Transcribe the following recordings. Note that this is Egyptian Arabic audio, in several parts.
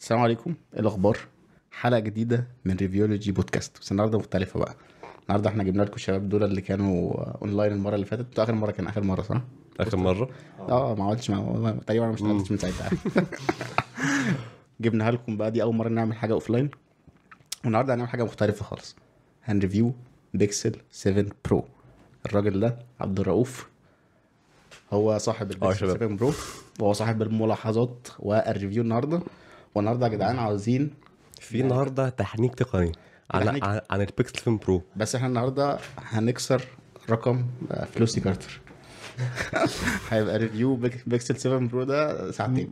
السلام عليكم ايه الاخبار حلقه جديده من ريفيولوجي بودكاست بس النهارده مختلفه بقى النهارده احنا جبنا لكم الشباب دول اللي كانوا اونلاين المره اللي فاتت اخر مره كان اخر مره صح اخر مره اه ما عملتش مع... تقريبا انا مش اشتغلتش من ساعتها جبناها لكم بقى دي اول مره نعمل حاجه اوفلاين والنهارده هنعمل حاجه مختلفه خالص هنريفيو بيكسل 7 برو الراجل ده عبد الرؤوف هو صاحب البيكسل شباب. 7 برو وهو صاحب الملاحظات والريفيو النهارده والنهارده يا جدعان عاوزين في النهارده تحنيك تقني عن تحنيك. عن, عن البيكسل 7 برو بس احنا النهارده هنكسر رقم آه، فلوسي كارتر هيبقى ريفيو بيك- بيكسل 7 برو ده ساعتين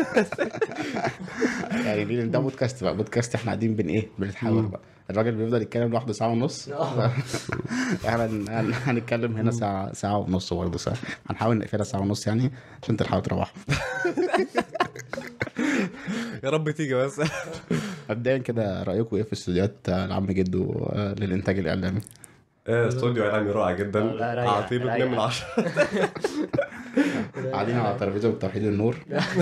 يعني ليه؟ ده بودكاست بقى بودكاست احنا قاعدين بن ايه بنتحاور بقى الراجل بيفضل يتكلم لوحده ساعه ونص احنا هن- هن- هنتكلم هنا ساعه ساعه ونص برضه ساعه هنحاول نقفلها ساعه ونص يعني عشان تلحقوا تروحوا يا رب تيجي بس مبدئيا كده رايكم ايه في استوديوهات آه، العم جدو آه، للانتاج الاعلامي استوديو اعلامي رائع جدا لا، رايق، اعطيله رايق. 2 من 10 قاعدين على ترابيزه بتوحيد النور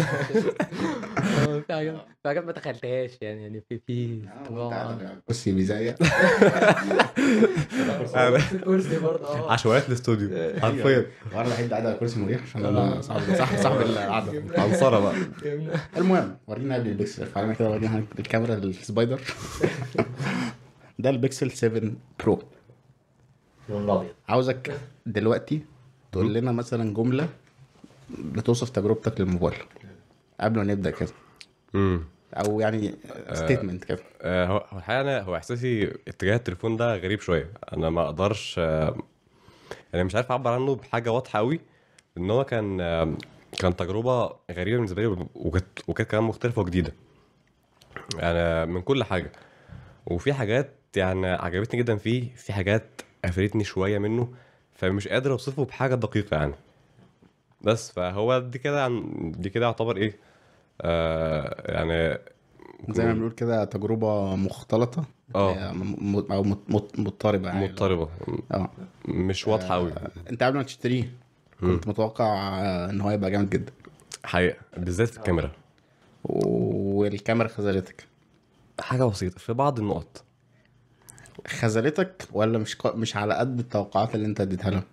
في حاجات في حاجات ما تخيلتهاش يعني يعني في في طباع بصي بيزيق الكرسي برضه اه عشوائيات الاستوديو حرفيا وانا الوحيد اللي قاعد على كرسي مريح عشان انا صاحب صاحب صاحب القعده عنصره بقى المهم ورينا قبل البكسل فعلا كده ورينا الكاميرا السبايدر ده البكسل 7 برو اللون الابيض عاوزك دلوقتي تقول لنا مثلا جمله بتوصف تجربتك للموبايل قبل ما نبدا كده امم او يعني ستيتمنت كده آه، هو هو الحقيقه انا هو احساسي اتجاه التليفون ده غريب شويه انا ما اقدرش آه، يعني مش عارف اعبر عنه بحاجه واضحه قوي ان هو كان آه، كان تجربه غريبه بالنسبه لي وكانت وكانت كمان مختلفه وجديده يعني من كل حاجه وفي حاجات يعني عجبتني جدا فيه في حاجات قفلتني شويه منه فمش قادر اوصفه بحاجه دقيقه يعني بس فهو دي كده عن- دي كده يعتبر ايه آه يعني زي ما بنقول كده تجربه مختلطه اه. هي م- م- او مت- مت- مضطربه يعني مضطربه اه مش واضحه قوي انت قبل ما تشتريه كنت متوقع آه، ان هو يبقى جامد جدا حقيقه بالذات في الكاميرا والكاميرا خذلتك حاجه بسيطه في بعض النقط خذلتك ولا مش ق- مش على قد التوقعات اللي انت اديتها لها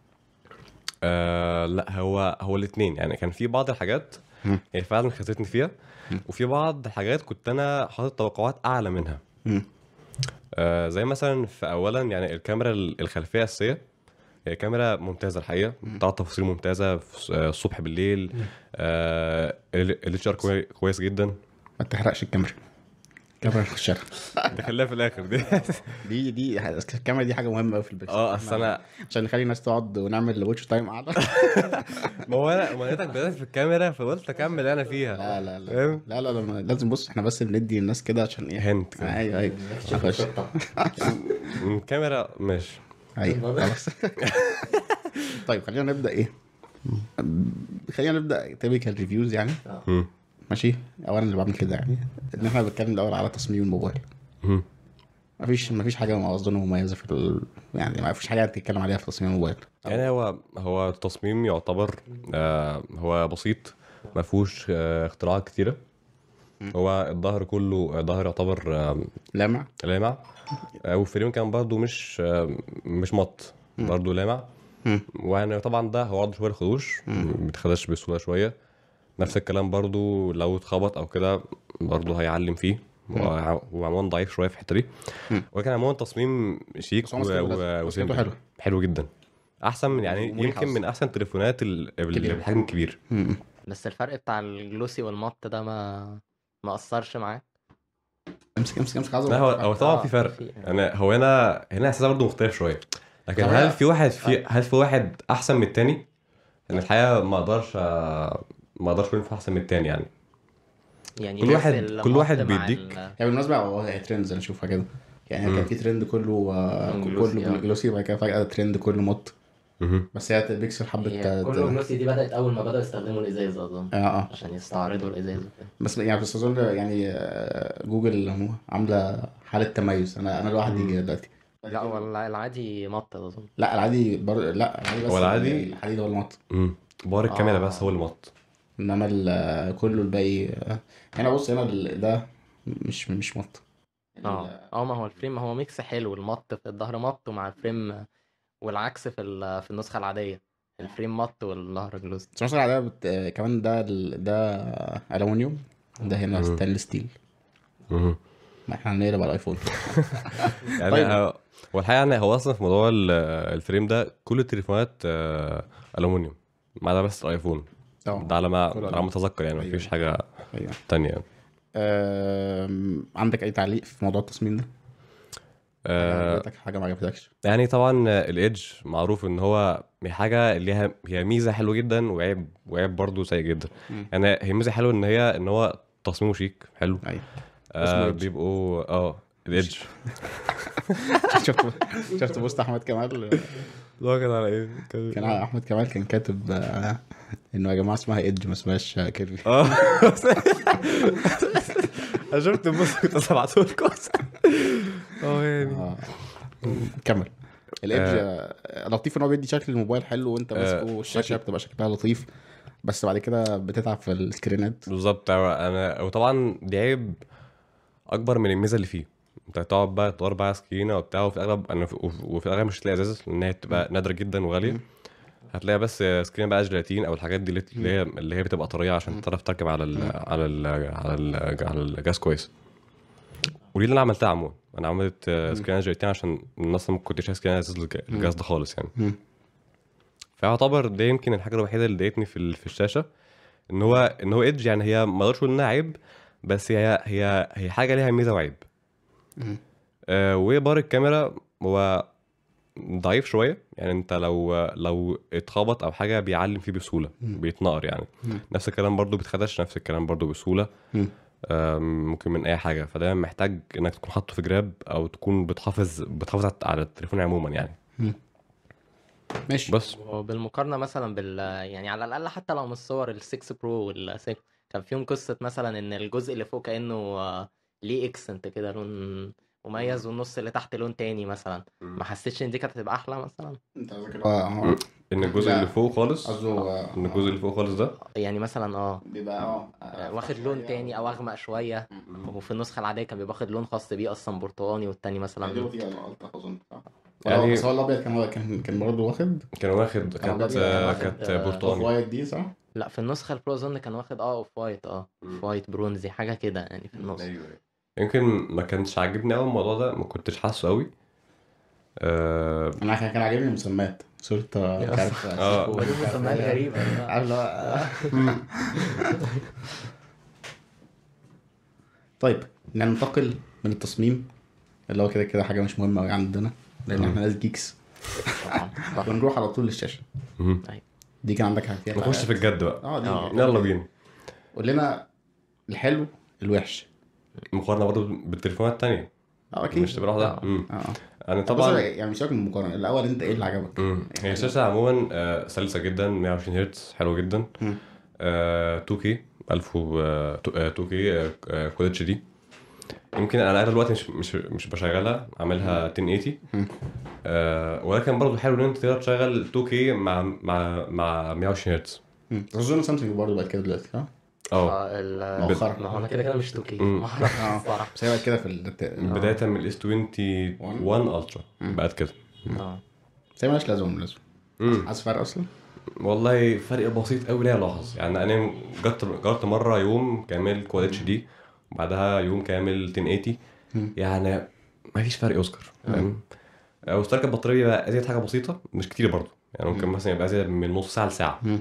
آه لا هو هو الاثنين يعني كان في بعض الحاجات مم. هي فعلا خدتني فيها وفي بعض الحاجات كنت انا حاطط توقعات اعلى منها مم. آه زي مثلا في اولا يعني الكاميرا الخلفيه الاساسيه هي كاميرا ممتازه الحقيقه بتاع تفاصيل ممتازه في- آه، الصبح بالليل آه الاتش ار كويس جدا ما تحرقش الكاميرا الكاميرا الشارع دي خليها في الاخر دي دي دي الكاميرا دي حاجه مهمه قوي في البيكسل اه اصل انا عشان نخلي الناس تقعد ونعمل واتش تايم قاعده ما هو انا ما لقيتك بدات في الكاميرا فقلت اكمل انا فيها لا لا لا فاهم؟ لا لا, لا لازم بص احنا بس بندي الناس كده عشان ايه هنت كده. ايوه ايوه نخش الكاميرا ماشي ايوه خلاص طيب خلينا نبدا ايه خلينا نبدا تيبيكال ريفيوز يعني مم. ماشي او انا اللي بعمل كده يعني ان احنا بنتكلم الاول على تصميم الموبايل مم. مفيش مفيش حاجه اظن مميزه في ال... يعني ما فيش حاجه تتكلم عليها في تصميم الموبايل يعني هو هو التصميم يعتبر آه هو بسيط ما فيهوش آه اختراعات كتيره هو الظهر كله ظهر يعتبر آه لامع لامع آه والفريم كان برضو مش آه مش مط برضو لامع مم. ويعني طبعا ده هو عرض شويه الخدوش ما بيتخدش بسهوله شويه نفس الكلام برضو لو اتخبط او كده برضو هيعلم فيه هو هو عموما ضعيف شويه في الحته دي مم. ولكن عموما تصميم شيك بس هو مسكته و- لازم. و- مسكته وسيمبل. حلو. حلو جدا احسن من يعني ومريح يمكن من أصلاً. احسن تليفونات ال- كبيرة. بالحجم الكبير مم. بس الفرق بتاع الجلوسي والمط ده ما ما اثرش معاك امسك امسك امسك عايز لا هو أوقفك. هو طبعا آه، في فرق في- انا هو هنا هنا احساسها برضه مختلف شويه لكن طب هل هي- في واحد في هل في واحد احسن من التاني؟ انا الحقيقه ما اقدرش آه، ما اقدرش اقول في احسن من التاني يعني يعني كل بس واحد- المط كل واحد مع بيديك. ال- يعني بالمناسبة هو هي ترندز انا اشوفها كده يعني مم. كان في ترند كله آه، جلوسي، كله آه. جلوسي وبعد كده فجأة ترند كله مط مهم. بس هي بيكسل حبت هي ت- كله ت- جلوسي دي بدأت أول ما بدأوا يستخدموا الإزاز أظن اه اه عشان يستعرضوا الإزاز وكده بس يعني بس اظن يعني آه، جوجل هم عاملة حالة تميز انا انا لوحدي دلوقتي لا هو الع- العادي مط أظن لا العادي بر... لا العادي بس هو العادي؟ الحديد هو المط مم. بار الكاميرا آه. بس هو اللي مط انما ال- كله الباقي آه، هنا بص هنا ال- ده مش مش مط اه اه ما هو الفريم هو ميكس حلو المط في الظهر مط ومع الفريم والعكس في ال- في النسخة العادية الفريم مط والظهر جلوسي بس مثلا العادية بت... آه، كمان ده ال- ده ألومنيوم ده هنا مم. ستانلس ستيل مهم. ما احنا هنقلب على الايفون يعني طيب. آه، هو الحقيقه يعني هو اصلا في موضوع ال- الفريم ده كل التليفونات آه، الومنيوم ما عدا بس الايفون اه ده على ما كله على ما اتذكر يعني أيوة. مفيش حاجه ايوه تانية يعني آم، عندك اي تعليق في موضوع التصميم ده؟ حاجة آه، عجبتك حاجه ما عجبتكش؟ يعني طبعا الايدج معروف ان هو هي حاجه ليها هي ميزه حلوه جدا وعيب وعيب برضه سيء جدا مم. يعني هي ميزه حلوه ان هي ان هو تصميمه شيك حلو ايوه اسمه آه Edge. بيبقوا اه الايدج شفت شفت بوست احمد كمال لا كان على ايه؟ كان احمد كمال كان كاتب آه، انه يا جماعه اسمها ايدج ما اسمهاش آه، كيرفي اه انا شفت البوست كنت ابعته لكم اه يعني آه. كمل الايدج آه، لطيف ان هو بيدي شكل الموبايل حلو وانت ماسكه والشاشه شكل- بتبقى شكلها لطيف بس بعد كده بتتعب في السكرينات بالظبط انا وطبعا دي عيب اكبر من الميزه اللي فيه انت تقعد بقى تدور بقى على سكرينه وبتاع وفي الاغلب انا وفي الاغلب مش هتلاقي ازاز لان هي بتبقى نادره جدا وغاليه مم. هتلاقي بس سكرين بقى جيلاتين او الحاجات دي اللي هي اللي هي بتبقى طريه عشان تعرف تركب على ال على ال على ال على الجهاز كويس ودي اللي انا عملتها عموما انا عملت سكرين جيلاتين عشان الناس ما كنتش عايز سكرين ازاز الج- الجهاز ده خالص يعني مم. فيعتبر ده يمكن الحاجه الوحيده اللي ضايقتني في ال- في الشاشه ان هو ان هو ايدج يعني هي ما اقدرش اقول انها عيب بس هي هي هي حاجه ليها ميزه وعيب مم. آه وبار الكاميرا هو ضعيف شويه يعني انت لو لو اتخبط او حاجه بيعلم فيه بسهوله مم. بيتنقر يعني مم. نفس الكلام برضو بيتخدش نفس الكلام برضو بسهوله مم. آم، ممكن من اي حاجه فدايما محتاج انك تكون حاطه في جراب او تكون بتحافظ بتحافظ على- على التليفون عموما يعني ماشي بس وبالمقارنة مثلا بال يعني على الأقل حتى لو من الصور ال 6 برو وال 6 كان فيهم قصة مثلا إن الجزء اللي فوق كأنه آه، ليه اكسنت كده لون مميز والنص اللي تحت لون تاني مثلا ما حسيتش إن دي كانت هتبقى أحلى مثلا انت قصدك اللي هو آه، ان الجزء لا. اللي فوق خالص قصده آه، ان الجزء اللي فوق خالص ده يعني مثلا اه بيبقى اه آه، واخد لون تاني او اغمق شويه وفي النسخه العاديه كان بيبقى واخد لون خاص بيه اصلا برتقاني والتاني مثلا يعني يعني- بس هو الابيض كان هو كان كان برضه واخد كان واخد كان كانت أبيض، واخد، كانت آه، اوف برتقاني وايت دي صح؟ لا في النسخه البرو اظن كان واخد اه اوف وايت اه اوف وايت برونزي حاجه كده يعني في النص يمكن ما كانش عاجبني قوي الموضوع ده ما كنتش حاسه قوي آه انا كان كان عاجبني المسمات صورة آه، مش عارف آه. سيكو- ودي مسميات غريبه عارف اللي هو طيب ننتقل من التصميم اللي هو كده كده حاجة مش مهمة أوي عندنا لأن احنا ناس جيكس طبعا طبعا. ونروح على طول للشاشة مهم. دي كان عندك حاجة فيها نخش في الجد بقى اه دي آه. يلا بينا قول لنا الحلو الوحش مقارنة برضه بالتليفونات التانية اه اكيد مش تبقى واحدة آه. مم. اه اه انا طبعا طبعا يعني مش سيبك من المقارنة الأول أنت إيه اللي عجبك؟ مم. هي الشاشة عموما آه، سلسة جدا 120 هرتز حلوة جدا مم. آه، 2K 1000 و آه، 2K آه، كود اتش دي يمكن انا اغلب الوقت مش مش مش بشغلها عاملها 1080 مم. آه، ولكن برضه حلو ان انت تقدر تشغل 2K مع مع مع 120 هرتز مم. أظن سامسونج برضه بقت كده دلوقتي صح؟ اه اه ال- مؤخرا. ما هو انا كده كده مش توكي مم. ما اعرفش اه الصراحه بس هي بقت كده في الت... بداية من الاس 21 الترا بقت كده اه بس هي مالهاش لازمة بالمناسبة مم. عايز فرق أصلا؟ والله فرق بسيط قوي لا يلاحظ يعني انا جربت جربت مره يوم كامل كواد اتش دي وبعدها يوم كامل 1080 مم. يعني ما فيش فرق يذكر فاهم واستهلاك البطاريه بقى ازيد حاجه بسيطه مش كتير برضو يعني ممكن مثلا يبقى ازيد من نص ساعه لساعه مم.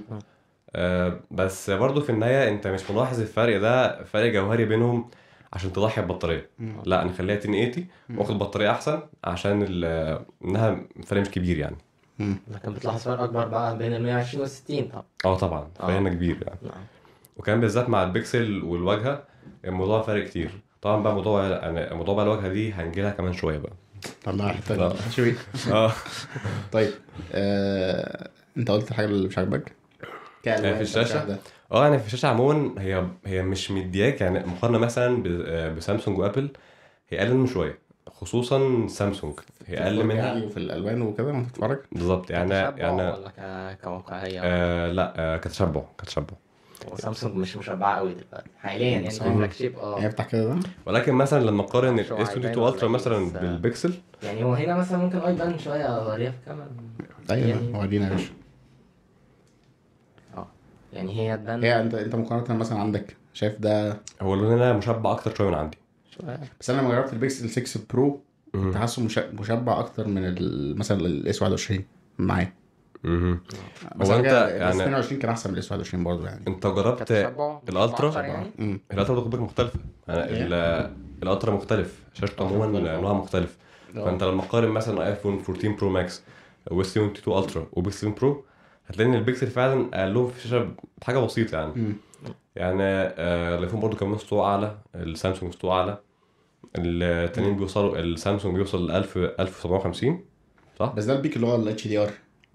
آه بس برضو في النهايه انت مش ملاحظ الفرق ده فرق جوهري بينهم عشان تضحي ببطاريه مم. لا نخليها 1080 واخد بطاريه احسن عشان ال- انها فرق مش كبير يعني مم. لكن بتلاحظ فرق اكبر بقى بين ال 120 وال 60 طبعا اه طبعا آه. فرق هنا كبير يعني نعم. وكان بالذات مع البكسل والواجهه الموضوع فارق كتير طبعا بقى موضوع يعني موضوع بقى الواجهه دي هنجيلها كمان شويه بقى طلع الحتة لا. دي. شوي اه طيب آه... انت قلت الحاجة اللي مش عاجبك؟ كألوان في الشاشة؟ كمشاهدة. اه يعني في الشاشه عموما هي هي مش مدياك يعني مقارنه مثلا ب- بسامسونج وابل هي اقل من شويه خصوصا سامسونج هي اقل الفرق منها يعني وفي الألوان وكده وانت بتتفرج بالظبط يعني تشبع يعني ولا ك- كواقعيه آه لا آه كتشبع كتشبع وسامسونج مش مشبعه قوي دلوقتي حاليا يعني بس في هو- فلاج شيب اه يعني افتح كده ده ولكن مثلا لما اقارن مش هو الاس 22 هيبان الترا ولا مثلا إيه، بس- بالبيكسل يعني هو هنا مثلا ممكن اه يبان شويه اوريها في كاميرا ايوه يعني- ورينا يا باشا اه يعني هي تبان هي انت انت مقارنه مثلا عندك شايف ده هو اللون هنا مشبع اكتر شويه من عندي شويه بس انا لما جربت البيكسل 6 برو مم. كنت حاسه مش- مشبع اكتر من ال- مثلا الاس 21 معايا مهم. بس هو انا انت الاس يعني 22 كان احسن من الاس 21 برضه يعني انت جربت كتشبع الالترا أكتر يعني امم الالترا خد بالك مختلفه يعني ال- الالترا مختلف شاشته عموما مختلف. نوعها مختلف فانت لما تقارن مثلا ايفون 14 برو ماكس واس 22 الترا وبيكسل 7 برو هتلاقي ان البيكسل فعلا اقلهم في الشاشه بحاجه بسيطه يعني مم. يعني آه، الايفون برضو كمان سطوع اعلى السامسونج سطوع اعلى التانيين بيوصلوا السامسونج بيوصل ل 1000 1750 صح؟ بس ده البيك اللي هو الاتش دي ار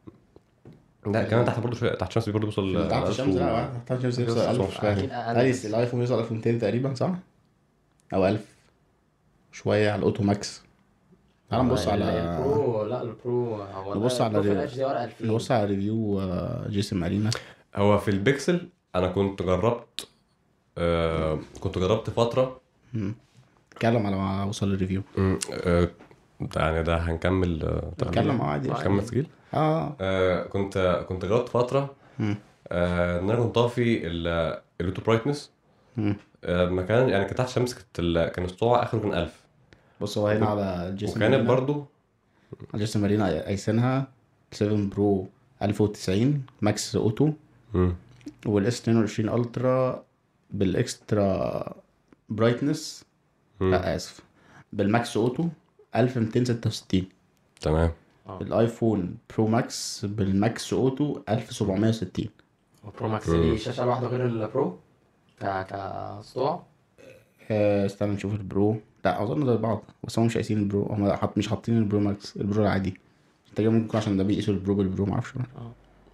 لا كمان تحت برضو شويه تحت الشمس برضو بيوصل ل تحت 1000 الشمس و- لا تحت الشمس يوصل بيوصل 1000 شويه أكيد أقل تالي بس. الايفون يوصل 1200 تقريبا صح؟ او 1000 شويه على الاوتو ماكس تعال نبص ال- على البرو لا البرو هو نبص على البرو في ال- الاتش دي ار 2000 نبص على ريفيو آه، جيسون مارينا هو في البيكسل انا كنت جربت آه كنت جربت فتره اتكلم على ما اوصل للريفيو مم، آه يعني ده هنكمل آه اتكلم اه عادي هنكمل تسجيل اه آه كنت كنت جربت فتره مم. آه ان انا كنت طافي ال- الاوتو برايتنس مم. آه لما كان يعني كانت تحت الشمس كانت ال- كان السطوع اخره كان 1000 بص هو هنا على جيسون وكانت مارينا برضو جيسون مارينا قايسينها 7 برو 1090 ماكس اوتو مم. والاس 22 الترا بالاكسترا برايتنس مم. لا اسف بالماكس اوتو 1266 تمام الايفون برو ماكس بالماكس اوتو 1760 برو ماكس مم. دي شاشه لوحده غير البرو ك كسطوع آه، استنى نشوف البرو لا اظن زي بعض بس هم مش قايسين البرو هم حط مش حاطين البرو ماكس البرو العادي انت جاي ممكن عشان ده بيقيسوا البرو بالبرو معرفش بقى. اه.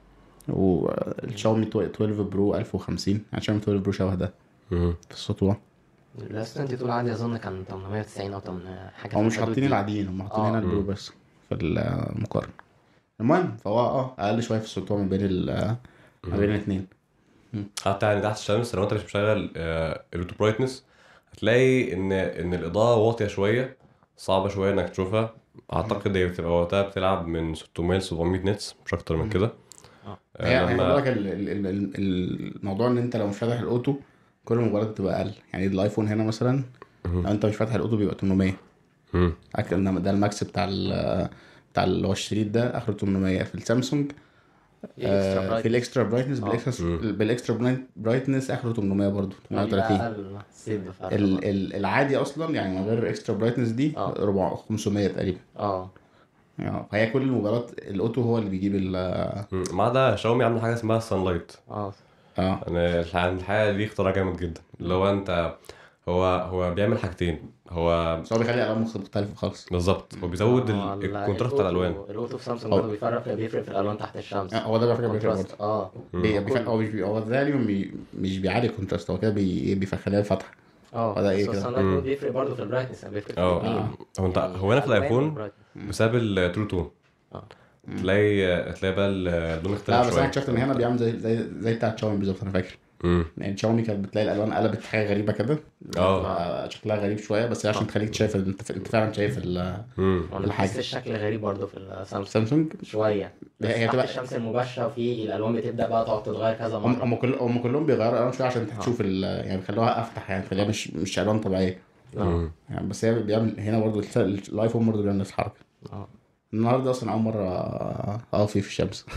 والشاومي 12 برو 1050 يعني شاومي 12 برو شبه ده مم. في السطوع الاس 22 عندي اظن كان 890 او 800 حاجه هم في مش الحدود حاطين دي. العاديين هم حاطين اه. هنا البرو مم. بس في المقارنة المهم فهو اه اقل شويه في السطوع ما بين ال ما بين الاثنين حتى يعني تحت الشمس لو انت مش مشغل آه الاوتو برايتنس هتلاقي ان ان الاضاءه واطيه شويه صعبه شويه انك تشوفها اعتقد هي بتبقى وقتها بتلعب من 600 ل 700 نتس مش اكتر من كده اه. آه، هي هي لما- خلي بالك ال- ال- ال- ال- الموضوع ان انت لو مش فاتح الاوتو كل الموبايلات بتبقى اقل يعني الايفون هنا مثلا لو انت مش فاتح الاوتو بيبقى 800 مم. أك- انما ده الماكس بتاع ال بتاع اللي هو الشريط ده اخره 800 في السامسونج في آه extra bright. في الاكسترا برايتنس اه. بالاكسترا بالاكسترا برايتنس اخره 800 برضه يبقى 38 اقل حسيت بفرق ال برضه. ال العادي اصلا يعني من غير اكسترا برايتنس دي اه. 400 500 تقريبا اه يعني فهي كل الموبايلات الاوتو هو اللي بيجيب ال مم. ما عدا شاومي عامله حاجه اسمها سان لايت اه اه انا الح- الحقيقه دي اختراع جامد جدا اللي هو انت هو هو بيعمل حاجتين هو بس هو بيخلي الالوان مخ- مختلفه خالص بالظبط هو بيزود آه، ال- ال- الكونتراست بتاع الالوان الأوتو- الاوتو في سامسونج اه. برضه بيفرق بيفرق في الالوان تحت الشمس آه، هو ده على فكره بيفرق برضه كونتراست اه بي- بيف- هو مش بي- هو غالبا بي- مش بيعلي الكونتراست هو كده بي- بيخليها الفتحه اه وده ايه بس كده؟ الصندوق مم. بيفرق برضه في البرايتنس يعني بيفرق في اه الاثنين هو انت هو هنا في الايفون والbrightness. بسبب الترو تون اه. تلاقي تلاقي بقى اللون اختلف لا بس شويه انا اكتشفت ان هنا بيعمل زي زي زي بتاع شاومي بالظبط انا فاكر مم. يعني شاومي كانت بتلاقي الالوان قلبت حاجه غريبه كده اه. بقى شكلها غريب شويه بس هي عشان تخليك شايف ال- انت انت فعلا شايف ال- مم. وانا الحاجة. بحس الشكل غريب برضه في السامسونج السامسونج شويه بس هي تحت بتبقى- الشمس المباشره في الالوان بتبدا بقى تقعد تتغير كذا هم مره هم كل هم كلهم بيغيروا الالوان شويه عشان اه. تشوف ال- يعني بيخلوها افتح يعني بيخليها مش مش الوان طبيعيه اه مم. يعني بس هي بيعمل هنا برضه الس- الايفون برضه بيعمل نفس الحركه اه النهارده اصلا اول مره اقف فيه في الشمس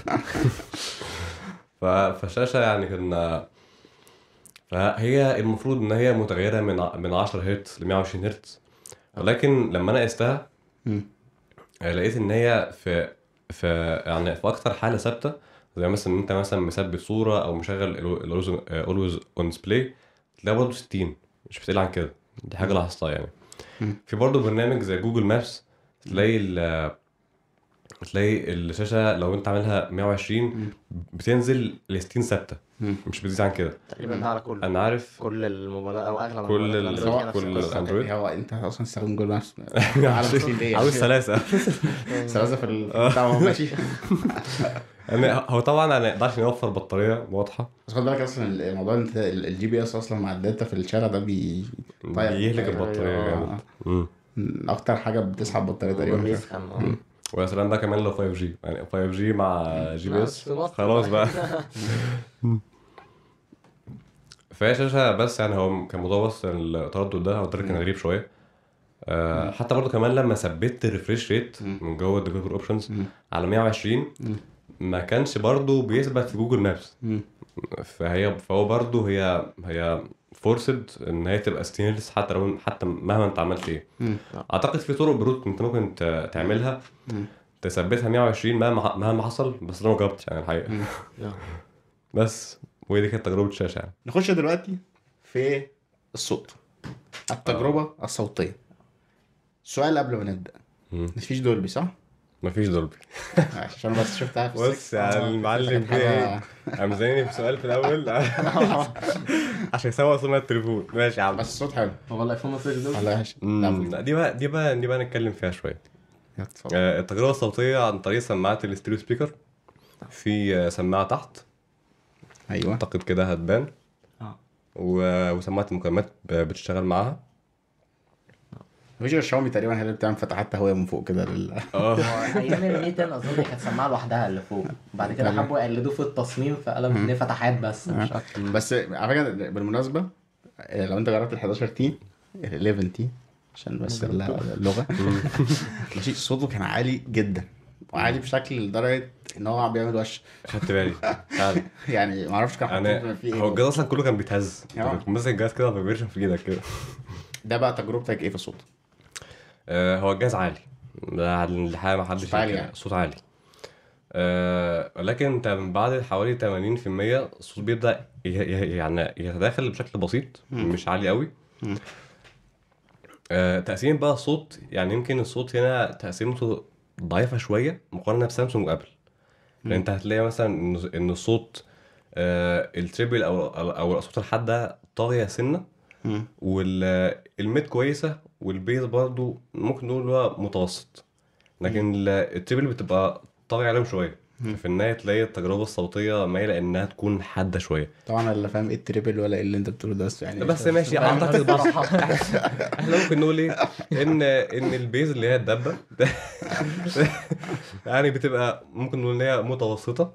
ف- فالشاشه يعني كنا فهي المفروض ان هي متغيره من ع- من 10 هرتز ل 120 هرتز ولكن لما انا قستها مم. آه، لقيت ان هي في في يعني في اكتر حاله ثابته زي مثلا ان انت مثلا مثبت صوره او مشغل اولويز اون ديسبلاي تلاقي برضه 60 مش بتقل عن كده دي حاجه لاحظتها يعني مم. في برضه برنامج زي جوجل مابس تلاقي ال تلاقي الشاشه لو انت عاملها 120 بتنزل ل 60 ثابته مم. مش بتزيد عن كده تقريبا ده على كل انا عارف كل الموبايلات او اغلب كل الموبايلات ال- الأندرويد هي نفس كل القصة. الأندرويد. هو انت اصلا تستخدم جوجل مابس على مسؤول ايه عاوز سلاسه سلاسه في ال- بتاع وهو ماشي يعني هو طبعا ما يقدرش يوفر بطاريه واضحه بس خد بالك اصلا الموضوع انت الجي بي اس اصلا مع الداتا في الشارع ده بي طيب. بيهلك طيب. البطاريه آه. جامد مم. اكتر حاجه بتسحب بطاريه هو تقريبا بيسخن اه ويا سلام بقى كمان لو 5 جي يعني 5 جي مع جي بي لا، اس في مصر خلاص بقى. بقى فهي شاشه بس يعني هو كان متوسط التردد ده هو ده اللي كان غريب شويه آه حتى برضه كمان لما ثبت الريفريش ريت من جوه الديفلوبر اوبشنز على 120 ما كانش برضه بيثبت في جوجل مابس مم. فهي فهو برضه هي هي فورسد ان هي تبقى ستينلس حتى لو حتى مهما انت عملت ايه مم. اعتقد في طرق بروت انت ممكن ت- تعملها تثبتها 120 مهما مهما حصل بس انا ما جربتش يعني الحقيقه آه. بس وهي دي كانت تجربه الشاشه يعني نخش دلوقتي في الصوت التجربه الصوتيه السؤال قبل ما نبدا مم. مفيش دولبي صح؟ مفيش دولبي عشان بس شفتها في بص السكس. يعني آه، المعلم كانت في ايه حاجة- قام زيني في سؤال في الاول عشان يسوق سمعة التليفون ماشي يا عم بس الصوت حلو هو الايفون ما فيش دول والله عايش مم، لا، دي بقى دي بقى دي بقى نتكلم فيها شويه اتفضل. آه، التجربه الصوتيه عن طريق سماعه الاستيريو سبيكر في آه، سماعه تحت ايوه اعتقد كده هتبان اه و- وسماعه المكالمات ب- بتشتغل معاها مفيش غير شاومي تقريبا هي اللي بتعمل فتحات تهويه من فوق كده لل... اه هو ايام الميت اظن كانت سماعه لوحدها اللي فوق بعد كده تمام. حبوا يقلدوه في التصميم فقلبوا ان هي فتحات بس مش اكتر بس على فكره بالمناسبه آه، لو انت جربت ال 11 تي ال 11 تي عشان بس ال- اللغه ماشي صوته كان عالي جدا وعالي بشكل لدرجه ان هو عم بيعمل وش خدت بالي فعلا يعني ما اعرفش كان انا حاطط فيه هو ايه الجهاز اصلا كله كان بيتهز آه. كنت ماسك الجهاز كده فايبريشن في ايدك كده ده بقى تجربتك ايه في الصوت؟ آه، هو الجهاز عالي ده الحقيقه ما حدش صوت عالي ينكر. يعني. صوت عالي آه، ولكن انت من بعد حوالي 80% الصوت بيبدا ي- ي- يعني يتداخل بشكل بسيط مش عالي قوي مم. آه، تقسيم بقى الصوت يعني يمكن الصوت هنا تقسيمته ضعيفه شويه مقارنه بسامسونج وابل لان انت هتلاقي مثلا ان ان الصوت آه، التريبل او او أو الاصوات الحاده طاغيه سنه مم. والميد كويسه والبيز برضو ممكن نقول هو متوسط لكن ال- التريبل بتبقى طاغي عليهم شويه في النهايه تلاقي التجربه الصوتيه مايله انها تكون حاده شويه طبعا انا لا فاهم ايه التريبل ولا ايه اللي انت بتقوله ده بس يعني بس ماشي اعتقد بس احنا ممكن نقول ايه ان ان البيز اللي هي الدبه يعني بتبقى ممكن نقول ان هي متوسطه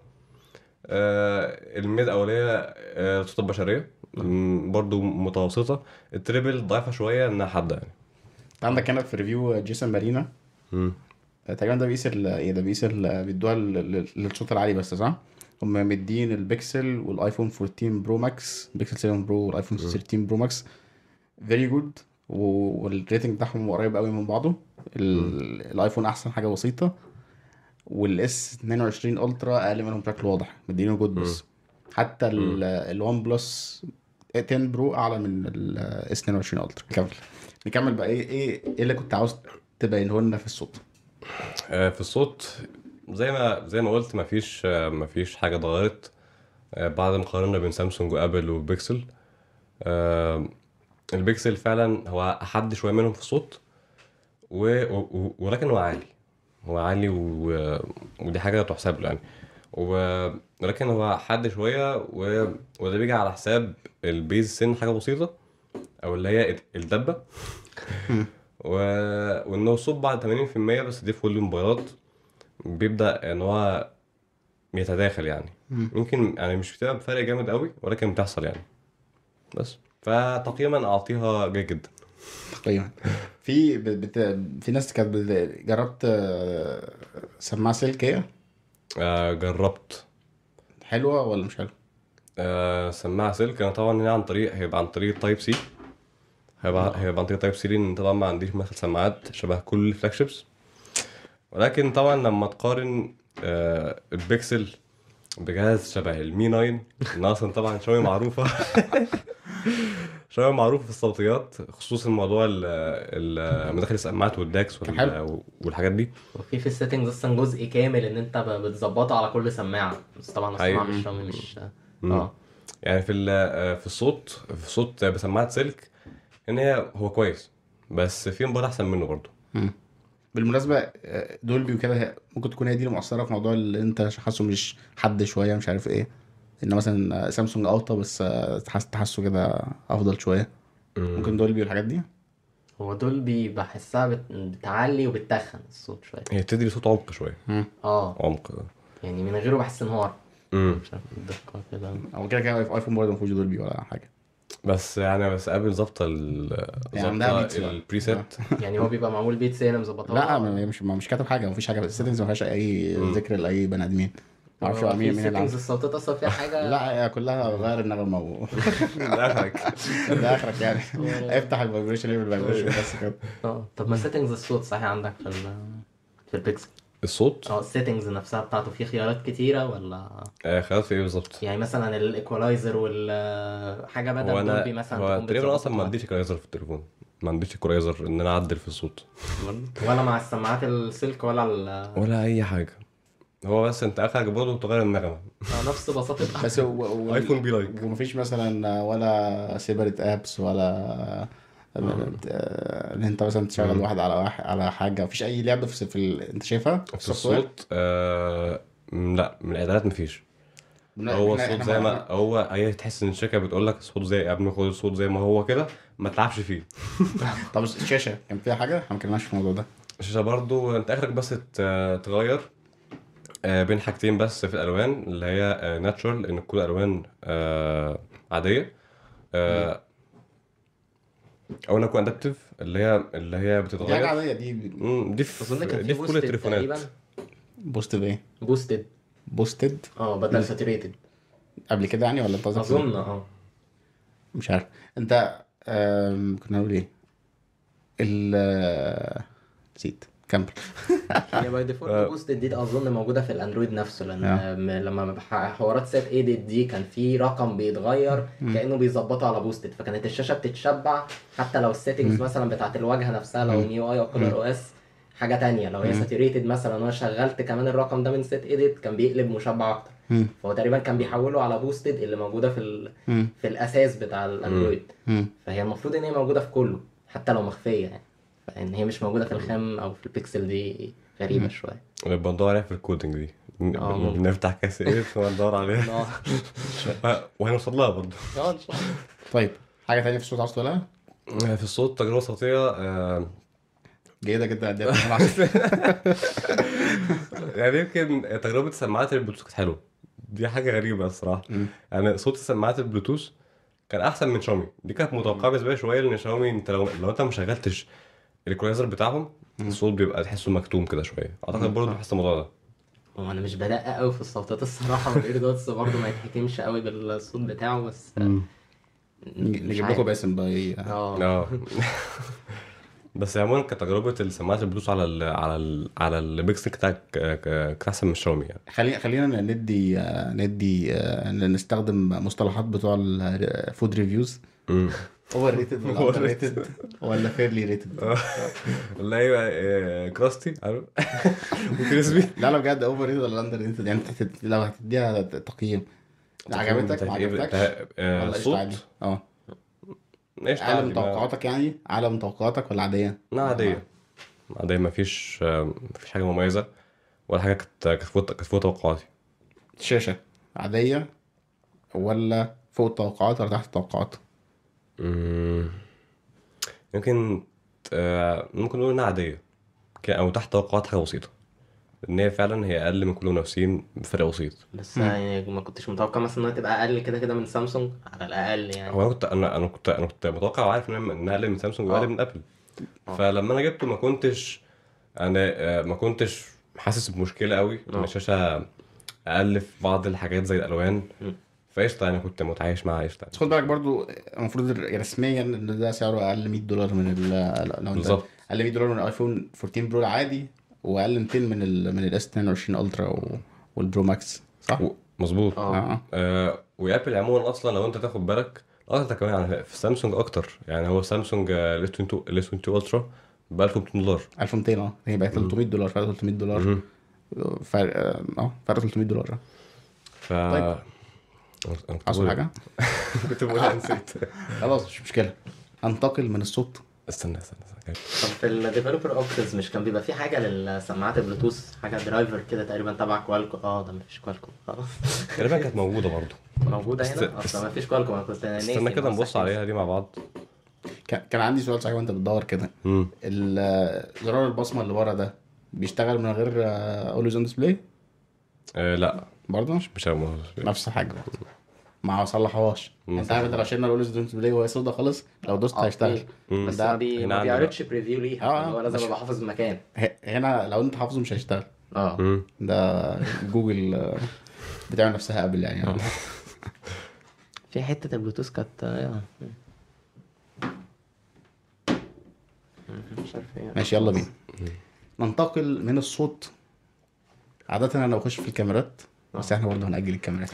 آه الميد او اللي هي آه، الصوت البشريه م، برضو متوسطه التريبل ضعيفه شويه انها حاده يعني انت عندك هنا في ريفيو جيسون مارينا مم. تقريبا ده بيقيس ال- ايه ده بيقيس ال- بيدوها لل- لل- للصوت العالي بس صح؟ هم مدين البيكسل والايفون 14 برو ماكس بيكسل 7 برو والايفون 13 برو ماكس فيري جود والريتنج بتاعهم قريب قوي من بعضه ال- الايفون احسن حاجه بسيطه والاس 22 الترا اقل منهم بشكل واضح مدينه جود بس حتى الون بلس 10 برو اعلى من الاس 22 الترا كمل نكمل بقى ايه ايه ايه اللي كنت عاوز تبينه لنا في الصوت آه، في الصوت زي ما زي ما قلت مفيش آه، مفيش حاجه اتغيرت آه، بعد ما قارنا بين سامسونج وابل وبيكسل آه، البيكسل فعلا هو احد شويه منهم في الصوت و... و... ولكن هو عالي هو عالي و... ودي حاجه تحسب له يعني و... ولكن هو حد شويه و... وده بيجي على حساب البيز سن حاجه بسيطه او اللي هي الدبه و... وان هو الصوت بعد 80% بس دي في كل الموبايلات بيبدا ان هو يتداخل يعني يمكن يعني مش بتبقى بفرق جامد قوي ولكن بتحصل يعني بس فتقييما اعطيها جيد جدا تقريبا في ب- بت... في ناس كانت بت- جربت آه، سماعه سلكيه آه جربت حلوه ولا مش حلوه؟ آه سماعه سلك انا طبعا هنا عن طريق هيبقى عن طريق تايب سي هيبقى هيبقى عن طريق تايب سي لان طبعا ما عنديش مدخل سماعات شبه كل الفلاج شيبس ولكن طبعا لما تقارن آه البيكسل بجهاز شبه المي 9 ان اصلا طبعا شاومي معروفه شاومي معروفه في الصوتيات خصوصا موضوع ال- ال- مداخل السماعات والداكس كان وال- والحاجات دي وفي في السيتنجز اصلا جزء كامل ان انت ب- بتظبطه على كل سماعه بس طبعا أيوة. السماعه مش شاومي مش مم. اه يعني في ال- في الصوت في الصوت بسماعه سلك ان هي هو كويس بس في موبايل احسن منه برضه بالمناسبه آه، دولبي وكده هي- ممكن تكون هي دي اللي مؤثره في موضوع اللي انت حاسه مش حد شويه مش عارف ايه ان مثلا آه، سامسونج اوطى بس آه، تحس تحسه كده افضل شويه ممكن دولبي والحاجات دي هو دولبي بحسها بت... بتعلي وبتتخن الصوت شويه هي بتدي صوت عمق شويه اه عمق يعني من غيره بحس ان هو امم مش عارف الدقه كده او كده كده في ايفون برضه ما فيهوش دولبي ولا حاجه بس يعني بس قبل ظابطه ال يعني عندها ظابطه بيتس بقى. البريسيت يعني هو بيبقى معمول بيتس هي اللي مظبطاه لا ما هي مش ما مش كاتب حاجه ما فيش حاجه بس السيتنجز ما فيهاش اي ذكر لاي بني ادمين ما اعرفش بقى مين مين اللي السيتنجز عمل الصوتات اصلا فيها حاجه لا هي كلها غير النغمه و... ده اخرك يعني افتح الفايبريشن ايه الفايبريشن بس كده اه طب ما سيتنجز الصوت صحيح عندك في ال في البيكسل الصوت اه السيتنجز نفسها بتاعته في خيارات كتيره ولا آه خلاص في ايه بالظبط يعني مثلا الايكولايزر وال حاجه بدل هو دولبي انا مثلا هو تكون تقريبا بتظبط اصلا ما معاك. عنديش ايكولايزر في التليفون ما عنديش ايكولايزر ان انا اعدل في الصوت ولا مع السماعات السلك ولا ال ولا اي حاجه هو بس انت اخرك برضه تغير النغمه آه، نفس بساطه بس و... و... ايفون بي لايك ومفيش مثلا ولا سيبريت ابس ولا ان انت مثلا تشغل واحد على واحد على حاجه مفيش اي لعبه في, في ال... انت شايفها في الصوت آه م- لا من الاعدادات مفيش هو الصوت زي ما هو هي تحس ان الشركه بتقول لك الصوت زي يا ابني خد الصوت زي ما هو كده ما تلعبش فيه طب الشاشه كان فيها حاجه احنا ما اتكلمناش في الموضوع ده الشاشه برضو انت اخرك بس ت- تغير آه، بين حاجتين بس في الالوان اللي هي ناتشورال ان كل الالوان آه، عاديه آه، او انها تكون ادابتيف اللي هي اللي هي دي حاجه بتتغير عاديه دي مم، دي في اظن كان دي في في كل بوستد التليفونات تقريبا بوست بايه بوستد بوستد اه بدل ساتوريتد قبل كده يعني ولا انت قصدك اظن اه مش عارف انت آم، كنا نقول ايه ال نسيت كمل هي باي ديفولت بوستد دي اظن موجوده في الاندرويد نفسه لان م- لما بح- حوارات سات ايديت دي كان في رقم بيتغير كانه بيظبطه على بوستد فكانت الشاشه بتتشبع حتى لو السيتنجز مثلا بتاعت الواجهه نفسها لو نيو اي او كولر او اس حاجه تانية لو هي ساتوريتد مثلا وانا شغلت كمان الرقم ده من سيت ايديت كان بيقلب مشبع اكتر مم. فهو تقريبا كان بيحوله على بوستد اللي موجوده في ال... مم. في الاساس بتاع الاندرويد مم. فهي المفروض ان هي موجوده في كله حتى لو مخفيه يعني فان هي مش موجوده في الخام او في البيكسل دي غريبه شويه نبقى ندور عليها في الكودنج دي ن- آه، ممكن. نفتح كاس ايه وندور عليها اه وهنوصل لها برضه اه ان شاء الله طيب حاجه تانية في الصوت عاوز تقولها في الصوت تجربه صوتيه آه، جيده جدا اديها من عشرة. يعني يمكن تجربه سماعات البلوتوث كانت حلوه دي حاجه غريبه الصراحه يعني صوت سماعات البلوتوث كان احسن من شاومي دي كانت متوقعه بالنسبه لي شويه لان شاومي انت لو لو انت ما شغلتش الايكولايزر بتاعهم الصوت بيبقى تحسه مكتوم كده شويه اعتقد برضه بحس الموضوع ده هو انا مش بدقق قوي في الصوتات الصراحه والايردوتس برضه ما يتحكمش قوي بالصوت بتاعه بس مش نجيب عارف. لكم باسم بقى ايه اه اه بس عموما كتجربه السماعات البلوتوث على ال على ال على البيكسل كانت كانت احسن من الشاومي يعني خلينا خلينا ندي آه، ندي آه، نستخدم مصطلحات بتوع الفود ريفيوز امم اوفر ريتد ولا اندر ريتد ولا فيرلي ريتد اللي هي آه، كراستي عارف وكريسبي لا لا بجد اوفر ريتد ولا اندر ريتد يعني انت هت- لو هتديها تقييم عجبتك ما عجبتكش ولا قشطة عادي الصوت اه قشطة اعلى عادي، من ما- توقعاتك يعني اعلى من توقعاتك ولا عاديه لا عادية عادية مفيش آه، مفيش حاجة مميزة ولا حاجة كانت كانت فوق كانت فوق توقعاتي الشاشه عاديه ولا فوق التوقعات ولا تحت التوقعات مم. يمكن آه، ممكن نقول انها عادية ك- او تحت توقعات حاجة بسيطة ان هي فعلا هي اقل من كل المنافسين بفرق بسيط بس يعني ما كنتش متوقع مثلا انها تبقى اقل كده كده من سامسونج على الاقل يعني هو انا كنت انا انا كنت انا كنت متوقع وعارف ان انها اقل من سامسونج واقل آه. من ابل آه. فلما انا جبته ما كنتش انا آه، ما كنتش حاسس بمشكله قوي ان آه. الشاشه اقل في بعض الحاجات زي الالوان مم. فقشطه يعني كنت متعايش مع قشطه بس خد بالك برضو المفروض رسميا ان ده سعره اقل 100 دولار من ال لو انت بالظبط اقل 100 دولار من الايفون 14 برو العادي واقل 200 من ال من الاس 22 الترا و- والبرو ماكس صح؟ و- مظبوط اه اه آه وابل عموما اصلا لو انت تاخد بالك اكتر كمان يعني في سامسونج اكتر يعني هو سامسونج الاس 22 الاس 22 الترا ب 1200 دولار 1200 اه هي بقت 300 دولار فرق 300 دولار مهم. فرق اه فرق 300 دولار ف طيب. أنا كنت عاوز بقول- حاجه؟ كنت بقولها نسيت خلاص مش مشكله انتقل من الصوت استنى استنى, استنى. طب في الديفلوبر اوبشنز مش كان بيبقى في حاجه للسماعات البلوتوث حاجه درايفر كده تقريبا تبع كوالكو اه ده مفيش كوالكو خلاص تقريبا كانت موجوده برضه موجوده است- هنا اصلا مفيش كوالكو انا كنت ناسي استنى كده إن هو نبص صحيح. عليها دي مع بعض كان كان عندي سؤال صحيح وانت بتدور كده امم ال- زرار البصمه اللي ورا ده بيشتغل من غير اولويز اون ديسبلاي آه لا برضه مش مش نفس الحاجه برضه ما صلحوهاش مم. انت عارف انت لو شلنا الاولويز اون ديسبلاي وهي سودا خالص لو دوست آه، هيشتغل أوكي. مم. بس ده ما, بي... هنا ما عندي بقى. بيعرضش بريفيو ليها آه، هو لازم مش- ابقى حافظ المكان ه- هنا لو انت حافظه مش هيشتغل اه امم ده جوجل آه، بتعمل نفسها قبل يعني في حته البلوتوث كانت آه، مش عارف ايه ماشي يلا بينا ننتقل من الصوت عادة انا بخش في الكاميرات بس احنا برضه هنأجل الكاميرات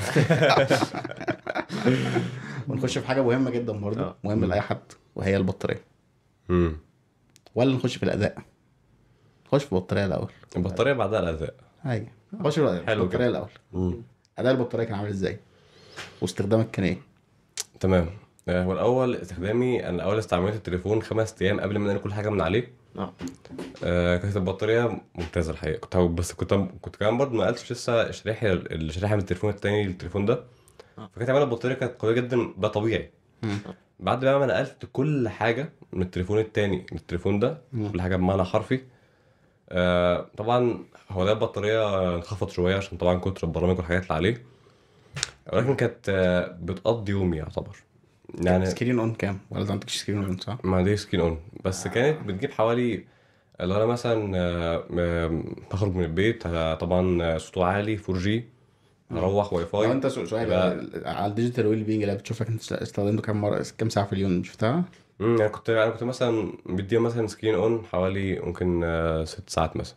ونخش في حاجة مهمة جدا برضه آه. مهمة لأي حد وهي البطارية امم ولا نخش في الأداء نخش في البطارية الأول البطاريه بعدها الاداء أيوة نخش في الأداء حلو البطارية كده. الأول امم أداء البطارية كان عامل إزاي واستخدامك كان إيه تمام آه، هو الاول استخدامي انا الاول استعملت التليفون خمس ايام قبل ما انقل كل حاجه من عليه اه آه كانت البطاريه ممتازه الحقيقه كنت بس كنت كنت كمان برضه ما نقلتش لسه الشريحه الشريحه من التليفون التاني للتليفون ده آه. فكانت عمال البطاريه كانت قويه جدا ده طبيعي مم. بعد بقى ما نقلت كل حاجه من التليفون التاني للتليفون ده مم. كل حاجه بمعنى حرفي آه طبعا هو ده البطاريه انخفض شويه عشان طبعا كتر البرامج والحاجات اللي عليه ولكن كانت آه بتقضي يومي يعتبر يعني سكرين أون كام ولا أنت عندكش سكرين أون صح؟ ما دي سكين اون بس كانت بتجيب حوالي لو انا مثلا آه، آه، بخرج من البيت آه، طبعا آه، صوته عالي 4 جي هروح واي لو فاي أنت سؤال سؤال يبقى- على الديجيتال ويل بينج اللي بتشوفك أنت استخدمته كام مرة كام ساعة في اليوم شفتها؟ امم يعني كنت انا كنت مثلا بديها مثلا سكين اون حوالي ممكن آه، ست ساعات مثلا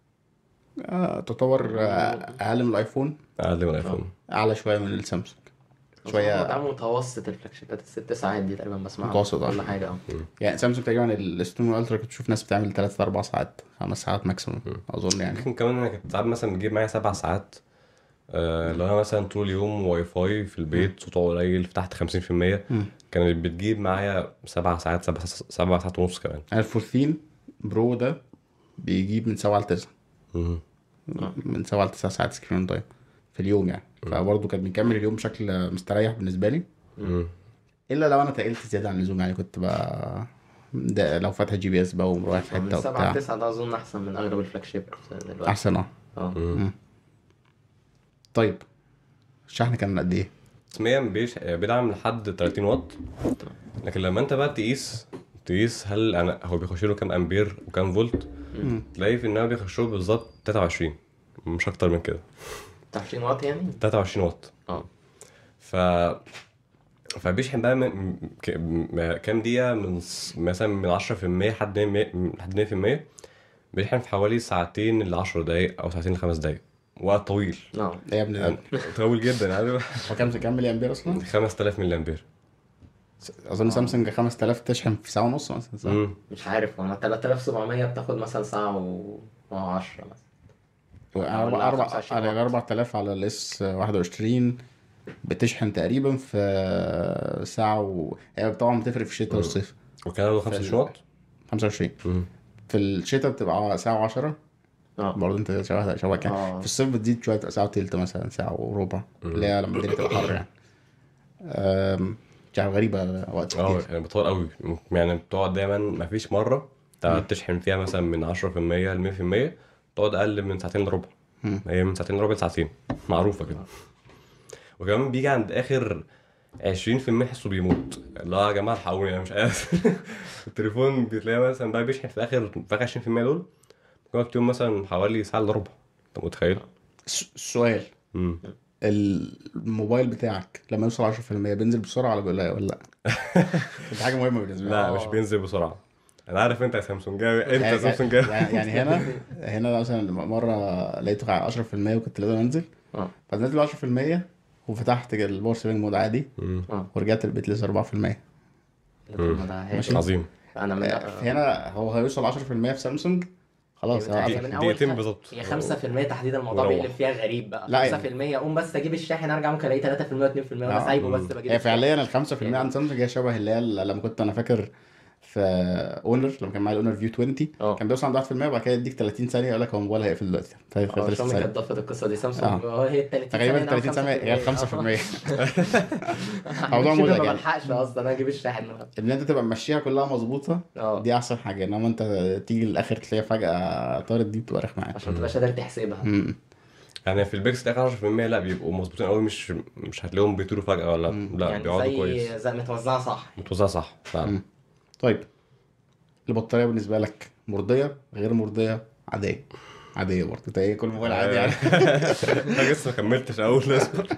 آه تعتبر آه، أقل من الأيفون اقل من الايفون أعلى شوية من السامسونج هو شوية ده متوسط الفلاج شيبات الست ساعات دي تقريبا بسمعها متوسط، آه. كل حاجه اه يعني سامسونج تقريبا الاستون الترا كنت بشوف ناس بتعمل 3 4 ساعات 5 ساعات ماكسيموم اظن يعني ممكن كمان انا كنت ساعات مثلا بتجيب معايا سبع ساعات آه لو انا مثلا طول اليوم واي فاي في البيت صوته قليل في تحت 50% مم. كانت بتجيب معايا سبع ساعات سبع, سبع ساعات ونص كمان انا الفورثين برو ده بيجيب من 7 ل 9 مم. من 7 ل 9 ساعات سكرين تايم في اليوم يعني فبرضه كان بيكمل اليوم بشكل مستريح بالنسبه لي مم. الا لو انا تقلت زياده عن اللزوم يعني كنت بقى ده لو فاتح جي بي اس بقى ومروح في من حته سبعة وبتاع لتسعة ده اظن احسن من اغلب الفلاج شيبات دلوقتي احسن اه اه مم. طيب الشحن كان قد ايه؟ رسميا بيش... بيدعم لحد 30 واط لكن لما انت بقى تقيس تقيس هل انا هو بيخش له كام امبير وكام فولت مم. تلاقي في ان هو بيخش له بالظبط 23 مش اكتر من كده 20 واط يعني 23 واط اه ف فبيشحن بقى من ك- م- كام دقيقة من ص- مثلا من 10% لحد 100 لحد 100% بيشحن في حوالي ساعتين ل 10 دقايق أو ساعتين لخمس دقايق وقت طويل اه ايه يا ابني ده؟ يعني طويل جدا عارف هو كام كام ملي امبير اصلا؟ 5000 ملي امبير اظن سامسونج 5000 تشحن في ساعه ونص مثلا صح؟ مم. مش عارف انا 3700 بتاخد مثلا ساعة و و10 مثلا انا ولا اربع اربع 25 انا 4000 على الاس 21 بتشحن تقريبا في ساعه و... هي طبعا بتفرق في الشتاء والصيف وكان له 25 واط 25 مم. في الشتاء بتبقى ساعه و10 اه برضه انت شبه شبه كده آه. في الصيف بتزيد شويه تبقى ساعه وتلت مثلا ساعه وربع اللي هي لما الدنيا تبقى حر يعني أم، مش عارف غريبه وقت اه كتير يعني بتطول قوي يعني بتقعد دايما ما فيش مرة انت تشحن فيها مثلا من 10% ل 100% تقعد أقل من ساعتين إلا ربع مم. هي من ساعتين إلا ربع لساعتين معروفة كده وكمان بيجي عند آخر 20% تحسه بيموت اللي هو يا جماعة الحقوني أنا مش قادر التليفون بتلاقيه مثلا بقى بيشحن في آخر في آخر 20% دول ممكن يوم مثلا حوالي ساعة إلا ربع أنت متخيل؟ الس- السؤال مم. الموبايل بتاعك لما يوصل 10% بينزل بسرعه ولا بيقول ولا لا؟ دي حاجه مهمه بالنسبه لي لا آه. مش بينزل بسرعة أنا عارف أنت يا سامسونجاوي أنت يا يعني, سامسونجاوي يعني, يعني هنا هنا مثلا مره لقيته على 10% وكنت لازم انزل اه فنزلت له 10% وفتحت الباور سيفنج مود عادي مم. اه ورجعت البيت لسه 4% طب ما ده هادي. عظيم انا من هنا هو هيوصل 10% في سامسونج خلاص هي هو من دي- أول دقيقتين خ- بالظبط هي 5% تحديدا الموضوع وروح. بيقلب فيها غريب بقى لا 5% اقوم بس اجيب الشاحن ارجع ممكن الاقي 3% و2% وانا آه. سايبه بس بجيب هي الشاحن. فعليا ال 5% عند سامسونج هي شبه اللي هي لما كنت انا فاكر في في اونر لما كان معايا الاونر فيو 20 اه كان بيوصل عند 1% وبعد كده يديك 30 ثانيه يقول لك هو موبايل هيقفل دلوقتي طيب اه 30 شاومي ثانيه كانت ضافت القصه دي سامسونج اه. اه هي ال 30 تقريبا ثانيه 30 ثانيه هي 5% موضوع موضوع مزعج ما يعني. بلحقش اصلا انا اجيب الشاحن ان انت تبقى ماشيها كلها مظبوطه اه دي احسن حاجه انما انت تيجي للاخر تلاقيها فجاه طارت دي بتبقى رخمه يعني عشان متبقاش قادر تحسبها مم. يعني في البيكس اخر 10% لا بيبقوا مظبوطين قوي مش مش هتلاقيهم بيطيروا فجاه ولا لا يعني بيقعدوا زي كويس زي متوزعه صح متوزعه صح فعلا مم. طيب البطاريه بالنسبه لك مرضيه غير مرضيه عاديه عاديه برضه انت ايه كل موبايل عادي يعني انا لسه ما كملتش اول اصبر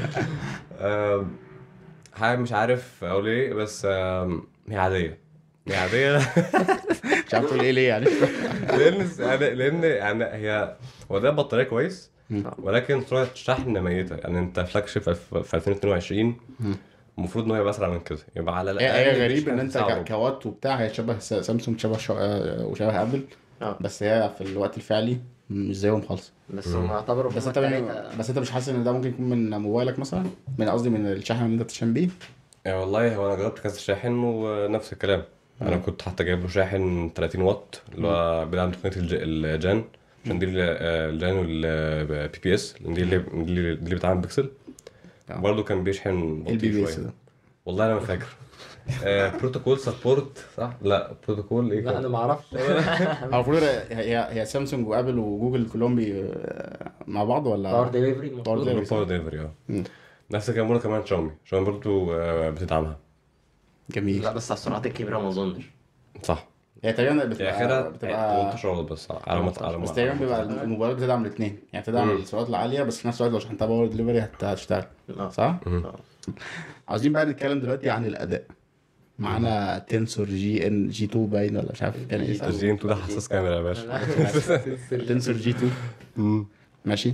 آم، حاجه مش عارف اقول ايه بس آم، هي عاديه هي عاديه مش عارف تقول ايه ليه يعني لان يعني لان يعني هي هو ده بطاريه كويس مم. ولكن سرعه الشحن ميته يعني انت فلاج شيب في في 2022 مم. المفروض ان هو يبقى اسرع من كده يبقى على هي الاقل هي غريب بيشحن ان في انت ساعة ك- وربع. كوات وبتاع هي شبه س- سامسونج شبه شو... آه، وشبه ابل اه بس هي في الوقت الفعلي مش زيهم خالص بس هم يعتبروا بس هما انت التلاتة بس انت مش حاسس ان ده ممكن يكون من موبايلك مثلا من قصدي من الشحن اللي انت بتشحن بيه يعني والله هو انا جربت كذا شاحن ونفس الكلام انا كنت حتى جايب له شاحن 30 واط اللي هو بيدعم تقنيه الج- الجان عشان دي ال- آه، الجان والبي بي اس دي اللي دي اللي دي اللي بتعمل بيكسل اه. برضه كان بيشحن ايه البي بطيء بي اس شويه ده والله انا ما فاكر بروتوكول سبورت صح لا بروتوكول ايه لا كان؟ انا ما اعرفش هو المفروض هي هي هي سامسونج وابل وجوجل كلهم بي مع بعض ولا باور ديليفري باور المفروض ديليفري. باور ديليفري اه مم. نفس الكلام برضه كمان شاومي شاومي برضه آه، بتدعمها جميل لا بس على السرعات الكبيره ما اظنش صح هي تقريبا هي بتبقى اخرها بتبقى 18 واط بس على ما على ما بس تقريبا بيبقى على ما- الموبايلات بتدعم الاثنين يعني بتدعم مم. السرعات العاليه بس في نفس الوقت لو شحنتها باور دليفري هت- هتشتغل اه صح؟ مم. اه. عاوزين بقى نتكلم دلوقتي عن الاداء معانا تنسور جي ان جي 2 باين ولا مش عارف كان ايه اسمه. تسجيل انتوا ده حساس كاميرا يا باشا تنسور جي 2 مم. ماشي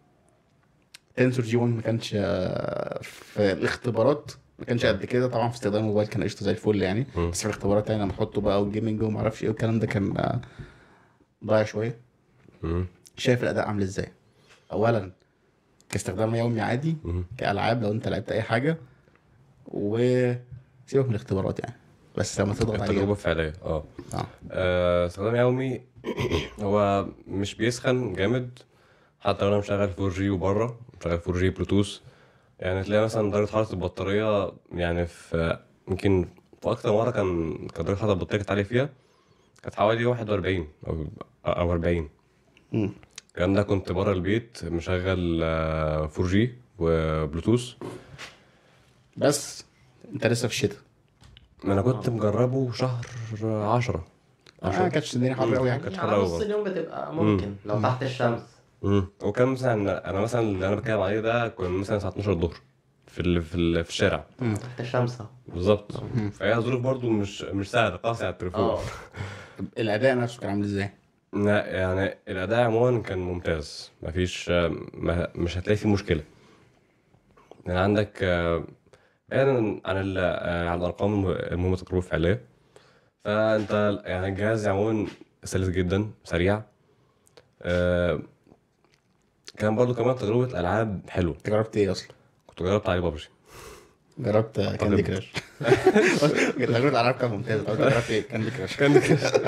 تنسور جي 1 ما كانش آه، في الاختبارات ما كانش قد كده طبعا في استخدام الموبايل كان قشطه زي الفل يعني مم. بس في الاختبارات يعني لما احطه بقى والجيمنج وما اعرفش ايه والكلام ده كان آه، ضايع شويه مم. شايف الاداء عامل ازاي اولا كاستخدام يومي عادي مم. كالعاب لو انت لعبت اي حاجه وسيبك من الاختبارات يعني بس لما تضغط التجربة عليه فعلية اه اه آه، استخدام يومي هو مش بيسخن جامد حتى لو انا مشغل 4 جي وبره مشغل 4 جي بلوتوث يعني تلاقي مثلا درجة حرارة البطارية يعني في يمكن في أكتر مرة كان كانت درجة حرارة البطارية كانت عالية فيها كانت حوالي 41 أو أو 40 مم. الكلام ده كنت بره البيت مشغل آه، 4 جي وبلوتوث بس انت لسه في الشتاء ما انا كنت مجربه شهر 10 اه ما كانتش الدنيا حر قوي يعني كانت يعني حلوة على نص برضه. اليوم بتبقى ممكن لو تحت الشمس امم وكان مثلا انا مثلا اللي انا بتكلم عليه ده كان مثلا الساعه 12 الظهر في ال... في, ال... في الشارع تحت الشمس اهو. بالظبط فهي ظروف برضو مش مش سهله قاسي على التليفون اه الاداء نفسه كان عامل ازاي لا يعني الاداء عموما كان ممتاز مفيش ما مش هتلاقي فيه مشكله يعني عندك آه، بعيدا عن ال... آه، عن الارقام الم- المهمه التجربه الفعليه فانت يعني الجهاز عموما سلس جدا سريع آه، كان برضو كمان تجربه الالعاب حلوه انت جربت ايه اصلا كنت جربت عليه بابجي جربت كاندي كراش تجربة الالعاب كانت ممتازه طب انت جربت ايه كاندي كراش كان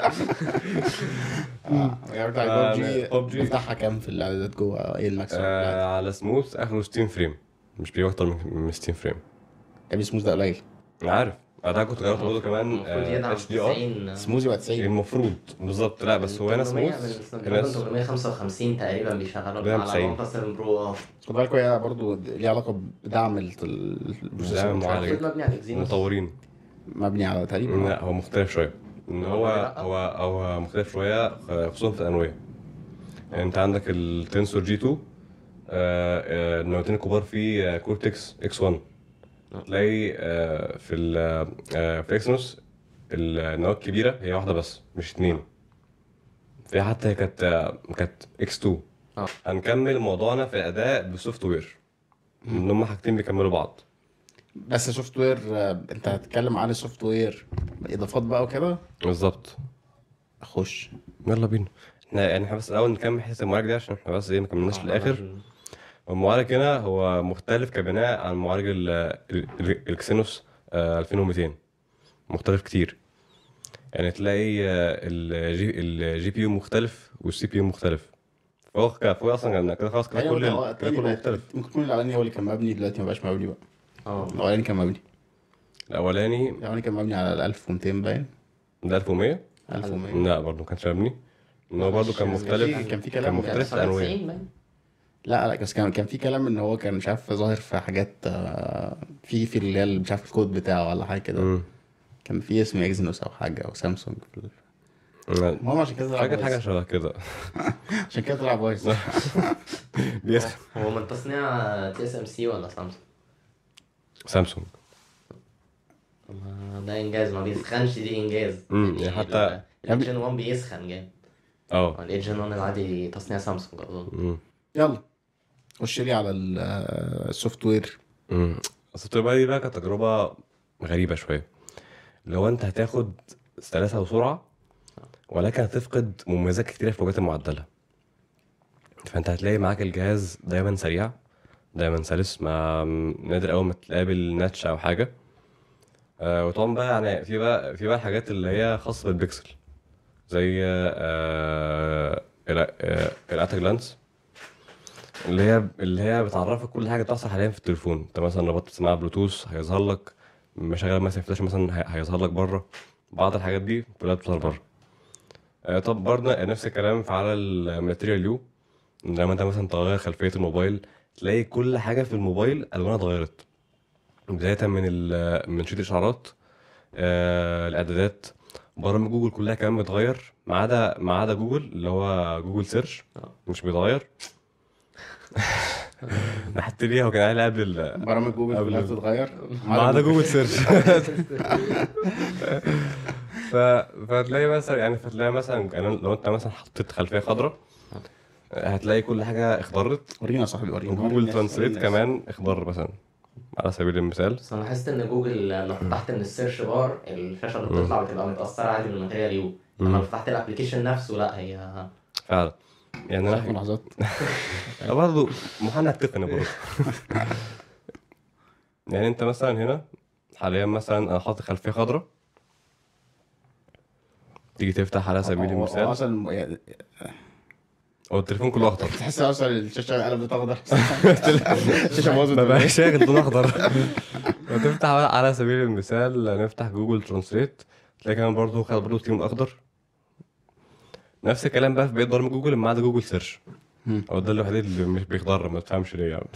اه جربت على آه، ببجي PUBG. بتفتحها كام في الاعدادات جوه ايه الماكسيموم آه على سموث اخره 60 فريم مش بيجيب اكتر من من 60 فريم يعني سموث ده قليل انا عارف ده كنت جربت برضه كمان المفروض يدعم اتش دي ار 90 سموزي بقى 90 المفروض بالظبط لا بس هو هنا 800 سموث من هنا من 855 تقريبا بيشغلوا ده على 90. 1 7 برو اه خد بالكوا هي برضه ليها علاقه بدعم ال- ال- البروسيسور دعم مش عارف معالج. إيه. المفروض مبني على اكزينوس مطورين مبني على تقريبا لا هو مختلف شويه ان هو هو هو مختلف شويه خصوصا في الانويه يعني انت عندك التنسور جي 2 آه، آه، النواتين الكبار فيه آه، كورتكس اكس 1 تلاقي آه، في ال آه، في اكسنوس النواه الكبيره هي واحده بس مش اتنين في حتى هي كانت آه، كانت اكس 2 اه. هنكمل موضوعنا في الاداء بالسوفت وير ان هم حاجتين بيكملوا بعض بس سوفت وير آه، انت هتتكلم عن السوفت وير اضافات بقى وكده بالظبط خش يلا بينا احنا يعني احنا بس الاول نكمل حته المعالج دي عشان احنا بس ايه ما كملناش في الاخر المعالج هنا هو مختلف كبناء عن معالج ال- ال- ال- الكسينوس آه، 2200 مختلف كتير يعني تلاقي آه، الجي الجي بي يو مختلف والسي بي يو مختلف فهو ك- فهو اصلا كان كده خلاص كده تقريباً كل هو كده التاني كله بقى- مختلف ممكن يكون الاولاني هو اللي كان مبني دلوقتي ما بقاش مبني بقى اه الاولاني كان مبني الاولاني الاولاني كان مبني على 1200 باين ده 1100 1100 لا برضه ما كانش مبني ان هو برضه كان كان مختلف في- كان في كان كلام مختلف كان الانواع 97 باين. لا لا بس كان كان في كلام ان هو كان مش عارف ظاهر في حاجات آه، في في اللي هي اللي مش عارف الكود بتاعه ولا حاجه كده مم. كان في اسم اكزينوس او حاجه او سامسونج في ال- لا، المهم عشان كده طلع حاجه بايظ. حاجه شبه كده عشان كده طلع بايظ بيسخن هو من تصنيع تي اس ام سي ولا سامسونج؟ سامسونج ما ده انجاز ما بيسخنش دي انجاز مم، يعني حتى- الايجن 1 بيسخن جامد اه الايجن 1 العادي تصنيع سامسونج اظن مم. يلا خش لي على ال- آه، السوفت وير امم اصل التجربه دي بقى كانت تجربه غريبه شويه لو انت هتاخد سلاسه وسرعه ولكن هتفقد مميزات كتيره في الوجهات المعدله فانت هتلاقي معاك الجهاز دايما سريع دايما سلس ما نادر اول ما تقابل ناتش او حاجه آه وطبعا بقى يعني في بقى في بقى الحاجات اللي هي خاصه بالبيكسل زي آه الاتا جلانس اللي هي اللي هي بتعرفك كل حاجه بتحصل حاليا في التليفون انت مثلا ربطت سماعه بلوتوث هيظهر لك مشغل مثلا فلاش مثلا هي- هيظهر لك بره بعض الحاجات دي كلها بتظهر بره آه، طب برضه نفس الكلام في على الماتيريال يو لما انت مثلا تغير خلفيه الموبايل تلاقي كل حاجه في الموبايل الوانها اتغيرت بدايه من ال- من شريط الاشعارات آه، الاعدادات برامج جوجل كلها كمان بتغير ما عدا ما عدا جوجل اللي هو جوجل سيرش آه. مش بيتغير نحت ليه هو كان قايل قبل ال- برامج جوجل قبل- كلها بتتغير ما عدا جوجل سيرش ف... فتلاقي مثلا يعني فتلاقي مثلا يعني لو انت مثلا حطيت خلفيه خضراء هتلاقي كل حاجه اخضرت ورينا يا صاحبي ورينا وري وجوجل الناس، وري ترانسليت الناس. كمان اخضر مثلا على سبيل المثال بس انا لاحظت ان جوجل لو فتحت من السيرش بار الشاشه اللي بتطلع بتبقى متاثره عادي بالماتيريال يو لما لو فتحت الابلكيشن نفسه لا هي فعلا يعني شايف انا ملاحظات برضه محنك تقني برضه يعني انت مثلا هنا حاليا مثلا انا حاطط خلفيه خضراء تيجي تفتح على سبيل هو- هو المثال اصلا يعني هو التليفون كله اخضر تحس اصلا الشاشه قلبت اخضر الشاشه باظت ما بقاش شاغل لون اخضر وتفتح على سبيل المثال نفتح جوجل ترانسليت تلاقي كمان برضه خد برضه لون اخضر نفس الكلام بقى في بقيه برامج جوجل ما عدا جوجل سيرش مم. هو ده الوحيد اللي مش بيخضر ما تفهمش ليه يعني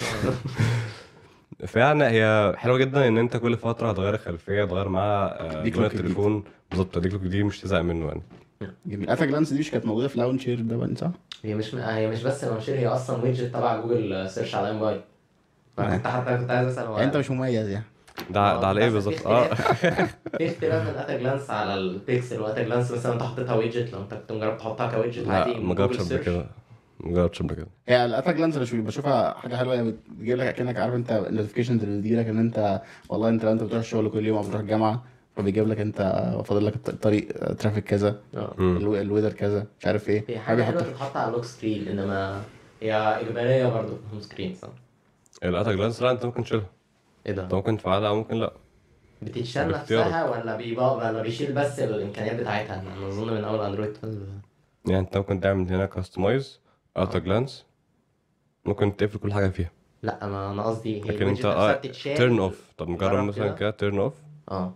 فعلا هي حلوه جدا ان انت كل فتره هتغير الخلفيه تغير معاها آه، ديك لون لوك جديد. التليفون بالظبط ديك لوك دي مش تزهق منه يعني جميل اتا جلانس دي مش كانت موجوده في لاونشير ده بقى صح؟ هي مش هي مش بس لانشير هي اصلا ويدجت تبع جوجل سيرش على الموبايل فانا كنت حتى كنت عايز اسال هو يعني انت مش مميز يعني ده ده على ايه بس بالظبط في اه اختلاف- في اختلاف من اتا جلانس على البيكسل واتا جلانس مثلا انت حطيتها ويدجت لو انت كنت مجرب تحطها كويدجت لا عادي ما من جربتش جوجل قبل سيرش كده ما جربتش قبل كده هي الاتا جلانس انا شو- بشوفها حاجه حلوه هي بتجيب لك كانك عارف انت النوتيفيكيشنز اللي بتجي لك ان انت والله انت لو انت بتروح الشغل كل يوم او بتروح الجامعه فبيجيب لك انت فاضل لك الط- الطريق آه، ترافيك كذا اه مم. الو- الويذر كذا مش عارف ايه هي حابب حاجه حلوه يحط تتحط على لوك سكرين انما هي اجباريه برضه في الهوم سكرين صح؟ الاتا جلانس لا انت ممكن تشيلها ايه ده؟ انت ممكن تفعلها او ممكن لا بتتشال باختيارك. نفسها ولا بيبقى ولا بيشيل بس الامكانيات بتاعتها انا اظن من اول اندرويد يعني انت ممكن تعمل هنا كاستمايز اتا جلانس ممكن تقفل كل حاجه فيها لا ما انا قصدي هي لكن الويدجت انت نفسها اه بتتشال تيرن اوف طب نجرب جرب مثلا كده. كده تيرن اوف اه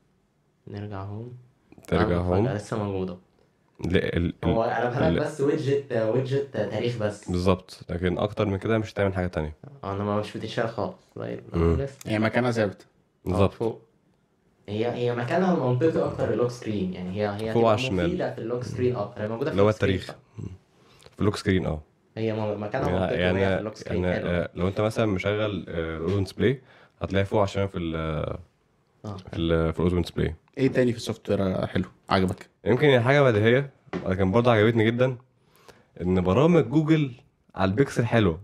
نرجع هوم ترجع آه، هوم فجأة لسه موجوده ال- ال- ال- هو قلبها ال- لك بس ويدجت ويدجت تاريخ بس بالظبط لكن اكتر من كده مش هتعمل حاجه تانية اه انما مش بتتشال خالص زي مم. لسه هي مكانها ثابت آه، بالظبط فوق هي هي مكانها المنطقي اكتر اللوك سكرين يعني هي هي فوق هتبقى على الشمال. مفيده في اللوك سكرين اكتر هي موجوده في اللي هو اللوك سكرين التاريخ صح؟ في اللوك سكرين اه هي م- مكانها يعني منطقي يعني, وهي في اللوك سكرين يعني حلو آه، لو انت مثلا مشغل الاوزون ديسبلاي هتلاقي فوق عشان في ال اه في ال في الاوزون ديسبلاي ايه تاني في السوفت وير حلو عجبك يمكن هي حاجه بديهيه لكن برضه عجبتني جدا ان برامج جوجل على البيكسل حلوه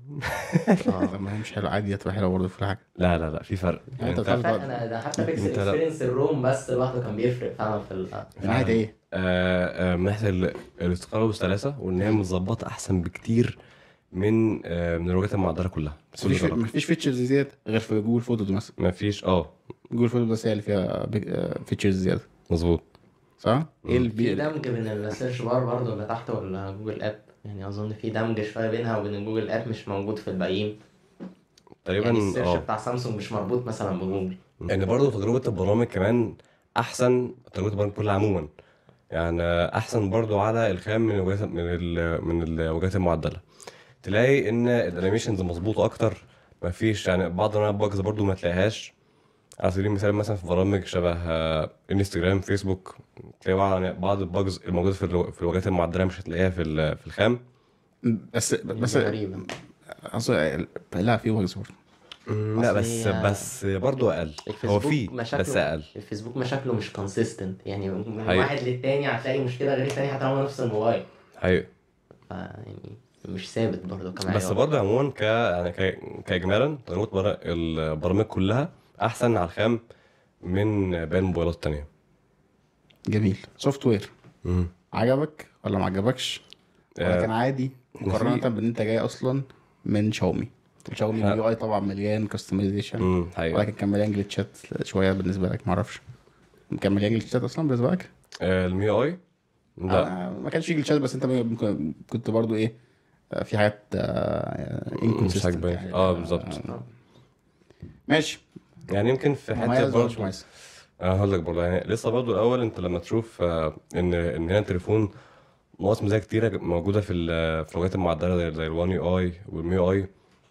اه ما هي مش حلو عادي هتبقى حلوه برضه في كل حاجه لا لا لا في فرق يعني انت انت بتعرف- فرق انا ده حتى بيكسل انت لا- اكسبيرينس الروم بس لوحده كان بيفرق فعلا في ال من ناحيه ايه؟ آه، آه، من ناحيه ال- الاستقرار والسلاسه وان هي متظبطه احسن بكتير من آه، من الوجهات المعدله كلها بس مفيش كل مفيش فيتشرز زياده غير في جوجل فوتوز مثلا ما فيش اه جوجل فوتوز بس هي اللي فيها فيتشرز زياده مظبوط صح؟ ايه اللي في بي... دمج بين السيرش بار برضه اللي تحت ولا جوجل اب يعني اظن في دمج شويه بينها وبين الجوجل اب مش موجود في الباقيين تقريبا يعني السيرش اه بتاع سامسونج مش مربوط مثلا بجوجل يعني برضه تجربة البرامج كمان أحسن تجربة البرامج كلها عموما يعني أحسن برضه على الخام من الوجهات من ال من الوجهات المعدلة تلاقي إن الأنيميشنز مظبوطة أكتر مفيش يعني بعض أنواع الباجز برضه ما تلاقيهاش على سبيل المثال مثلا في برامج شبه آه، انستجرام فيسبوك تلاقي بعض يعني بعض الباجز الموجودة في الو- في الوجهات المعدلة مش هتلاقيها في ال- في الخام بس بس غريبه اصل لا في بجز برضه لا أصل بس هي- بس برضه أقل هو الفيسبوك في مشاكله بس أقل الفيسبوك مشاكله مش كونسيستنت يعني من حقيقي. واحد للتاني هتلاقي مشكله غير التاني حتى لو هو نفس الموبايل حقيقي ف يعني مش ثابت برضه كمان بس برضه عموما ك يعني ك... كاجمالا تجربه بر... البرامج كلها احسن على الخام من باقي الموبايلات التانية جميل سوفت وير امم عجبك ولا ما عجبكش ولا آه، كان عادي مقارنة في- بان انت جاي اصلا من شاومي شاومي ها. اليو اي طبعا مليان كاستمايزيشن امم حقيقي ولكن كان مليان جلitchات شويه بالنسبه لك معرفش كان مليان جلitchات اصلا بالنسبه لك؟ آه، المي اي لا آه، ما كانش فيه جلitchات بس انت ممكن كنت برضو ايه آه، في حاجات مش عاجباني. يعني اه بالظبط ماشي يعني يمكن في حته مميز ولا مش برضه مميز؟ انا هقول لك برضه يعني لسه برضه الاول انت لما تشوف آه، ان ان هنا التليفون ناقص مزايا كتيره موجوده في ال- في اللغات المعدله زي زي الوان يو اي والمي اي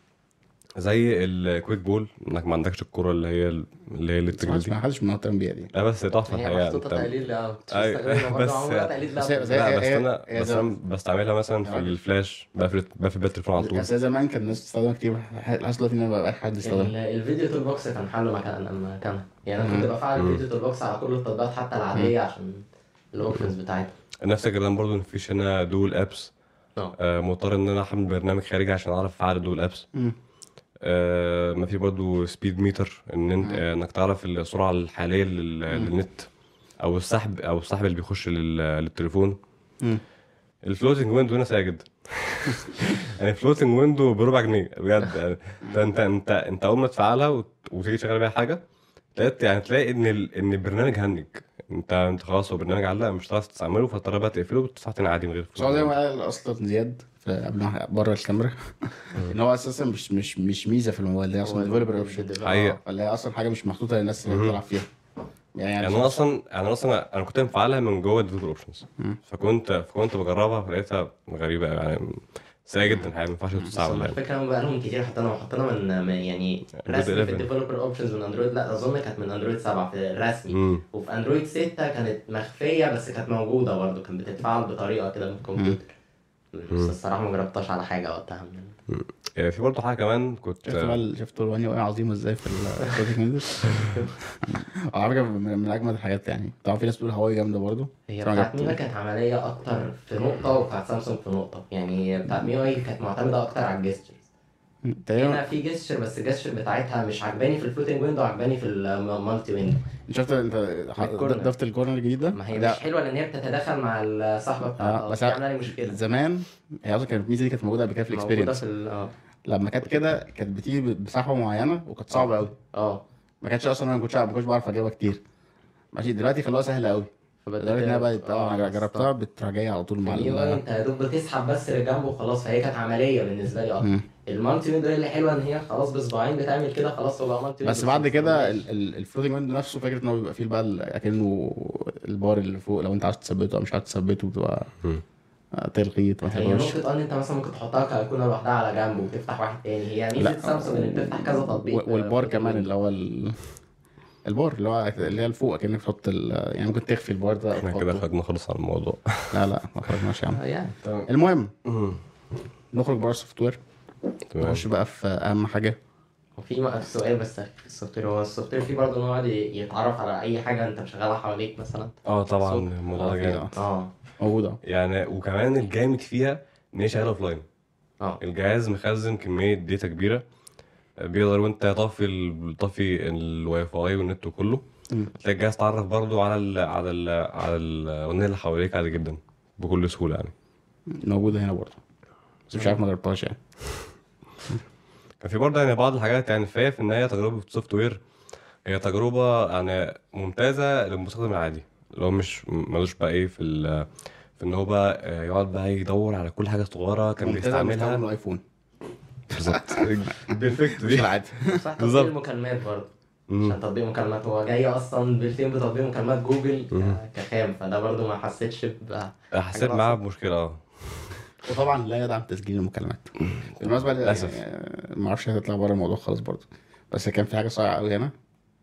زي الكويك بول انك ما عندكش الكره اللي هي اللي هي اللي بتجري دي ما حدش مهتم بيها دي لا بس تحفه هي الحقيقه محطوطه انت تقليل اه أيوة، بس بس- عمرها تقليل بس- لا بس- لا هي- بس هي- انا هي بس زي- انا بستعملها مثلا في الفلاش بقفل بقفل بيت التليفون على طول بس زمان كان الناس بتستخدمها كتير حاسس دلوقتي ان ما بقاش حد يستخدمها ال- الفيديو تول بوكس كان حله مكان مكانها يعني انا كنت بفعل الفيديو تول بوكس على كل التطبيقات حتى العاديه عشان الاوبشنز بتاعتها نفس الكلام برضو مفيش هنا دول ابس اه آه مضطر ان انا احمل برنامج خارجي عشان اعرف افعل دول ابس مم. آه ما في برضو سبيد ميتر ان انت آه انك تعرف السرعه الحاليه لل- للنت او السحب او السحب اللي بيخش لل- للتليفون مم. الفلوتنج ويندو هنا ساجد يعني فلوتنج ويندو بربع جنيه بجد يعني انت انت انت انت اول ما تفعلها وت- وتيجي تشغل بيها حاجه تلاقي يعني تلاقي ان ال... ان البرنامج هنج انت انت خلاص هو برنامج علق مش هتعرف تستعمله فاضطر بقى تقفله وتفتح تاني عادي من غير بس هو زي ما فلوس قال اصلا زياد في- قبل ما بره الكاميرا ان هو اساسا مش مش مش ميزه في الموبايل ده اصلا ديفلوبر اوبشن حقيقة. ولا هي اصلا حاجه مش محطوطه للناس اللي بتلعب فيها يعني يعني انا اصلا يعني انا اصلا انا كنت مفعلها من جوه الديفلوبر اوبشنز فكنت فكنت بجربها فلقيتها غريبه أوي، يعني سيئه جدا الحقيقه ما ينفعش بس تتساعد هم يعني الفكره هم بقالهم كتير حاطينها وحاطينها من من- يعني جزء رسمي في 11. الديفلوبر اوبشنز من اندرويد لا اظن كانت من اندرويد 7 في الرسمي امم وفي اندرويد 6 كانت مخفيه بس كانت موجوده برضه كانت بتتفعل بطريقه كده من الكمبيوتر بس الصراحه ما جربتهاش على حاجه وقتها من يعني في برضه حاجه كمان كنت شفت بقى شفت الواني وقع عظيمه ازاي في البروجكت ويندوز على فكره من من اجمد الحاجات يعني طبعا في ناس بتقول هواوي جامده برضه هي بس أنا بتاعت جبت- مينا كانت عمليه اكتر في نقطه وبتاعت سامسونج في نقطه يعني بتاعت مي اي كانت معتمده اكتر على الجسترز تقريبا هنا في جستر بس الجستر بتاعتها مش عجباني في الفلوتنج ويندو عجباني في المالتي ويندو شفت انت الكورنر. ضفت الكورنر الجديد ده ما هي لا، مش حلوه لان هي بتتداخل مع الصاحبه اه بتاعتها بس بس عامله لي مشكله زمان هي اصلا كانت الميزه دي كانت موجوده قبل كده في موجوده الاكسبيرينس في ال- اه لما كانت كده كانت بتيجي بسحبه معينه وكانت صعبه قوي اه ما كانتش اصلا انا ما كنتش ما كنتش بعرف اجيبها كتير ماشي دلوقتي خلوها سهله قوي لدرجه انها بقت اه انا جربتها بتروح جايه على طول مع مع ال- انت يا دوب بتسحب بس اللي جنبه وخلاص فهي كانت عمليه بالنسبه لي اكتر مم. المالتي ويندو هي اللي حلوه ان هي خلاص بصباعين بتعمل كده خلاص هو بقى مالتي ويندو بس بعد مش كده مستناش. الفلوتنج ويندو نفسه فكره ان هو بيبقى فيه بقى ال- اكنه البار اللي فوق لو انت عايز تثبته او مش عايز تثبته بتبقى مم. آه، تلغيه ما هي تلغوش نقطة ان انت مثلا ممكن تحطها كايقونة لوحدها على جنب وتفتح واحد تاني هي ميزة لا. سامسونج ان بتفتح كذا تطبيق و- والبار في كمان الويندو. اللي هو ال- البار اللي هو اللي هي الفوق اكنك تحط ال- يعني ممكن تخفي البار ده أو احنا كده تحطه. خرجنا خالص عن الموضوع لا لا ما خرجناش يا عم آه، يعني المهم مم. نخرج بره السوفت وير تمام نخش بقى في اهم حاجه وفي م- سؤال بس في السوفت وير هو السوفت وير فيه برضه ان هو يقعد يتعرف على اي حاجة انت مشغلها حواليك مثلا اه طبعا صوت. الموضوع ده آه، جامد في- اه موجوده يعني وكمان الجامد فيها ان هي شغاله اوف لاين اه الجهاز مخزن كميه داتا كبيره بيقدر وانت طافي ال- طافي الواي فاي والنت وكله مم. تلاقي الجهاز تعرف برضو على ال على ال على الاغنيه اللي حواليك عادي جدا بكل سهوله يعني موجوده هنا برضه بس مش عارف ما جربتهاش يعني كان في برضه يعني بعض الحاجات يعني فهي في النهايه تجربه سوفت وير هي تجربه يعني ممتازه للمستخدم العادي اللي هو مش ملوش بقى ايه في ال في ان هو بقى آه، يقعد بقى يدور على كل حاجه صغيره كان ممتازة على مستخدم بيستعملها الايفون بالظبط بالفكت مش دي العادي صح تطبيق بالظبط. المكالمات برضه مم. عشان تطبيق مكالمات هو جاي اصلا بيلتين بتطبيق مكالمات جوجل ك- كخام فده برضه ما حسيتش ب حسيت حاجة معاه ناقصة. بمشكله اه وطبعا لا يدعم تسجيل المكالمات بالمناسبه للأسف. يعني ما اعرفش هتطلع بره الموضوع خالص برضه بس كان في حاجه صايعه قوي هنا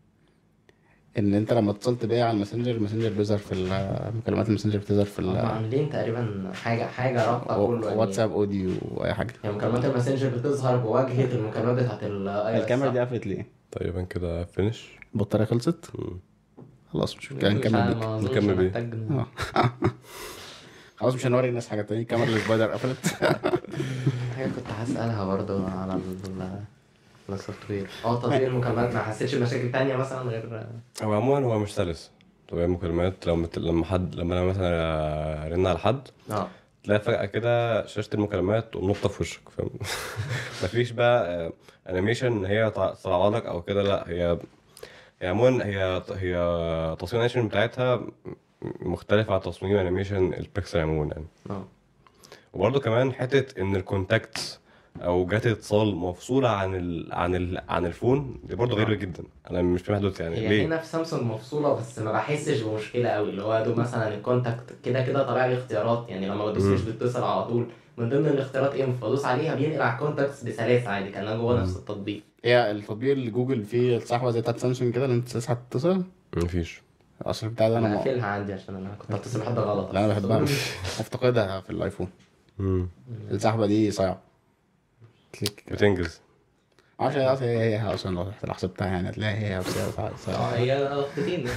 ان انت لما اتصلت بيا على الماسنجر الماسنجر بيظهر في ال- مكالمات الماسنجر بتظهر في هم ال- عاملين تقريبا حاجه حاجه رابطه كله يعني واتساب اوديو واي حاجه يعني مكالمات الماسنجر بتظهر بواجهه المكالمات بتاعت الاي الكاميرا دي قفلت ليه؟ تقريبا كده فينش البطاريه خلصت خلاص مش مشكله نكمل بيك نكمل بيه. بيه آه. خلاص مش هنوري الناس حاجه تانية الكاميرا السبايدر قفلت حاجه كنت هسالها برضه على ال السوفت وير اه تطبيق المكالمات ما حسيتش بمشاكل تانية مثلا غير هو عموما هو مش سلس طبيعي المكالمات لما لما حد لما انا مثلا ارن على حد اه تلاقي فجأة كده شاشة المكالمات ونقطة في وشك فاهم مفيش بقى انيميشن ان هي تع- تطلع لك او كده لا هي هي عموما هي هي تصميم الانيميشن بتاعتها م- مختلف عن تصميم انيميشن البيكسل عموما يعني اه وبرضه كمان حتة ان الكونتاكت او جهات الاتصال مفصولة عن ال... عن ال... عن الفون دي برضه غريبة جدا انا مش فاهم حدود يعني هي ليه هنا في سامسونج مفصوله بس ما بحسش بمشكله قوي اللي هو يا دوب مثلا الكونتاكت كده كده طالع لي اختيارات يعني لما بدوس مش بتتصل على طول من ضمن الاختيارات ايه فادوس عليها بينقل على الكونتاكتس بسلاسه عادي كانها جوه نفس التطبيق هي التطبيق اللي جوجل فيه الصحوه زي بتاعت سامسونج كده اللي انت تسعى تتصل مفيش اصل بتاع ده انا انا ما- قافلها عندي عشان انا كنت هتصل بحد غلط لا انا بحبها مفتقدها في الايفون مم. السحبه دي صعبه كليك بتنجز معرفش هي هي هي هي اصلا لو رحت حسبتها يعني هتلاقيها هي بس هي صعبة- اه صعبة. هي نقطتين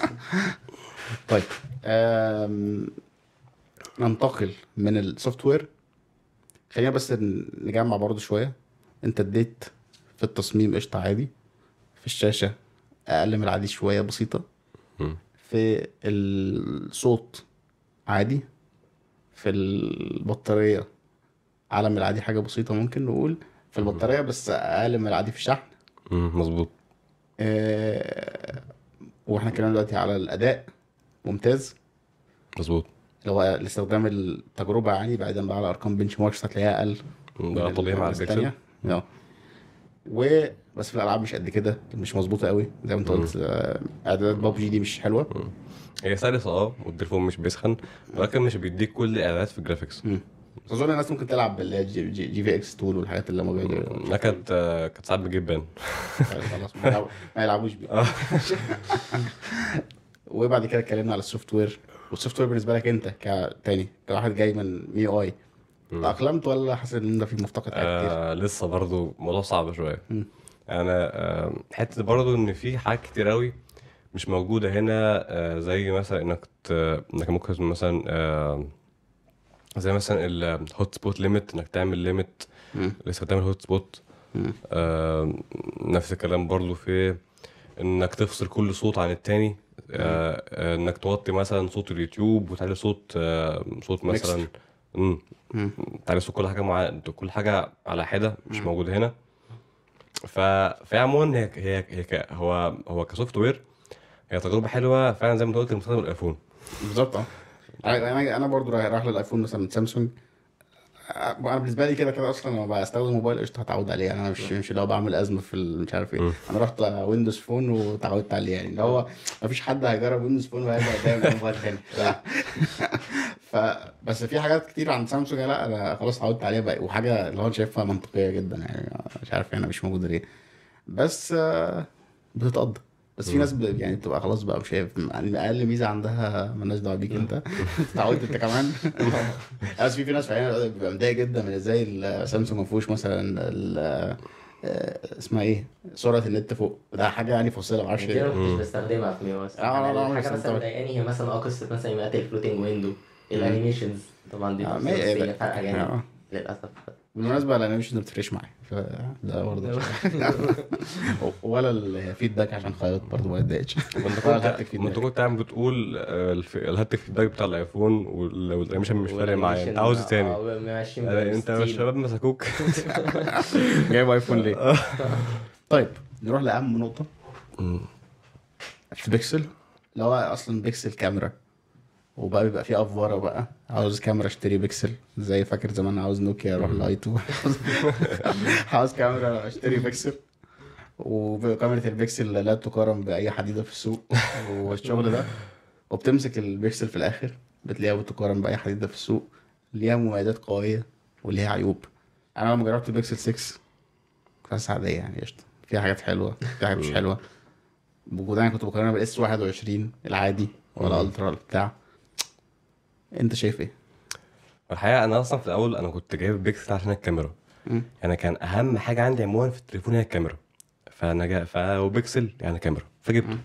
طيب آم، ننتقل من السوفت وير خلينا بس ن- نجمع برضو شويه انت اديت في التصميم قشطه عادي في الشاشه اقل من العادي شويه بسيطه مم. في الصوت عادي في البطاريه اعلى من العادي حاجه بسيطه ممكن نقول في البطاريه بس اقل من العادي في الشحن مم. مظبوط آه، واحنا اتكلمنا دلوقتي على الاداء ممتاز مظبوط اللي هو لاستخدام التجربه يعني بعيدا بقى على ارقام بنش ماركس هتلاقيها اقل ده طبيعي مع الجهاز البيكسل التانية. اه و بس في الالعاب مش قد كده مش مظبوطه قوي زي ما انت قلت آه، اعدادات بابجي دي مش حلوه هي سلسة اه والتليفون مش بيسخن ولكن مش بيديك كل الاعدادات في الجرافيكس مم. اظن الناس ممكن تلعب باللي هي جي, جي, جي في اكس تول والحاجات اللي هم بيقعدوا ده كانت آه، كانت ساعات بتجيب بان خلاص ما يلعبوا- ما يلعبوش بيه آه. وبعد كده اتكلمنا على السوفت وير والسوفت وير بالنسبه لك انت كتاني كواحد جاي من مي اي تأقلمت ولا حاسس ان انت في مفتقد حاجات كتير؟ آه لسه برضو الموضوع صعب شويه مم. انا آه حته برضو ان في حاجات كتير قوي مش موجوده هنا آه زي مثلا انك ت... انك ممكن مثلا آه زي مثلا الهوت سبوت ليميت انك تعمل ليميت مم. لاستخدام الهوت سبوت مم. آه نفس الكلام برضو في انك تفصل كل صوت عن التاني آه آه انك توطي مثلا صوت اليوتيوب وتعلي صوت آه صوت مثلا امم مم. تعالى صوت كل حاجه مع كل حاجه على حده مش موجوده هنا ف فهي عموما هي هي, هي ك... هو هو كسوفت وير هي تجربه حلوه فعلا زي ما انت قلت لمستخدم الايفون بالظبط اه انا انا أنا برضو رايح رايح للايفون مثلا من سامسونج آه، انا بالنسبه لي كده كده اصلا لما بستخدم موبايل قشطه هتعود عليه يعني انا مش مش اللي هو بعمل ازمه في ال- مش عارف ايه مم. انا رحت ويندوز فون وتعودت عليه يعني اللي هو مفيش حد هيجرب ويندوز فون وهيرجع يتابع موبايل تاني لا. ف بس في حاجات كتير عند سامسونج لا انا خلاص اتعودت عليها بقى وحاجه اللي هو أنا شايفها منطقيه جدا يعني مش عارف هنا مش موجوده ليه بس آه، بتتقضى بس في ناس ب... يعني بتبقى خلاص بقى مش شايف يعني اقل ميزه عندها مالناش دعوه بيك انت اتعودت انت كمان بس في في ناس فعلا بيبقى متضايق جدا من ازاي السامسونج ما فيهوش مثلا ال- آه، اسمها ايه سرعه النت فوق ده حاجه يعني فاصله ما اعرفش دي انا ايه ما كنتش بستخدمها في مي او اس آه، لا، لا، حاجه بس مثلا أنت- مضايقاني هي مثلا اه قصه مثلا يبقى الفلوتنج ويندو الانيميشنز طبعا دي آه، تفصيلة ما هي- بس هي فارقه جامد آه. للاسف بالمناسبه الانيميشن ما بتفرقش معايا فده برضه ولا الفيدباك عشان خيط برضه ما اتضايقتش ما انت ولا كنت الهابتك ما انت feedback. كنت عم بتقول آه، الف- الهاتف فيدباك بتاع الايفون وال- والانيميشن مش فارق معايا انت عاوز إيه تاني ماشيين آه، انت يا الشباب مسكوك جايب ايفون ليه؟ طيب نروح لاهم نقطه مم. في بيكسل اللي هو اصلا بيكسل كاميرا وبقى بيبقى فيه افوره بقى عاوز كاميرا اشتري بيكسل زي فاكر زمان عاوز نوكيا اروح لايتو عاوز كاميرا اشتري بيكسل وكاميرا البيكسل لا تقارن باي حديده في السوق والشغل ده وبتمسك البيكسل في الاخر بتلاقيها بتقارن باي حديده في السوق ليها مميزات قويه وليها عيوب انا لما جربت البيكسل 6 كانت عاديه يعني قشطه فيها حاجات حلوه فيها حاجات مش حلوه وبعدين كنت بقارنها بالاس 21 العادي ولا الترا ولا بتاع انت شايف ايه؟ الحقيقه انا اصلا في الاول انا كنت جايب بيكسل عشان الكاميرا مم. يعني كان اهم حاجه عندي عموما في التليفون هي الكاميرا فانا جا فهو بيكسل يعني كاميرا فجبته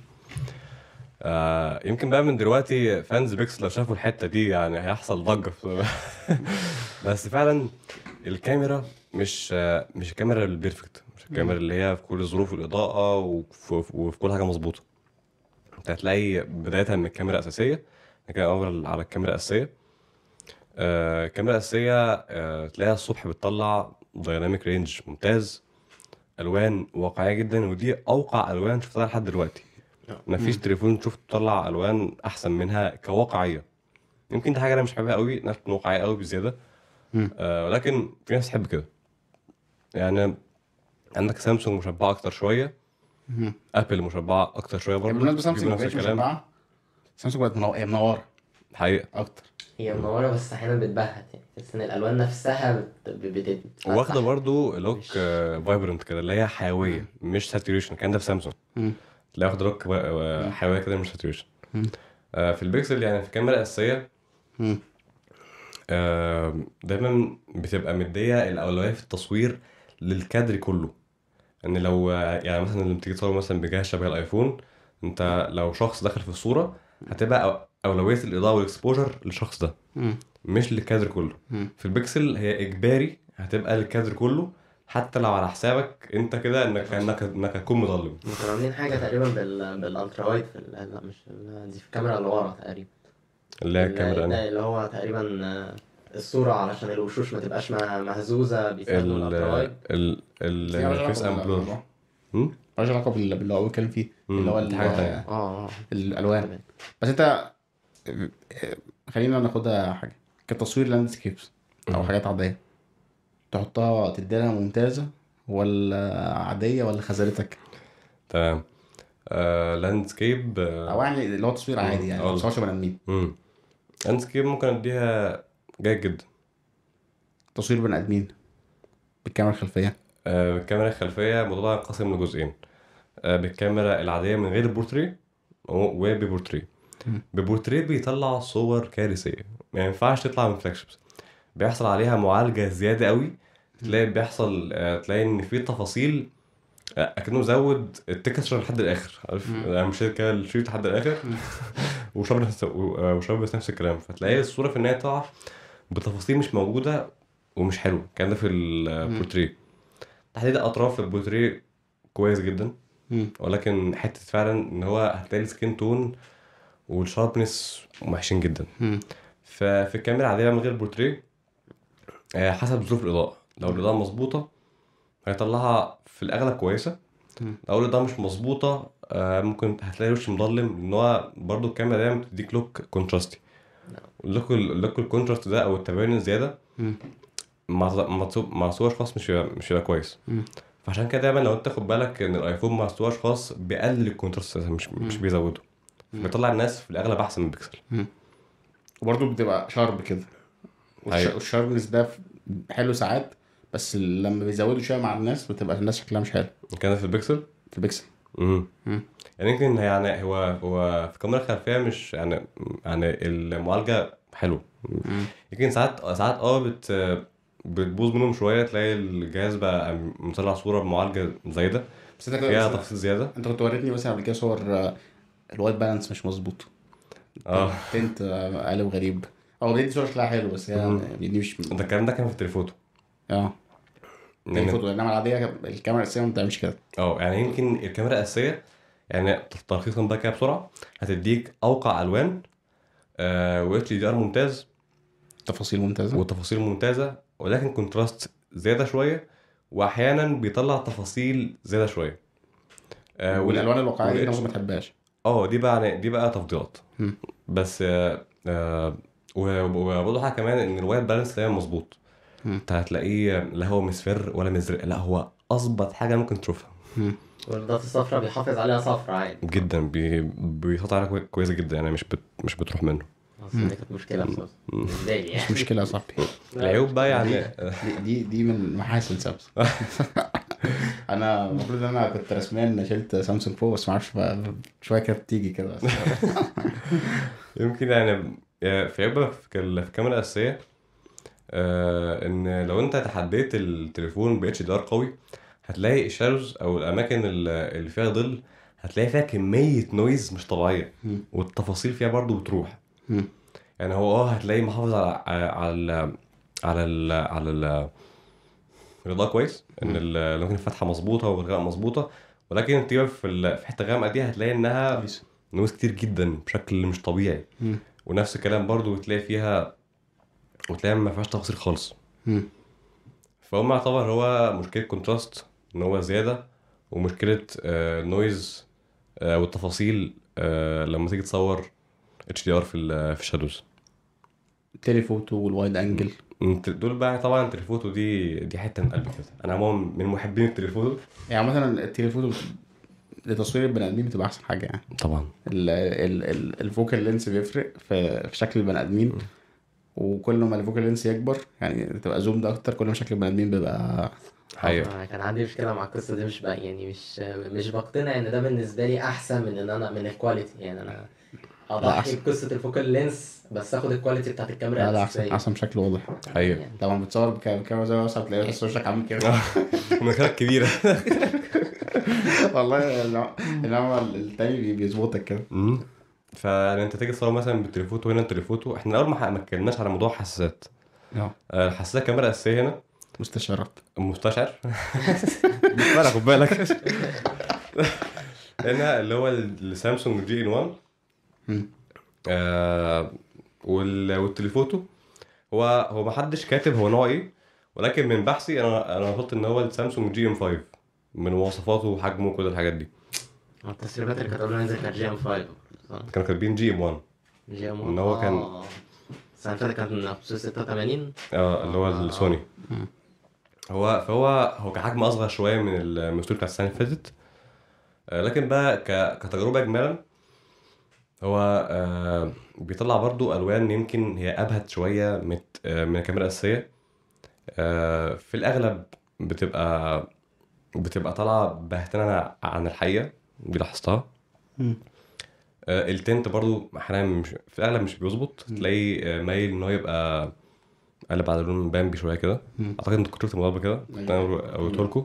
آه يمكن بقى من دلوقتي فانز بيكسل لو شافوا الحته دي يعني هيحصل ضجه في بس فعلا الكاميرا مش آه مش الكاميرا البيرفكت مش الكاميرا اللي هي في كل ظروف الاضاءه وفي, وفي كل حاجه مظبوطه انت هتلاقي بدايه من الكاميرا الاساسيه كده اول على الكاميرا الاساسيه آه، الكاميرا الاساسيه آه، تلاقيها الصبح بتطلع دايناميك رينج ممتاز الوان واقعيه جدا ودي اوقع الوان شفتها لحد دلوقتي مفيش تليفون شفت تطلع الوان احسن منها كواقعيه يمكن دي حاجه انا مش حاببها قوي ناس بتكون واقعيه قوي بزياده مم. آه ولكن في ناس تحب كده يعني عندك سامسونج مشبعه اكتر شويه مم. ابل مشبعه اكتر شويه برضه بالمناسبه سامسونج ما بيقولوا نفس بقتش الكلام. مشبعه سامسونج بقت منو- هي منوره حقيقه اكتر هي منورة بس أحيانا بتبهت يعني تحس إن الألوان نفسها بت... بت... بت... واخده برضو لوك مش- فايبرنت كده اللي هي حيويه مش ساتوريشن كان ده في سامسونج مم. تلاقي واخده لوك آه، حيويه كده مش ساتوريشن مم. آه، في البيكسل يعني في الكاميرا الاساسيه مم. آه، دايما بتبقى مديه الاولويه في التصوير للكادر كله ان لو يعني مثلا لما تيجي تصور مثلا بجهاز شبه الايفون انت لو شخص دخل في الصوره هتبقى أو- اولويه الاضاءه والاكسبوجر للشخص ده مم. مش للكادر كله مم. في البيكسل هي اجباري هتبقى للكادر كله حتى لو على حسابك انت كده انك انك انك هتكون مظلم كانوا عاملين حاجة تقريبا بال... بالألترا وايد في ال... لا مش ال... دي في الكاميرا اللي ورا تقريبا اللي هي الكاميرا اللي, أنا. اللي هو تقريبا آه، الصورة علشان الوشوش ما تبقاش مه- مهزوزة بيستخدموا ال الألترا وايد ال ال في علاقة الفيس بالموضوع. امبلور هم؟ ملوش علاقه بال- باللي هو بيتكلم فيه مم. اللي هو دي ال- حاجة تانية. اه اه الالوان تمام. بس انت خلينا ناخدها حاجه كتصوير لاندسكيبس او مم. حاجات عاديه تحطها تديلها ممتازه ولا عاديه ولا خذلتك تمام آه لاندسكيب او يعني اللي هو تصوير عادي يعني ما اه. تصورش بني ادمين امم لاندسكيب ممكن اديها جيد جدا تصوير بني ادمين بالكاميرا الخلفيه آه الكاميرا الخلفيه الموضوع ده ينقسم لجزئين آه بالكاميرا العاديه من غير البورتري و- وببورتري مم. ببورتري بيطلع صور كارثيه ما ينفعش تطلع من فلاجشيبس بيحصل عليها معالجه زياده قوي تلاقي بيحصل آه، تلاقي ان في تفاصيل آه، اكنه زود التكستشر لحد الاخر عارف مم. انا مش كده الشريط لحد الاخر وشرب نفس و- وشرب بس نفس الكلام فتلاقي الصوره في النهايه طالعه بتفاصيل مش موجوده ومش حلوه الكلام ده في البورتري تحديد اطراف البورتري كويس جدا مم. ولكن حته فعلا ان هو هتلاقي السكين تون والشاربنس وحشين جدا مم. ففي الكاميرا العاديه من غير بورتريه آه، حسب ظروف الاضاءه لو الاضاءه مظبوطه هيطلعها في الاغلب كويسه مم. لو الاضاءه مش مظبوطه آه، ممكن هتلاقي وش مظلم لان هو برضو الكاميرا دايما بتديك لوك كونتراستي اللوك اللوك الكونتراست ده او التباين الزياده مم. مع مع صو- مع صور اشخاص مش هيبقى مش هيبقى كويس مم. فعشان كده دايما لو انت تاخد بالك ان الايفون مع صور اشخاص بيقلل الكونتراست أساساً، مش مش بيزوده بيطلع الناس في الاغلب احسن من بيكسل وبرضه بتبقى شارب كده والش- أيوة. والشاربنس ده ف- حلو ساعات بس لما بيزودوا شويه مع الناس بتبقى الناس شكلها مش حلو كان في البيكسل في البيكسل امم مم. يعني يمكن يعني هو هو في الكاميرا الخلفيه مش يعني يعني المعالجه حلوه مم. يمكن ساعات ساعات اه بت بتبوظ منهم شويه تلاقي الجهاز بقى مطلع صوره بمعالجه زايده بس انت فيها كده تفاصيل زياده انت كنت وريتني مثلا قبل كده صور آه، الوايت بالانس مش مظبوط اه تنت آه، قالب غريب هو دي صور شكلها حلو بس هي مم. يعني دي مش ده الكلام ده كان في التليفوتو اه دي يعني- فوتو انما العاديه الكاميرا الاساسيه ما بتعملش كده اه يعني يمكن الكاميرا الاساسيه يعني تلخيصا بقى كده بسرعه هتديك اوقع الوان آه و اتش دي ار ممتاز تفاصيل ممتازه وتفاصيل ممتازه ولكن كونتراست زياده شويه واحيانا بيطلع تفاصيل زياده شويه آه وال- والالوان الواقعيه دي وال الناس H- ما بتحبهاش اه دي بقى دي بقى تفضيلات مم. بس آه آه و- وبرضه حاجه كمان ان الوايت بالانس دايما مظبوط مم. انت هتلاقيه لا هو مصفر ولا مزرق لا هو اظبط حاجه ممكن تشوفها مم. والضغط الصفراء بيحافظ عليها صفرا عادي جدا بي بيحط عليها كوي- كويسه جدا يعني مش بت مش بتروح منه اصل دي كانت مشكله بصراحة. بالنسبه لي يعني مش مشكله يا صاحبي العيوب بقى يعني دي دي, دي من محاسن سامسونج انا المفروض ان انا كنت رسميا شلت سامسونج برو بس ما اعرفش بقى شويه كده بتيجي كده بس يمكن يعني في عيب بقى في ال- في الكاميرا الاساسيه آه ان لو انت تحديت التليفون ب اتش دي ار قوي هتلاقي الشادوز او الاماكن ال- اللي فيها ظل هتلاقي فيها كميه نويز مش طبيعيه مم. والتفاصيل فيها برضو بتروح مم. يعني هو اه هتلاقي محافظ على على ال على ال على ال الاضاءه كويس ان ال- الاماكن الفتحه مظبوطه والغامقه مظبوطه ولكن تيجي في ال- في حته غامقه دي هتلاقي انها كويس. نويز كتير جدا بشكل مش طبيعي مم. ونفس الكلام برضو بتلاقي فيها وتلاقي ما فيهاش تفاصيل خالص مم. فهو يعتبر هو مشكله كونتراست ان هو زياده ومشكله آه نويز آه والتفاصيل آه لما تيجي تصور اتش دي ار في ال- في الشادوز التليفوتو والوايد انجل انت دول بقى طبعا التليفوتو دي دي حته من قلبي كده انا عموما من محبين التليفوتو يعني مثلا التليفوتو بت- لتصوير البني ادمين بتبقى احسن حاجه يعني طبعا ال- ال- ال- الفوكال لينس بيفرق في في شكل البني ادمين وكل ما الفوكال لينس يكبر يعني تبقى زوم ده اكتر كل ما شكل البني ادمين بيبقى حقيقة أنا كان عندي مشكله مع القصه دي مش بقى يعني مش مش بقتنع ان ده بالنسبه لي احسن من ان انا من الكواليتي يعني انا لا، اضحي أحسن. بقصه الفوكال لينس بس اخد الكواليتي بتاعت الكاميرا لا لا احسن الأساسية. احسن بشكل واضح حقيقة يعني لما بتصور بكا- بكاميرا زي مثلا تلاقي بس وشك عامل كده مكانك كبيرة والله لا- انما التاني بي- بيظبطك كده مم. فيعني انت تيجي تصور مثلا بالتليفوتو هنا التليفوتو احنا اول ما ما اتكلمناش على موضوع حساسات اه آه، الحساسات كاميرا اساسيه هنا مستشارات مستشعر مستشعر خد بالك هنا اللي هو السامسونج جي ان 1 مم. آه وال- والتليفوتو هو هو ما حدش كاتب هو نوع ايه ولكن من بحثي انا انا وصلت ان هو السامسونج جي ام 5 من مواصفاته وحجمه وكل الحاجات دي التسريبات اللي كانت قبل ما ينزل كانت جي ام 5 كانوا كاتبين جي ام 1 جي ام إن هو كان- آه. السنه اللي فاتت كان بروسيسور 86 اه اللي هو آه. السوني مم. هو فهو هو كحجم اصغر شويه من المستور بتاع السنه اللي فاتت آه، لكن بقى ك... كتجربه اجمالا هو آه بيطلع برضو الوان يمكن هي ابهت شويه من آه من الكاميرا الاساسيه آه في الاغلب بتبقى بتبقى طالعه باهتنا عن الحقيقه دي لاحظتها مم. آه التنت برضو احيانا مش في الاغلب مش بيظبط تلاقي آه مايل ان هو يبقى قلب على لون بامبي شويه كده مم. اعتقد انت كنت شفت الموضوع ده كده كنت انا قلت لكم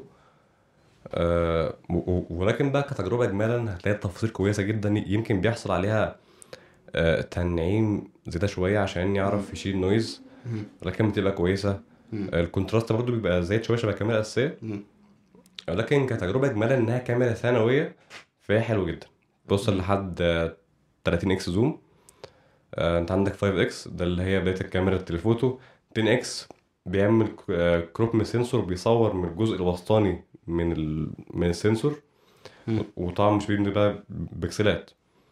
آه و- و- ولكن بقى كتجربه اجمالا هتلاقي التفاصيل كويسه جدا يمكن بيحصل عليها آه تنعيم زياده شويه عشان يعرف يشيل نويز مم. ولكن بتبقى كويسه مم. آه الكونتراست برضو بيبقى زايد شويه شبه الكاميرا الاساسيه مم. ولكن كتجربه اجمالا انها كاميرا ثانويه فهي حلو جدا بوصل لحد آه، 30 اكس زوم آه، انت عندك 5 اكس ده اللي هي بدايه الكاميرا التليفوتو 10 اكس بيعمل ك- آه، كروب من السنسور بيصور من الجزء الوسطاني من ال... من السنسور مم. وطبعا مش بيبني بقى بكسلات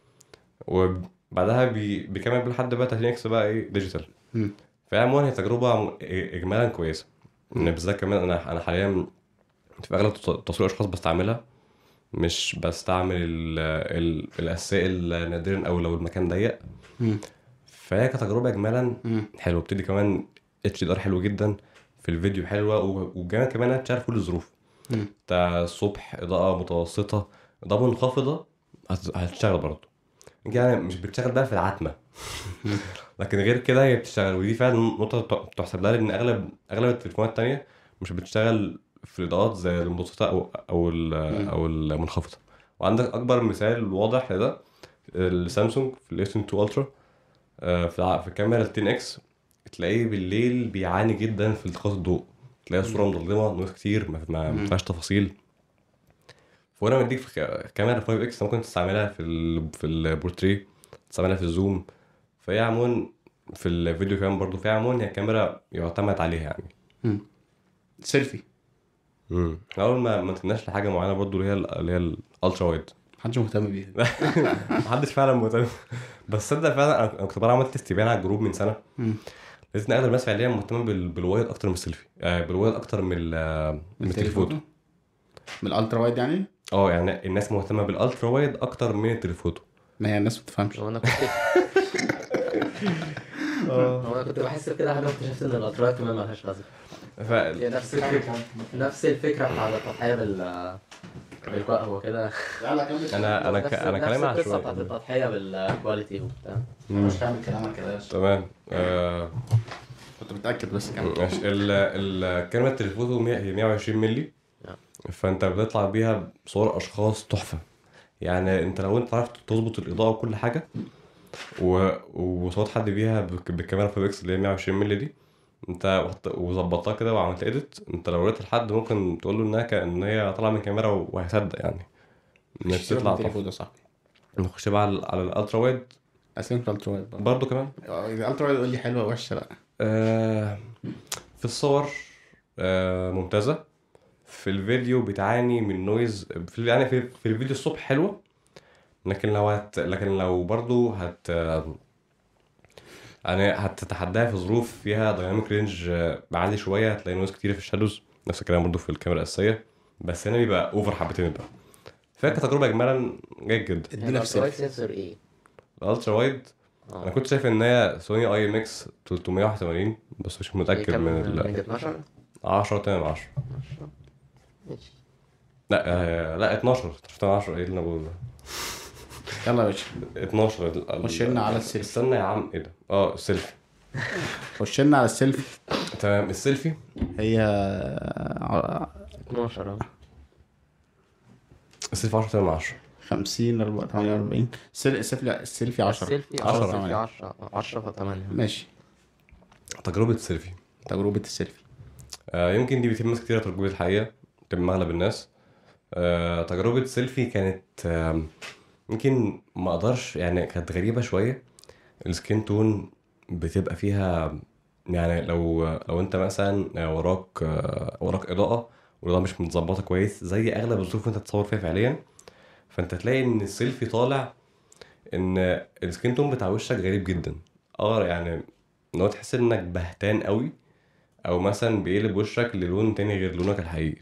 وبعدها بي... بيكمل لحد بقى 30 اكس بقى ايه ديجيتال مم. فهي عموما هي تجربه عم- اجمالا كويسه ان بالذات كمان انا انا حاليا في اغلب تص- تصوير اشخاص بستعملها مش بستعمل ال... ال... الاساسيه الا نادرا او لو المكان ضيق مم. فهي كتجربه اجمالا مم. حلوه بتدي كمان اتش دي ار حلو جدا في الفيديو حلوه و- وكمان كمان انها بتشتغل في كل الظروف مم. بتاع الصبح اضاءه متوسطه اضاءه منخفضه هت- هتشتغل برضه يعني مش بتشتغل بقى في العتمه لكن غير كده هي بتشتغل ودي فعلا نقطه ت- تحسب لها لان اغلب اغلب التليفونات التانيه مش بتشتغل في الاضاءات زي المتوسطه او او ال- او المنخفضه وعندك اكبر مثال واضح لده السامسونج في الاس 2 الترا آه، في الع- في الكاميرا ال 10 اكس تلاقيه بالليل بيعاني جدا في التقاط الضوء تلاقي الصوره مظلمه نور كتير ما ما- ما فيهاش تفاصيل وانا مديك في ك- كاميرا 5 اكس ممكن تستعملها في ال في البورتريه تستعملها في الزوم فهي عموما في الفيديو كمان برضو فيها عموما هي كاميرا يعتمد عليها يعني مم. سيلفي امم اول ما ما تناش لحاجه معينه برضو اللي هي ال- اللي هي الالترا وايد محدش مهتم بيها محدش فعلا مهتم بس تصدق فعلا انا أنا كنت بعمل عملت استبيان على الجروب من سنه مم. لقيت ان اغلب الناس فعليا مهتمه بال- بالوايد اكتر من السيلفي آه بالوايد اكتر من ال- من التليفوتو من الالترا وايد يعني اه يعني الناس مهتمه بالالترا وايد اكتر من التليفوتو ما هي الناس ما بتفهمش هو انا كنت هو انا كنت بحس بكده لحد ما اكتشفت ان الالترايت كمان مالهاش لازمه ف... هي نفس الفكره نفس الفكره بتاعت التضحيه بال بالكوا هو كده لا لا كمل انا انا ك... نفس انا نفس كلامي القصه بتاعت عشوائي التضحيه بالكواليتي وبتاع مم. مش كمل كلامك كده تمام آه... كنت متاكد بس كمل ماشي ال... ال... كلمه التليفوتو مية- هي 120 مللي نعم. فانت بتطلع بيها صور اشخاص تحفه يعني انت لو انت عرفت تظبط الاضاءه وكل حاجه و... وصوت حد بيها بك- بالكاميرا فوبكس اللي هي 120 مللي دي انت وحط- وظبطتها كده وعملت اديت انت لو وريت لحد ممكن تقول له انها كان هي طالعه من كاميرا وهيصدق يعني انك تطلع التليفون تحفه ده صاحبي نخش بقى على, على الالترا وايد اساسا في الالترا وايد برضه. برضه كمان آه، الالترا وايد يقول لي حلوه وحشه لا آه في الصور آه ممتازة في الفيديو بتعاني من نويز في يعني في, في الفيديو الصبح حلوة لكن لو هت لكن لو برضو هت يعني هتتحداها في ظروف فيها دايناميك رينج عالي شوية هتلاقي نويز كتير في الشادوز نفس الكلام برضو في الكاميرا الأساسية بس هنا بيبقى اوفر حبتين بقى فكتجربة إجمالا جيد جدا ادينا في الالترايت سيلفي سنسور ايه؟ الالترا وايد اه انا كنت شايف ان هي سوني اي ام اكس 381 بس مش هي متاكد كام من من ال 12 10 تمام 10 ماشي لا آه لا 12 12 10 ايه اللي انا بقوله ده يلا يا باشا 12 ال- ال- خش لنا على السيلفي. استنى يا عم ايه ده اه السيلفي خش لنا على السيلفي تمام السيلفي هي آه، 12 اه السيلفي 10 تمام 10 50 4 48 سيل- السيلفي السيلفي 10 السيلفي 10 10 8 10 10 ف 8 ماشي تجربه السيلفي تجربه السيلفي آه يمكن دي بتهم ناس كتير تجربه الحقيقه تهم اغلب الناس آه تجربه السيلفي كانت آه يمكن ما اقدرش يعني كانت غريبه شويه السكين تون بتبقى فيها يعني لو لو انت مثلا وراك وراك اضاءه والاضاءه مش متظبطه كويس زي اغلب الظروف انت تتصور فيها فعليا فانت تلاقي ان السيلفي طالع ان السكين تون بتاع وشك غريب جدا اه يعني ان هو تحس انك بهتان قوي او مثلا بيقلب وشك للون تاني غير لونك الحقيقي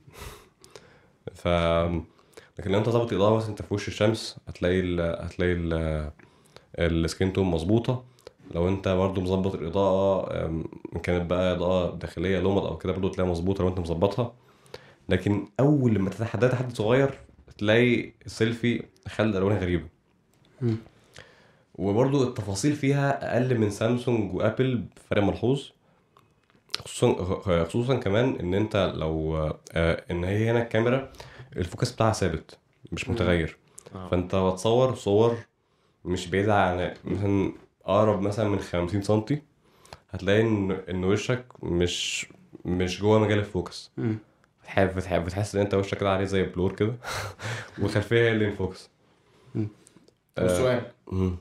ف لكن لو انت ظابط الاضاءه مثلا انت في وش الشمس هتلاقي ال... هتلاقي ال... السكين تون مظبوطه لو انت برضو مظبط الاضاءه ام، ان كانت بقى اضاءه داخليه لومض او كده برضو تلاقيها مظبوطه لو انت مظبطها لكن اول لما تتحدى تحدي صغير تلاقي السيلفي خلى الوان غريبه مم. وبرضو التفاصيل فيها اقل من سامسونج وابل بفرق ملحوظ خصوصا خصوصا كمان ان انت لو آه، ان هي هنا الكاميرا الفوكس بتاعها ثابت مش متغير آه. فانت بتصور صور مش بعيدة عن مثلا اقرب مثلا من 50 سنتي هتلاقي ان ان وشك مش مش جوه مجال الفوكس مم. بتحب بتحب بتحس ان انت وشك كده عليه زي بلور كده والخلفيه هي اللي الفوكس مم. آه. والسؤال مم.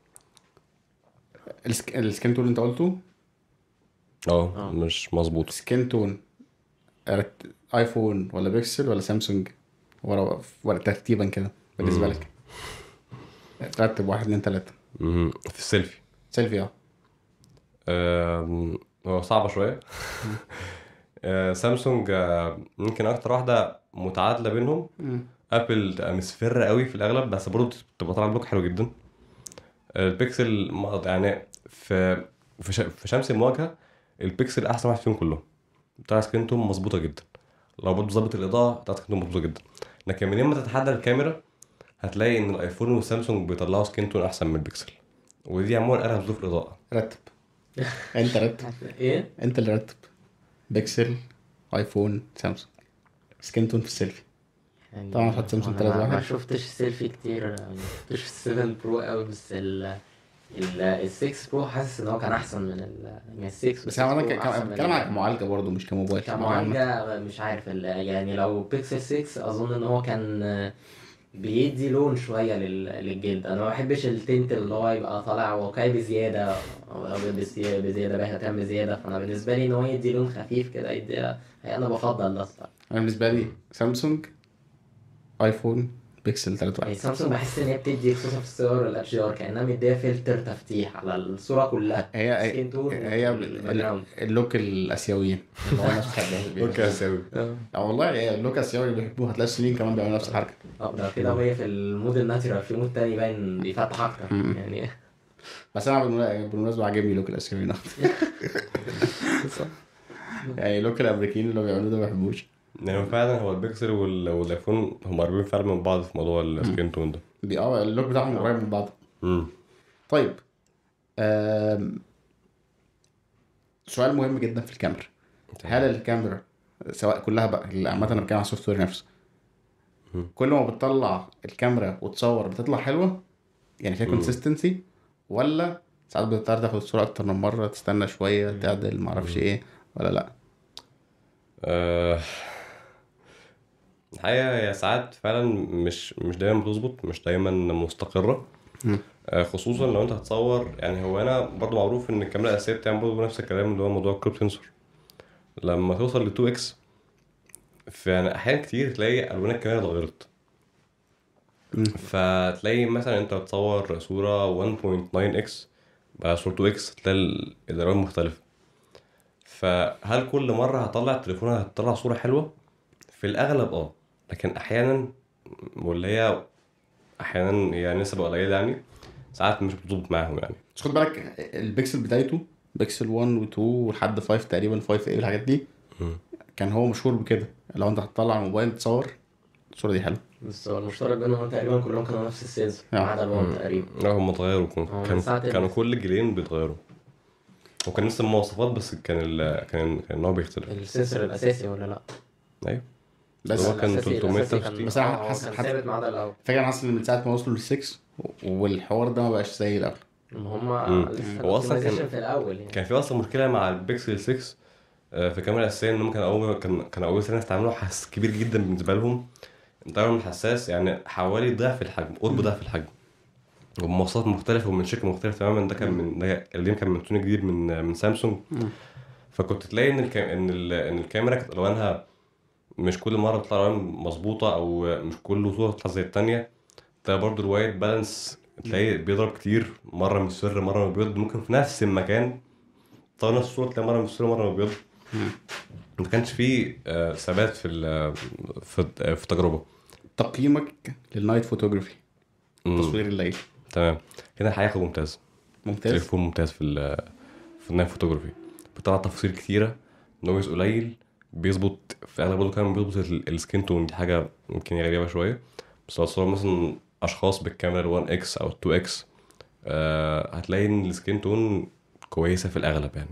السك... السكين تون اللي انت قلته اه آه. مش مظبوط سكين تون رت... ايفون ولا بيكسل ولا سامسونج ولا ولا ترتيبا كده بالنسبه مم. لك رتب واحد اتنين تلاته مم. في السيلفي سيلفي اه آم، هو صعبة شوية آه، سامسونج آه، يمكن أكتر واحدة متعادلة بينهم مم. ابل تبقى مصفرة قوي في الأغلب بس برضه بتبقى طالعة بلوك حلو جدا البيكسل ما- يعني في في ش- في شمس المواجهة البيكسل أحسن واحد فيهم كلهم بتاع سكرين تون مظبوطة جدا لو برضه ظابط الإضاءة بتاع سكرين تون مظبوطة جدا لكن منين ما تتحدى الكاميرا هتلاقي إن الأيفون والسامسونج بيطلعوا سكرين تون أحسن من البيكسل ودي عموما أغلب ظروف الإضاءة رتب انت رتب ايه؟ انت اللي رتب بيكسل ايفون سامسونج سكين تون في السيلفي يعني طبعا هتحط سامسونج أنا ما- تلاتة ما واحد. شفتش سيلفي كتير يعني ما شفتش 7 برو قوي بس ال ال ال 6 برو حاسس ان هو كان احسن من ال من ال 6 بس انا بتكلم عن كمعالجه برضه مش كموبايل كمعالجة مش عارف ال- يعني لو بيكسل 6 اظن ان هو كان بيدي لون شويه لل- للجلد انا ما بحبش التنت اللي هو يبقى طالع واقعي بزياده او أو بزي- بزياده باهتان بزياده فانا بالنسبه لي ان هو يدي لون خفيف كده يدي انا بفضل ده الصراحه انا بالنسبه لي سامسونج ايفون بيكسل 3 يعني سامسونج بحس ان هي بتدي خصوصا في الصور الاتش دي ار كانها مديها فلتر تفتيح على الصوره كلها هي هي, سكين تون هي والباك اللوك الاسيويين اللي هو نفس الحاجة. اوكي اسيوي جراوند. اه والله هي اللوك الاسيوي اللي بيحبوه هتلاقي الصينيين كمان بيعملوا نفس الحركه اه ده كده وهي في المود الناتشرال في مود تاني باين بيفتح اكتر مم. يعني بس انا بالمنا- بالمناسبه عاجبني لوك الاسيويين أكتر. يعني لوك الامريكيين اللي بيعملوه ده ما بحبوش يعني فعلا هو البيكسل وال- والايفون هم قريبين فعلا من بعض في موضوع السكين تون ده بي- اه اللوك بتاعهم قريب من بعض امم طيب آم، سؤال مهم جدا في الكاميرا هل الكاميرا سواء كلها بقى اللي عامة انا بتكلم على السوفت وير نفسه مم. كل ما بتطلع الكاميرا وتصور بتطلع حلوة يعني فيها مم. كونسيستنسي ولا ساعات بتضطر تاخد الصورة أكتر من مرة تستنى شوية تعدل معرفش إيه ولا لأ آه، الحقيقة هي ساعات فعلا مش مش دايما بتظبط مش دايما مستقرة مم. آه، خصوصا لو انت هتصور يعني هو انا برضو معروف ان الكاميرا الاساسيه بتعمل برضو نفس الكلام اللي هو موضوع الكروب سنسور لما توصل ل 2 اكس في يعني احيان كتير تلاقي الوان الكاميرا اتغيرت مم. فتلاقي مثلا انت بتصور صوره 1.9 اكس بقى صوره 2 اكس تلاقي ال- الالوان مختلفه فهل كل مره هطلع التليفون هتطلع صوره حلوه في الاغلب اه لكن احيانا واللي هي احيانا هي نسبه قليله يعني ساعات مش بتظبط معاهم يعني بس خد بالك البيكسل بدايته بيكسل 1 و2 ولحد 5 تقريبا 5 ايه والحاجات دي مم. كان هو مشهور بكده لو انت هتطلع على الموبايل تصور الصورة دي حلوة بس هو المشترك بينهم تقريبا كلهم كانوا نفس السنسور ما عدا الوان تقريبا لا هم اتغيروا كانوا هو من كانوا, ساعة ال- كانوا كل جيلين بيتغيروا وكان نفس المواصفات بس كان ال... كان كان النوع بيختلف السنسور الاساسي ولا لا ايوه بس هو كان الأساسي- 360. بس أنا آه، هو حاسس- كان حاسس- ثابت ما عدا الاول فكرة انا حاسس ان من ساعة ما وصلوا ل 6 والحوار ده ما بقاش زي الاول ما مم. هم لسه هو أصلاً كان- optimization في الاول يعني كان في اصلا مشكله مع البيكسل 6 آه، في الكاميرا الاساسيه ان هم كانوا اول كان كان اول سنه استعملوا حساس كبير جدا بالنسبه لهم طبعا الحساس يعني حوالي ضعف الحجم قرب ضعف الحجم وبمواصفات مختلفه ومن شركه مختلفه تماما ده كان من ده القديم كان من توني جديد من من سامسونج مم. فكنت تلاقي ان الكام... ان ال... ان الكاميرا كانت الوانها مش كل مره بتطلع الوان مظبوطه او مش كل صوره بتطلع زي التانيه تلاقي برضه الوايت بالانس تلاقيه بيضرب كتير مره مصفر مره مبيض ممكن في نفس المكان طبعا نفس الصوره تلاقي مره مصفر مره مبيض مم. ما كانش فيه آه، ثبات في ال... في آه، في التجربه تقييمك للنايت فوتوغرافي مم. تصوير الليل تمام هنا الحقيقه ممتاز ممتاز تليفون ممتاز في ال في النايت فوتوغرافي بيطلع تفاصيل كتيره نويز قليل بيظبط في اغلب برضه كمان بيظبط ال- السكين تون دي حاجه يمكن هي غريبه شويه بس لو تصور مثلا اشخاص بالكاميرا ال 1 اكس او 2 اكس آه هتلاقي ان السكين تون كويسه في الاغلب يعني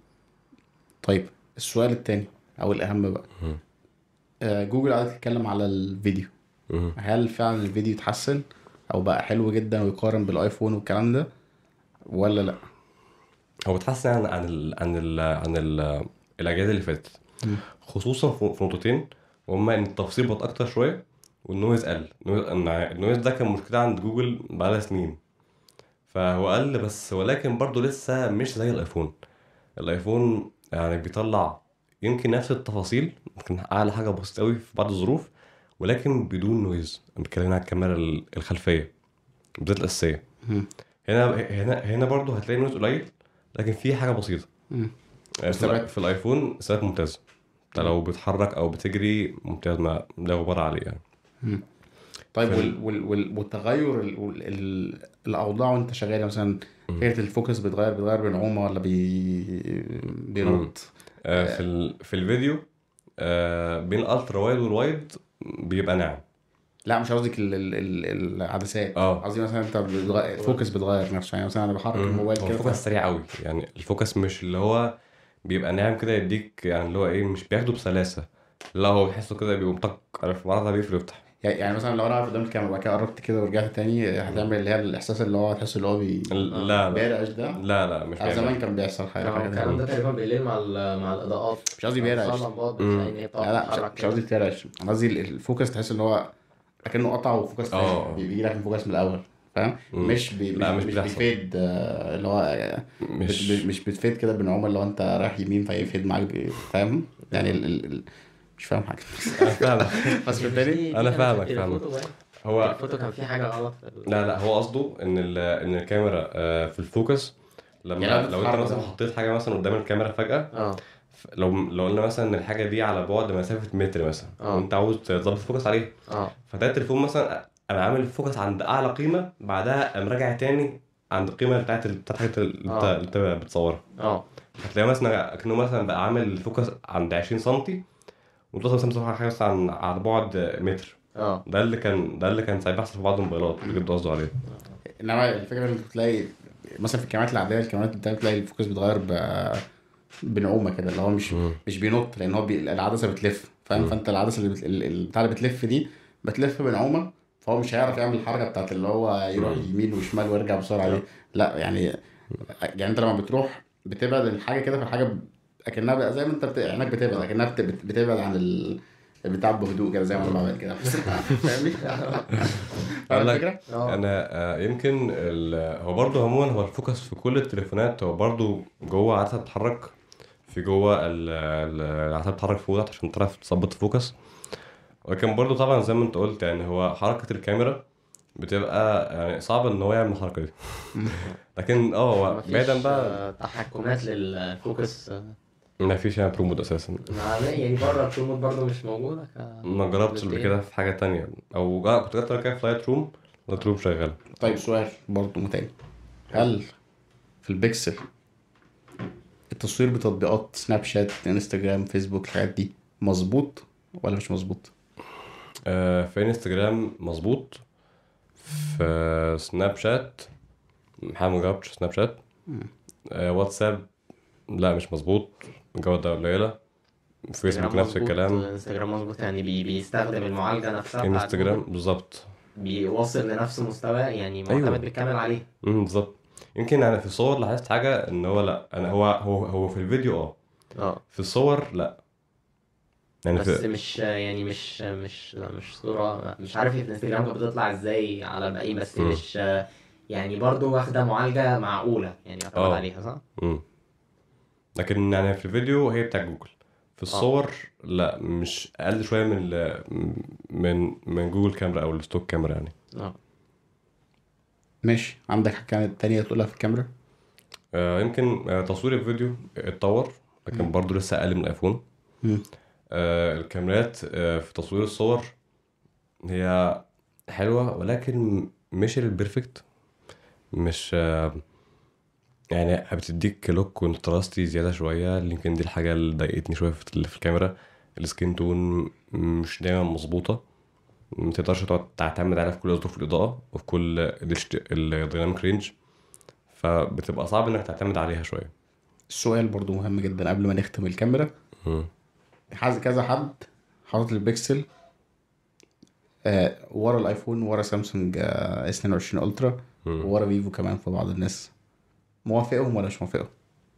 طيب السؤال التاني او الاهم بقى مم. آه جوجل قعدت تتكلم على الفيديو مم. هل فعلا الفيديو اتحسن او بقى حلو جدا ويقارن بالايفون والكلام ده ولا لا هو اتحسن عن عن ال عن ال عن ال الاجهزه اللي فاتت مم. خصوصا في في نقطتين وهما ان التفصيل بقى اكتر شويه والنويز قل النويز إن النويز ده كان مشكله عند جوجل بقالها سنين فهو قل بس ولكن برضه لسه مش زي الايفون الايفون يعني بيطلع يمكن نفس التفاصيل ممكن اعلى حاجه بسيطه قوي في بعض الظروف ولكن بدون نويز بتكلم عن الكاميرا ال- الخلفيه بالذات الاساسيه مم. هنا هنا هنا برضه هتلاقي نويز قليل لكن في حاجه بسيطه مم. في, ثبات. الآي- في الايفون ثبات ممتاز انت لو بتحرك او بتجري ممتاز ما لا غبار عليه يعني طيب في وال وال وال والتغير ال وال ال الاوضاع وانت شغال يعني مثلا فكره الفوكس بيتغير بيتغير بنعومه ولا بي بينط آه في ال... في الفيديو آه بين الالترا وايد والوايد بيبقى ناعم لا مش قصدك ال- ال- ال- العدسات اه. قصدي مثلا انت بتغير الفوكس بيتغير نفسه يعني مثلا انا بحرك الموبايل هو كده الفوكس سريع قوي يعني الفوكس مش اللي هو بيبقى ناعم كده يديك يعني اللي هو ايه مش بياخده بسلاسه لا هو بيحسه كده بيقوم طق عارف مرة ده بيقفل ويفتح يعني يعني مثلا لو انا واقف قدام الكاميرا وبعد كده قربت كده ورجعت تاني هتعمل اللي هي الاحساس اللي هو تحس اللي هو بي لا لا بيرعش ده لا لا مش أو بيعمل زمان كان بيحصل حاجه هو حاجه الكلام زي ده تقريبا بالليل مع ال- مع الاضاءات مش قصدي بيرعش اللمبات مم. بتلاقي ان هي بتقعد لا لا تتحرك مش- مش قصدي بترعش انا قصدي ال- الفوكس تحس ان هو اكنه قطع وفوكس اه. تاني بيجي لك الفوكس من الاول فاهم مم. مش بي لا، مش مش مش بيحصل. بيفيد آه، اللي هو مش مش مش بتفيد كده بنعومه اللي هو انت رايح يمين فيفيد معاك بي- فاهم يعني ال... ال... ال... مش فاهم حاجه انا فاهمك بس في بالي أنا فاهمك، فاهمك. هو الفوتو كان فيه حاجه غلط في ال- لا لا هو قصده ان ال- ان الكاميرا آه، في الفوكس لما يعني لو انت بتتحرك مثلا بقى. حطيت حاجه مثلا قدام الكاميرا فجاه اه ف- لو لو قلنا مثلا ان الحاجه دي على بعد مسافه متر مثلا اه. وانت عاوز تظبط الفوكس عليها اه فتلاقي التليفون مثلا انا عامل الفوكس عند اعلى قيمه بعدها قام راجع تاني عند القيمه بتاعت ال- بتاعت الحاجه اللي انت اه. اللي انت بتصورها اه هتلاقي مثلا كأنه مثلا بقى عامل الفوكس عند 20 سم وتوصل مثلا بتصور حاجه مثلا عن- على بعد متر اه ده اللي كان ده اللي كان ساعات بيحصل في بعض الموبايلات اللي كنت قصده عليه انما الفكره ان بتلاقي مثلا في الكاميرات العاديه الكاميرات بتاعتها بتلاقي الفوكس بيتغير ب... بنعومه كده اللي هو مش مم. مش بينط لان هو بي... العدسه بتلف فاهم مم. فانت العدسه اللي بت... ال- ال- بتاع اللي بتلف دي بتلف بنعومه فهو مش هيعرف يعمل الحركه بتاعت اللي هو يروح يمين وشمال ويرجع بسرعه دي لا يعني يعني انت لما بتروح بتبعد الحاجه كده فالحاجه ب- اكنها بقى زي ما انت بت... عينك بتبعد اكنها بت... بت- بتبعد عن ال... البتاع بهدوء كده زي ما انا بعمل كده فاهمني؟ فاهم لك- الفكره؟ اه انا آه، يمكن ال- هو برضه عموما هو الفوكس في كل التليفونات هو برضه جوه عدسه بتتحرك في جوه ال- ال- العدسه بتتحرك فوق وتحت عشان تعرف تظبط الفوكس ولكن برضه طبعا زي ما انت قلت يعني هو حركه الكاميرا بتبقى يعني صعب ان هو يعمل الحركه دي لكن اه هو مفيش، بعيدا بقى آه، تحكمات للفوكس آه، ما فيش يعني برو مود اساسا ما- يعني بره الكرومات برضه مش موجوده ك- ما جربتش قبل كده في حاجه تانية او اه كنت جربت قبل كده في لايت روم لايت روم شغال طيب سؤال برضه تاني هل في البيكسل التصوير بتطبيقات سناب شات انستجرام فيسبوك الحاجات دي مظبوط ولا مش مظبوط؟ آه، في انستجرام مظبوط في سناب شات محمد ما جربتش سناب شات آه، واتساب لا مش مظبوط الجودة قليلة فيسبوك انستجرام نفس مظبوط، الكلام انستجرام مظبوط يعني بي بيستخدم المعالجه نفسها بتاعت انستجرام جوجل، بالظبط بيوصل لنفس مستوى يعني معتمد أيوة. بالكامل عليه مم، بالظبط يمكن انا في الصور لاحظت حاجة ان هو لا انا هو هو هو في الفيديو اه اه في الصور لا يعني بس في مش يعني مش مش مش صورة مش عارف هي في الانستجرام كانت بتطلع ازاي على الباقيين بس مم. مش يعني برضو واخدة معالجة معقولة يعني يعتمد اه. عليها صح؟ مم. لكن يعني في الفيديو هي بتاع جوجل في الصور لا مش اقل شويه من ال- من من جوجل كاميرا او الستوك كاميرا يعني اه ماشي عندك حاجة كانت تانية تقولها في الكاميرا؟ آه يمكن آه تصوير الفيديو اتطور لكن برضه لسه اقل من الايفون مم. آه الكاميرات آه في تصوير الصور هي حلوه ولكن مش البرفكت مش آه يعني بتديك لوك كونتراستي زياده شويه يمكن دي الحاجه اللي ضايقتني شويه في في الكاميرا السكين تون مش دايما مظبوطه ما تقدرش تقعد تعتمد عليها في كل ظروف الاضاءه وفي كل الديناميك رينج فبتبقى صعب انك تعتمد عليها شويه السؤال برضو مهم جدا قبل ما نختم الكاميرا مم. حاز كذا حد حاطط البيكسل آه ورا الايفون ورا سامسونج آه اس 22 الترا مم. وورا فيفو كمان في بعض الناس موافقهم ولا مش موافقهم؟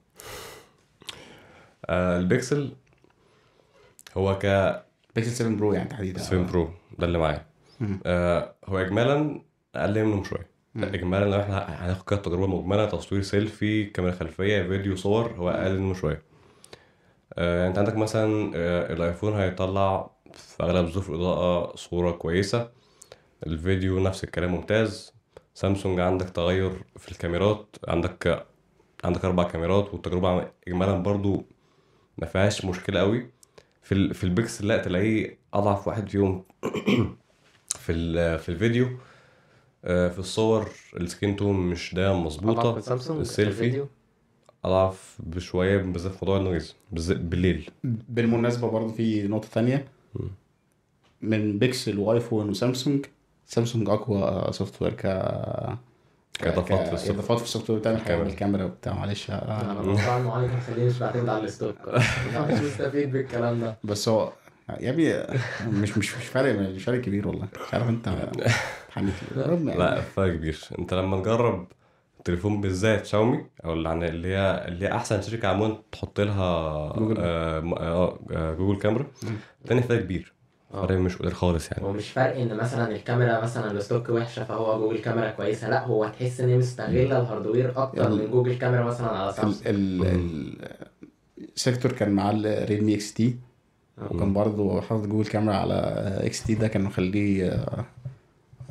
آه البيكسل هو ك بيكسل 7 برو يعني تحديدا 7 برو ده اللي معايا مم. آه هو اجمالا اقل منهم شويه مم. اجمالا لو احنا هناخد كده تجربه مجمله تصوير سيلفي كاميرا خلفيه فيديو صور هو اقل منه شويه آه انت عندك مثلا آه الايفون هيطلع في اغلب ظروف الاضاءه صوره كويسه الفيديو نفس الكلام ممتاز سامسونج عندك تغير في الكاميرات عندك عندك اربع كاميرات والتجربه اجمالا برضو ما فيهاش مشكله قوي في ال... في البيكسل لا تلاقيه اضعف واحد فيهم في ال... في الفيديو آه، في الصور السكين تون مش دايما أضعف مظبوطه من سامسونج في السيلفي الفيديو. اضعف بشويه بالذات في موضوع النويز بالذات بالليل بالمناسبة برضو في نقطة تانية مم. من بيكسل وايفون وسامسونج سامسونج اقوى سوفت وير ك كاضافات في السوفت اضافات في السوفت وير بتعمل حاجه الكاميرا. بالكاميرا وبتاع معلش آه. انا موضوع المعالجة مخليني مش بعتمد على الستوك مش مستفيد بالكلام ده بس هو يا ابني مش مش مش فارق مش فارق كبير والله مش عارف انت حنيف جرب يعني. لا فرق كبير انت لما تجرب تليفون بالذات شاومي او اللي عن- اللي هي اللي هي احسن شركه عموما تحط لها جوجل. آه م- آه آه، جوجل كاميرا تاني فرق كبير اه. فرق مش قليل خالص يعني هو مش فرق ان مثلا الكاميرا مثلا الستوك وحشه فهو جوجل كاميرا كويسه لا هو تحس ان هي مستغله الهاردوير اكتر يلا. من جوجل كاميرا مثلا على ال سامسونج ال ال السيكتور كان معاه الريلمي اكس تي وكان برضه حاطط جوجل كاميرا على اكس تي ده كان مخليه آه،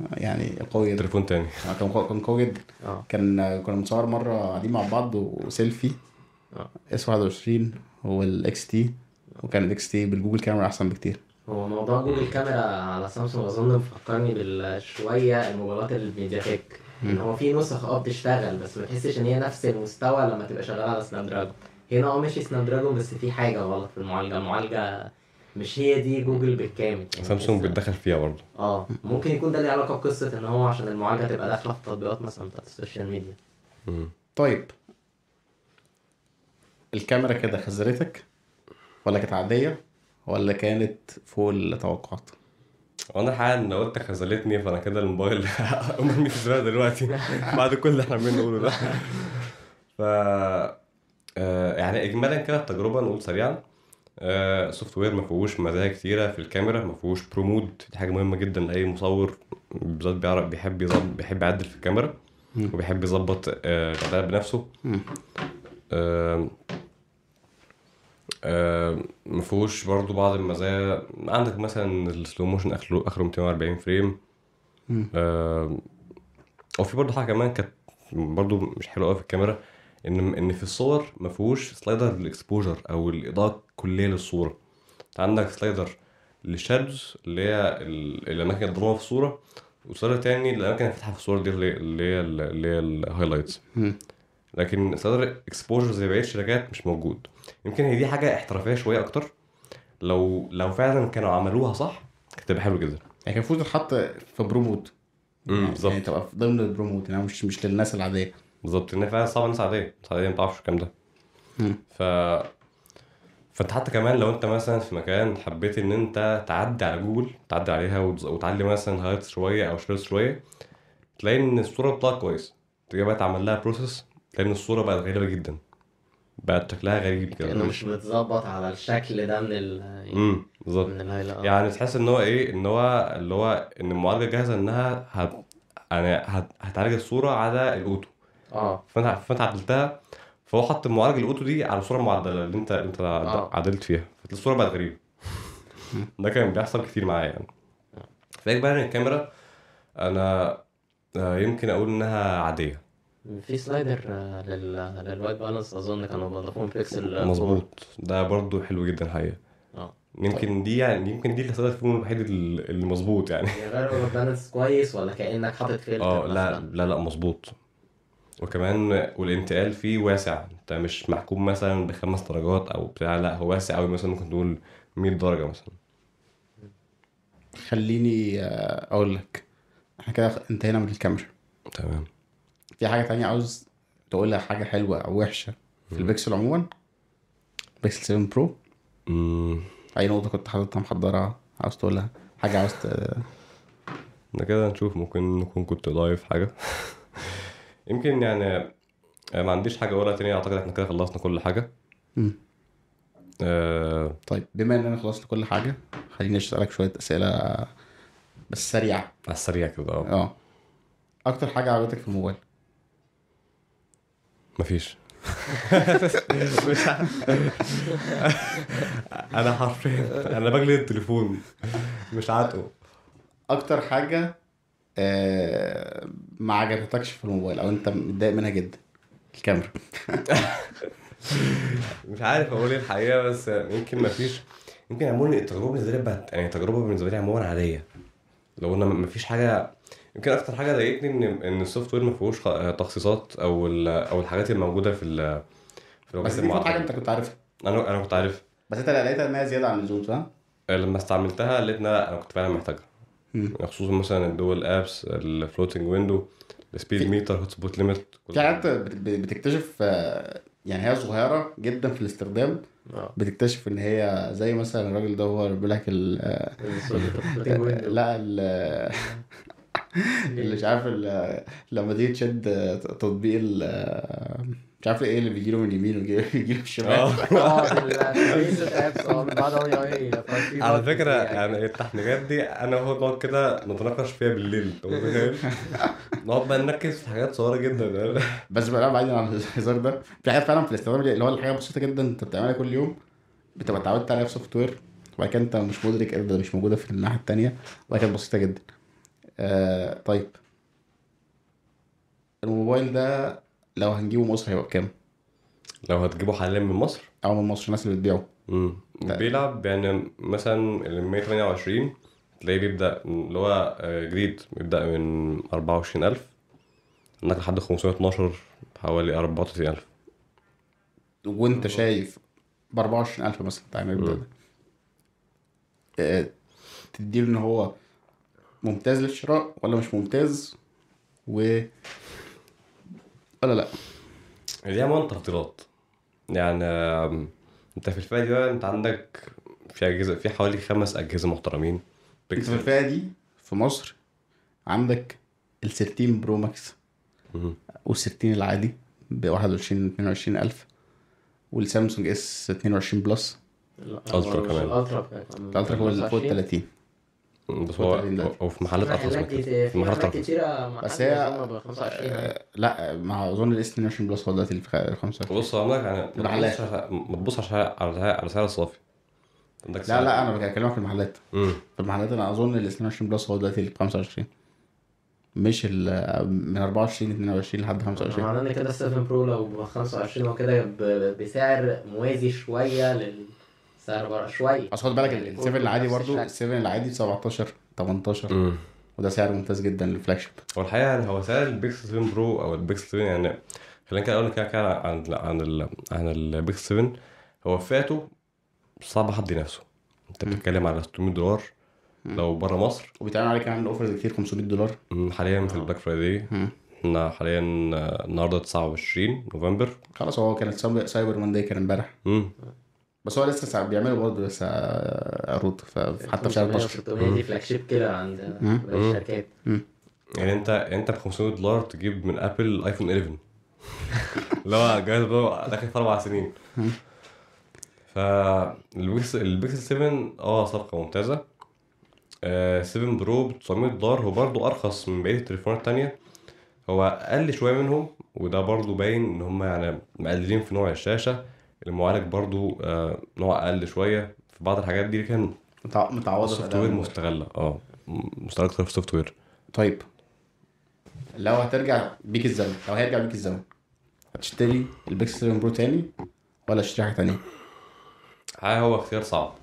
يعني قوي جدا تليفون تاني كان قوي- كان قوي جدا اه كان كنا بنصور مره قاعدين مع بعض وسيلفي اه اس 21 هو الاكس تي وكان الاكس تي بالجوجل كاميرا احسن بكتير هو موضوع جوجل كاميرا على سامسونج اظن مفكرني بالشويه الموبايلات الميديا تك ان هو في نسخ اه بتشتغل بس ما تحسش ان هي نفس المستوى لما تبقى شغاله على سناب دراجون هنا اه ماشي سناب دراجون بس في حاجه غلط في المعالجه المعالجه مش هي دي جوجل بالكامل يعني سامسونج تحس- بتدخل فيها برضه اه ممكن يكون ده ليه علاقه بقصه ان هو عشان المعالجه تبقى داخله في التطبيقات مثلا بتاعت السوشيال ميديا مم. طيب الكاميرا كده خزرتك ولا كانت عاديه ولا كانت فوق التوقعات وانا الحقيقه ان قلت خذلتني فانا كده الموبايل امي في الزرار دلوقتي بعد كل اللي احنا عمالين نقوله ده ف آه، يعني اجمالا كده التجربه نقول سريعا سوفت وير ما فيهوش مزايا كتيره في الكاميرا ما فيهوش برو مود دي حاجه مهمه جدا لاي مصور بالذات بيعرف بيحب يظبط بيحب يعدل في الكاميرا مم. وبيحب يظبط آه، الاداء بنفسه مم. آم، آم، ما فيهوش برضه بعض المزايا عندك مثلا السلو موشن اخره اخره 240 فريم مم. آم، وفي برضه حاجه كمان كانت برضه مش حلوه قوي في الكاميرا ان ان في الصور ما فيهوش سلايدر للاكسبوجر او الاضاءه الكليه للصوره انت عندك سلايدر للشادوز اللي هي ال- الاماكن الضلمه في الصوره وسلايدر تاني للاماكن الفاتحه في الصوره دي اللي اللي هي اللي هي الهايلايتس مم. لكن سلايدر اكسبوجر زي بقيه الشركات مش موجود يمكن هي دي حاجه احترافيه شويه اكتر لو لو فعلا كانوا عملوها صح كانت تبقى حلوه جدا يعني كان المفروض تتحط في بروموت امم يعني بالظبط يعني تبقى في ضمن البروموت يعني مش مش للناس العاديه بالظبط ان فعلا صعب الناس عاديه الناس عاديه ما تعرفش الكلام ده مم. ف فانت حتى كمان لو انت مثلا في مكان حبيت ان انت تعدي على جوجل تعدي عليها وتز- وتعلي مثلا هايلايتس شويه او شيرز شويه تلاقي ان الصوره بتطلع كويس تيجي بقى تعمل لها بروسيس تلاقي ان الصوره بقت غريبه جدا بقت شكلها غريب كانه كده مش متظبط على الشكل ده من ال امم بالظبط من الهايلايت يعني تحس ان هو ايه ان هو اللي هو ان المعالجه جاهزه انها هت يعني هت... هتعالج الصوره على الاوتو اه فانت فانت عدلتها فهو حط المعالج الاوتو دي على الصوره المعدله اللي انت انت آه. عدلت فيها فالصوره بقت غريبه ده كان بيحصل كتير معايا يعني فاجي بقى الكاميرا انا آه، يمكن اقول انها عاديه في سلايدر آه، لل للوايت بالانس اظن كانوا بيضيفوه من بيكسل آه، مظبوط ده برضو حلو جدا الحقيقه اه يمكن دي يعني يمكن دي اللي صدق فيهم الوحيد اللي اللي مظبوط يعني غير الوايت بالانس كويس ولا كانك حاطط فلتر اه لا مثلا لا لا مظبوط وكمان والانتقال فيه واسع انت مش محكوم مثلا بخمس درجات او بتاع لا هو واسع قوي مثلا ممكن تقول 100 درجه مثلا خليني آه، اقول لك احنا كده انتهينا من الكاميرا تمام في حاجه تانية عاوز تقولها حاجه حلوه او وحشه في البيكسل عموما بيكسل 7 برو امم اي نقطه كنت حاططها محضرها عاوز تقولها حاجه عاوز ت... ده كده نشوف ممكن نكون كنت ضايف حاجه يمكن يعني آه، ما عنديش حاجه اقولها تاني اعتقد احنا كده خلصنا كل حاجه مم. آه طيب بما اننا خلصنا كل حاجه خليني اسالك شويه اسئله بس سريعه على السريع كده اه اه اكتر حاجه عجبتك في الموبايل مفيش مش عارف. انا حرفيا انا بجلد التليفون مش عاتقه اكتر حاجه آه ما عجبتكش في الموبايل او انت متضايق منها جدا الكاميرا مش عارف اقول ايه الحقيقه بس يمكن مفيش يمكن عموما التجربه بالنسبه لي بقت يعني تجربه بالنسبه لي عموما عاديه لو انا مفيش حاجه يمكن اكتر حاجه ضايقتني ان ان السوفت وير ما فيهوش خ- تخصيصات او ال- او الحاجات الموجوده في ال في بس الوجهات دي المفروض حاجه المعدله انت كنت عارفها انا انا كنت عارف بس انت لقيتها انها زياده عن اللزوم صح؟ لما استعملتها لقيت إن لا انا كنت فعلا محتاجها مم. خصوصا مثلا الدول ابس الفلوتنج ويندو السبيد في- ميتر هوت سبوت ليميت في حاجات بت- بت- بتكتشف آه، يعني هي صغيره جدا في الاستخدام اه بتكتشف ان هي زي مثلا الراجل ده هو بيقول لك ال- آه، لا ال- اللي مش عارف ال- لما تيجي تشد تطبيق ال- مش عارف ايه اللي بيجيله من اليمين وبيجيله من الشمال اه اه بالفيس ابس اه من بعد اي اي على فكره يعني التحنيجات دي انا وهو نقعد كده نتناقش فيها بالليل انت متخيل؟ نقعد بقى نركز في حاجات صغيره جدا بس بقى بعيدا عن الهزار ده في حاجات فعلا في الاستخدام اللي هو الحاجه بسيطه جدا انت بتعملها كل يوم بتبقى اتعودت عليها في سوفت وير وبعد كده انت مش مدرك ان ده مش موجوده في الناحيه التانيه وبعد كده بسيطه جدا آه طيب الموبايل ده لو هنجيبه مصر هيبقى بكام؟ لو هتجيبه حاليا من مصر او من مصر الناس اللي بتبيعه امم لا. بيلعب يعني مثلا ال 128 تلاقيه بيبدأ اللي هو آه، جديد بيبدأ من 24000 عندك لحد 512 حوالي 34000 وانت شايف ب 24000 مثلا تعالى نبدا ده. آه تديله ان هو ممتاز للشراء ولا مش ممتاز و ولا لا دي عموما تفضيلات يعني آم، انت في الفئة دي بقى انت عندك في أجهزة في حوالي خمس أجهزة محترمين انت في بيكسل الفئه دي في مصر عندك ال 13 برو ماكس مم. وال 13 العادي ب 21 22 الف والسامسونج اس 22 بلس ألترا كمان. الالترا الالترا فوق ال- فوق ال 30 بس هو هو في محلات أرخص من كده في محلات أرخص كتيرة بس هي- ب 25 آه، لا ما اظن الاس 22 بلس هو دلوقتي اللي في 25 بص هقول لك يعني ما محلات. تبصش على- ما تبصش على على على سعر الصافي عندك لا سعر- لا انا بكلمك في المحلات مم. في المحلات انا اظن ال 22 بلس هو دلوقتي اللي ب 25 مش ال من 24 22 لحد 25 معناه ان كده ال 7 برو لو ب 25 هو كده ب- بسعر موازي شوية للسعر بره شوية اصل خد بالك يعني ال فوق 7 العادي نفس برضو الشكل. ال 7 العادي 17 18 مم. وده سعر ممتاز جدا للفلاج شيب هو الحقيقة يعني هو سعر البيكسل 7 برو أو البيكسل 7 يعني خلينا كده أقول لك كده عن عن ال عن البيكسل 7 هو فئته صعب حد ينافسه أنت بتتكلم على 600 دولار لو بره مصر وبيتعمل عليه كمان اوفرز كتير 500 دولار مم، حاليا في البلاك فرايداي مم. احنا حاليا آه، النهارده 29 نوفمبر خلاص هو كانت سايبر- سايبر مانداي كان امبارح مم. بس هو لسه ساعة بيعملوا برضه لسه عروض ف- حتى في شهر 12 600 دي فلاج شيب كده عند مم. باقي الشركات يعني انت انت ب 500 دولار تجيب من ابل ايفون 11 اللي هو جهاز بقى داخل في اربع سنين فالبيكسل البيكسل 7 اه صفقه ممتازه آه 7 برو ب 900 دولار هو برضو ارخص من بقيه التليفونات التانية هو اقل شويه منهم وده برضو باين ان هم يعني مقللين في نوع الشاشه المعالج برضو آه نوع اقل شويه في بعض الحاجات دي كان متع- متعوضه في السوفت أداء وير الموبايل. مستغله اه مستغله اكتر في السوفت وير طيب لو هترجع بيك الزمن لو هيرجع بيك الزمن هتشتري البيكسل 7 برو تاني ولا تشتري حاجه تانيه؟ ها هو اختيار صعب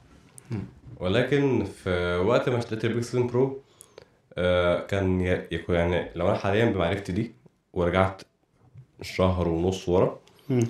ولكن في وقت ما اشتريت البيكسل 7 برو آه، كان ي- يكون يعني لو انا حاليا بمعرفتي دي ورجعت شهر ونص ورا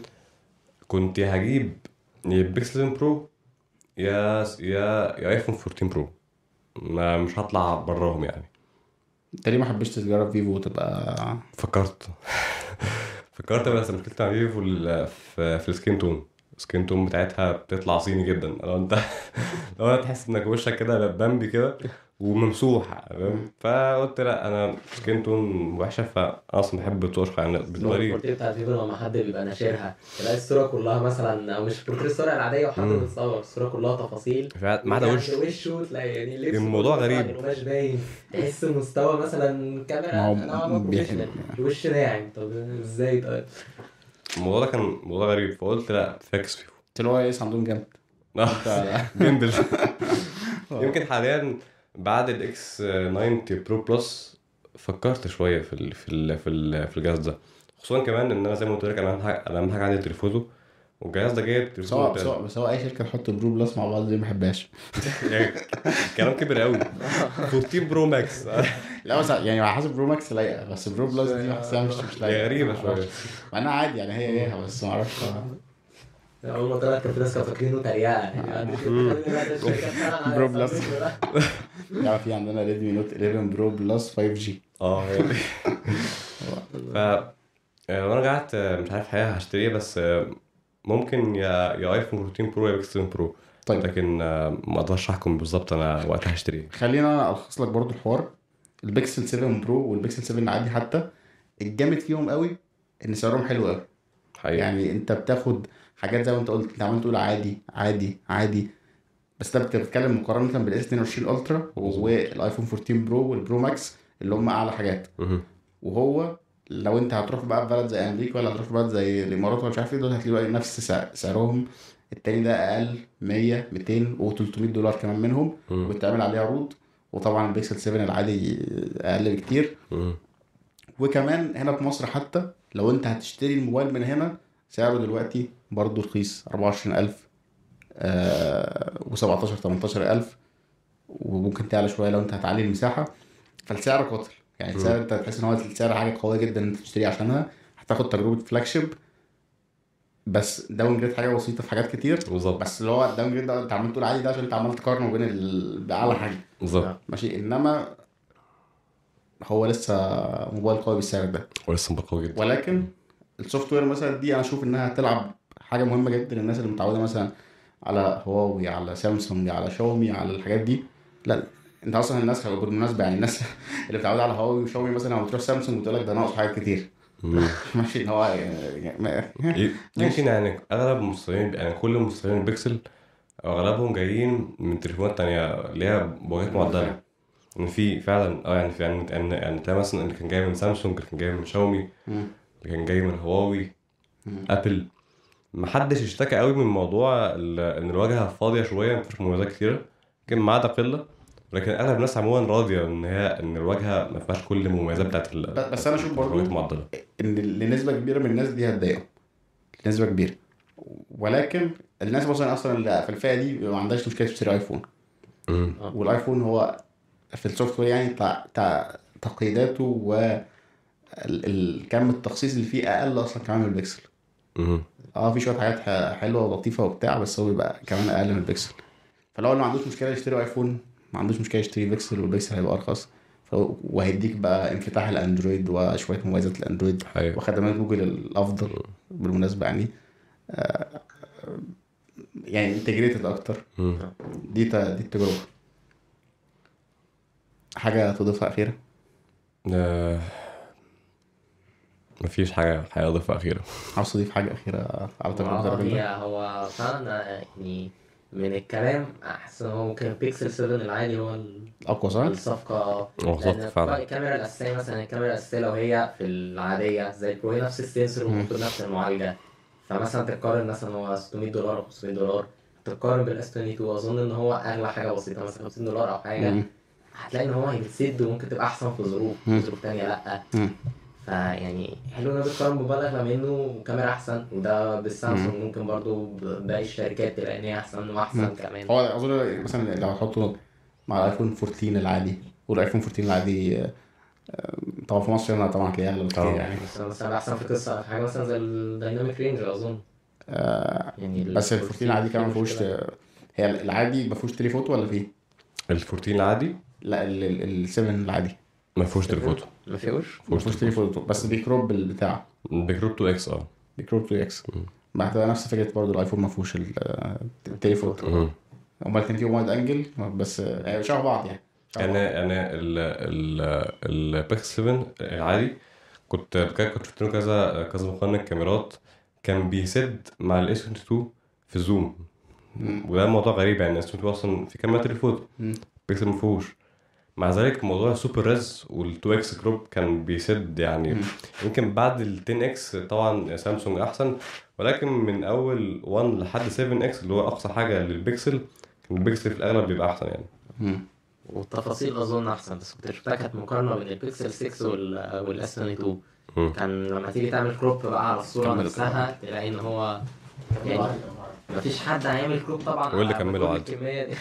كنت يا هجيب يا البيكسل 7 برو يا يا يا ايفون 14 برو ما مش هطلع براهم يعني انت ليه ما حبيتش تجرب فيفو وتبقى فكرت فكرت بس مشكلتي مع فيفو ال- في, في السكين تون السكين تون بتاعتها بتطلع صيني جدا لو انت لو انت تحس انك وشك كده بامبي كده وممسوح فاهم؟ فقلت لا انا سكين تون وحشه فانا اصلا بحب الطرش يعني بالنسبه لي البورتريه بتاعت فيفو لما حد بيبقى ناشرها تلاقي الصوره كلها مثلا او مش بورتريه الصوره العاديه وحد مم. بيتصور الصوره كلها تفاصيل في- ما عدا يعني وشه وشه تلاقي يعني لبسه الموضوع كله غريب. مثلاً القماش باين تحس مستوى مثلا كاميرا ما هو نوعاً ما بيح- professional. الوش ناعم طب ازاي طيب الموضوع ده كان موضوع غريب فقلت لا فاكس فيفو قلت له ايه عندهم جامد جيمبل يمكن حاليا بعد الاكس 90 برو بلس فكرت شويه في ال في ال في, ال في الجهاز ده خصوصا كمان ان انا زي ما قلت لك انا اهم حاجه انا اهم حاجه عندي التليفوزو والجهاز ده جايب تليفون سواء ممتاز. سواء بس هو اي شركه تحط برو بلس مع بعض دي ما بحبهاش يعني كلام كبير قوي 14 برو ماكس لا بس يعني على حسب برو ماكس لايقه بس برو بلس دي بحسها مش مش هي لايقه غريبه شويه مع انها عادي يعني هي هيها بس ما اعرفش اول ما طلعت كانت الناس كانوا فاكرينه تريقه يعني بعد كده بقى الشركات فعلاً على برو بلس. أساس ده. يعني في عندنا ريدمي نوت 11 برو بلس 5 جي اه هي دي. ف آه، لو انا رجعت آه، مش عارف حقيقة هشتريه بس آه، ممكن يا يا ايفون 14 برو يا بيكسل 7 برو طيب لكن آه، ما اقدرش احكم بالظبط انا وقتها هشتريه خلينا انا الخص لك برضو الحوار البيكسل 7 برو والبيكسل 7 العادي حتى الجامد فيهم قوي ان سعرهم حلو قوي حقيقي يعني انت بتاخد حاجات زي ما انت قلت انت عمال تقول عادي عادي عادي بس انت بتتكلم مقارنه بالاس 22 الترا والايفون 14 برو والبرو ماكس اللي هم اعلى حاجات مهم. وهو لو انت هتروح بقى في بلد زي امريكا ولا هتروح في بلد زي الامارات ولا مش عارف ايه دول هتلاقي بقى نفس سع- سعرهم التاني ده اقل 100 200 و300 دولار كمان منهم مم. وبتعمل عليه عروض وطبعا البيكسل 7 العادي اقل بكتير مم. وكمان هنا في مصر حتى لو انت هتشتري الموبايل من هنا سعره دلوقتي برضه رخيص 24000 آه و17 18000 وممكن تعلى شويه لو انت هتعلي المساحه فالسعر قاتل يعني السعر انت تحس ان هو السعر حاجه قويه جدا انت تشتري عشانها هتاخد تجربه فلاج شيب بس داون جريد حاجه بسيطه في حاجات كتير بالظبط بس اللي هو الداون جريد ده انت عمال تقول عادي ده عشان انت عمال تقارنه بين ال- باعلى حاجه بالظبط ماشي انما هو لسه موبايل قوي بالسعر ده ولسه مبقى جدا ولكن السوفت وير مثلا دي انا اشوف انها تلعب حاجه مهمه جدا للناس اللي متعوده مثلا على هواوي على سامسونج على شاومي على الحاجات دي لا انت اصلا الناس بالمناسبه يعني الناس اللي متعوده على هواوي وشاومي مثلا لما بتروح سامسونج بتقول لك ده ناقص حاجات كتير مم. ماشي اللي هو يعني ما- ي- يمكن يعني اغلب المستخدمين يعني كل مستخدمين البيكسل اغلبهم جايين من تليفونات تانية اللي هي بواجهات معدلة ان في فعلا اه يعني في يعني يعني, يعني تلاقي مثلا اللي كان جاي من سامسونج اللي كان جاي من شاومي مم. اللي كان جاي من هواوي مم. ابل محدش اشتكى قوي من موضوع ال- ان الواجهه فاضيه شويه مفيش مميزات كتيره يمكن ما عدا قله ولكن اغلب الناس عموما راضيه ان هي ان الواجهه ما فيهاش كل المميزات بتاعت ال- ب- بس انا اشوف برضو الواجهات المعدله ان لنسبه كبيره من الناس دي هتضايقهم نسبه كبيره ولكن الناس مثلا اصلا اللي في الفئه دي ما عندهاش مشكله تشتري ايفون مم. والايفون هو في السوفت وير يعني تع... تع... تقييداته و ال- ال- كم التخصيص اللي فيه اقل اصلا كمان من البيكسل مم. اه في شويه حاجات ح- حلوه ولطيفه وبتاع بس هو بيبقى كمان اقل من البيكسل فلو اللي ما عندوش مشكله يشتري ايفون ما عندوش مشكله يشتري بيكسل والبيكسل هيبقى ارخص ف... وهيديك بقى انفتاح الاندرويد وشويه مميزات الاندرويد حقيقة وخدمات جوجل الافضل بالمناسبه يعني آه، يعني انتجريتد اكتر مم. دي ت- دي التجربه حاجه تضيفها اخيره آه، مفيش حاجه حاجه اضيفها اخيره عاوز تضيف حاجه اخيره على تجربه هو الراجل هي ده هو فعلا يعني من الكلام احس ان هو ممكن بيكسل 7 العادي هو ال- اقوى صح؟ الصفقة هو بالظبط لأن فعلا الكاميرا الأساسية مثلا الكاميرا الأساسية لو هي في العادية زي البرو هي نفس السنسور مم. وممكن نفس المعالجة فمثلا تقارن مثلا هو 600 دولار أو 500 دولار تقارن بالاس 22 أظن إن هو أغلى حاجة بسيطة مثلا 50 دولار أو حاجة مم. هتلاقي إن هو هيتسد وممكن تبقى أحسن في ظروف مم. في ظروف تانية لأ مم. فيعني حلو إنه بتقارن بموبايل أغلى منه وكاميرا أحسن وده بالسامسونج ممكن برضو باقي الشركات تلاقي إن هي أحسن وأحسن مم. كمان هو اظن مثلا لو هتحطه مع الايفون 14 العادي والايفون 14 العادي آه، آه، طبعا في مصر هنا طبعا هتلاقيه اغلى بكتير اه. يعني بس مثلا أحسن في قصة في حاجة مثلا زي الدايناميك رينج أظن آه، يعني بس ال 14 العادي كمان ما فيهوش مشكلة. هي العادي ما فيهوش تليفوتو ولا فيه؟ ال 14 العادي لا ال 7 العادي ما فيهوش تليفوتو ما فيهوش ما فيهوش تليفوتو بس بيكروب البتاع بيكروب 2 اكس اه بيكروب 2 اكس مم. ما هتبقى نفس فكره برضه الايفون ما فيهوش ال- آه، التليفوتو مم. هما الاثنين فيهم وايد انجل بس آه، شبه بعض يعني شبه يعني بعض. يعني ال ال البيكس 7 العادي كنت كان كنت شفت له كذا كذا مقارنة كاميرات كان بيسد مع الاس 22 في زوم مم. وده موضوع غريب يعني الاس 22 اصلا في كاميرا تليفون مم. بيكسل ما فيهوش مع ذلك موضوع السوبر ريز وال2 اكس كروب كان بيسد يعني مم. يمكن بعد ال 10 اكس طبعا سامسونج احسن ولكن من اول 1 لحد 7 اكس اللي هو اقصى حاجه للبيكسل كان البيكسل في الاغلب بيبقى احسن يعني مم. والتفاصيل اظن احسن بس كنت شفتها كانت مقارنه بين البيكسل 6 وال والاس 22 مم. كان لما تيجي تعمل كروب بقى على الصوره كمل نفسها تلاقي ان هو يعني مفيش حد هيعمل كروب طبعا واللي على كملوا كل عادي. الكميه دي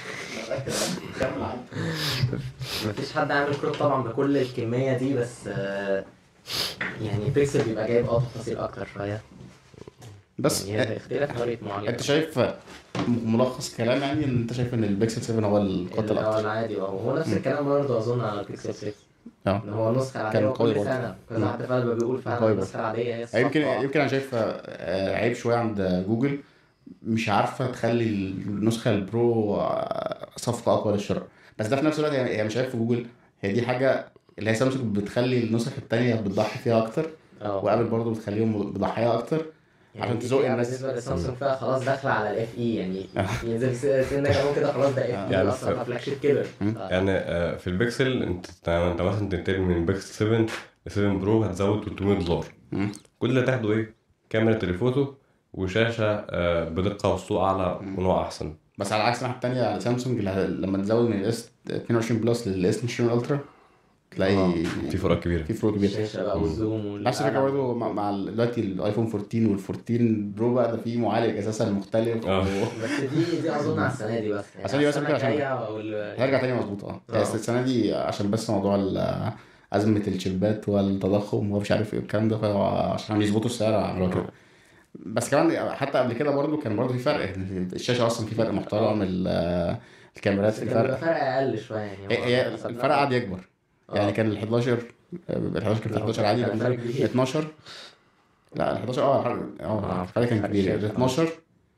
مفيش حد هيعمل كروب طبعا بكل الكميه دي بس آه، يعني بيكسل بيبقى جايب اه تفاصيل اكتر شويه بس يعني هي اختلاف طريقه معالجه انت شايف ملخص كلام يعني ان انت شايف ان البيكسل 7 هو القاتل اللي هو اكتر العادي اه هو نفس الكلام برضه اظن على البيكسل 6 اه ان هو النسخه العاديه كان هو قوي كل برضه. سنه كذا حد فعلا بيقول فعلا قوي النسخه العاديه هي الصفقه يمكن يمكن انا شايف آه، عيب شويه عند جوجل مش عارفه تخلي النسخه البرو آه، صفقه اقوى للشراء بس ده في نفس الوقت هي هي مش عيب في جوجل هي دي حاجه اللي هي سامسونج بتخلي النسخ التانية بتضحي فيها اكتر اه وابل برضه بتخليهم بضحايه اكتر يعني عشان دي تزق فئة الناس. بالنسبه لسامسونج فيها خلاص داخله على الاف اي يعني ينزل س- سنه كمان كده خلاص ده اف اي يعني اصلا ف- فلاج شيب كده يعني آه، في البيكسل انت انت مثلا تنتقل من البيكسل 7 ل 7 برو هتزود 300 دولار مم. كل اللي هتاخده ايه؟ كاميرا تليفوتو وشاشه آه، بدقه وسطوع اعلى ونوع احسن بس على عكس الناحيه التانيه سامسونج ل- لما تزود من الاس 22 بلس للاس 22 الترا تلاقي آه. في فروقات كبيره في فروق كبير الشاشه بقى والزوم نفس الفكره والقلم. برضه مع, مع ال- دلوقتي الايفون 14 وال 14 برو بقى ده فيه معالج اساسا مختلف آه. و... بس دي دي اظن على السنه دي بس يعني السنة دي بس السنة ممكن عشان- الجاية أو ال- هيرجع تاني مظبوط اه آه. بس السنه دي عشان بس موضوع ال- ازمه الشيبات والتضخم ومش عارف ايه الكلام ده فهو عشان يظبطوا السعر عملوا كده بس كمان حتى قبل كده برضه كان برضه في فرق يعني الشاشه اصلا في فرق محترم ال- الكاميرات بس في كان بيبقى فرق فرق اقل شويه يعني هي هي هو مثلاً- الفرق قعد يكبر يعني آه. كان ال 11 ال 11 كان في لا، 11 عادي كان فرق كبير. ال 12 لا ال 11 اه الفرق- اه آه، الفرق كان فرق كبير شاسع. ال 12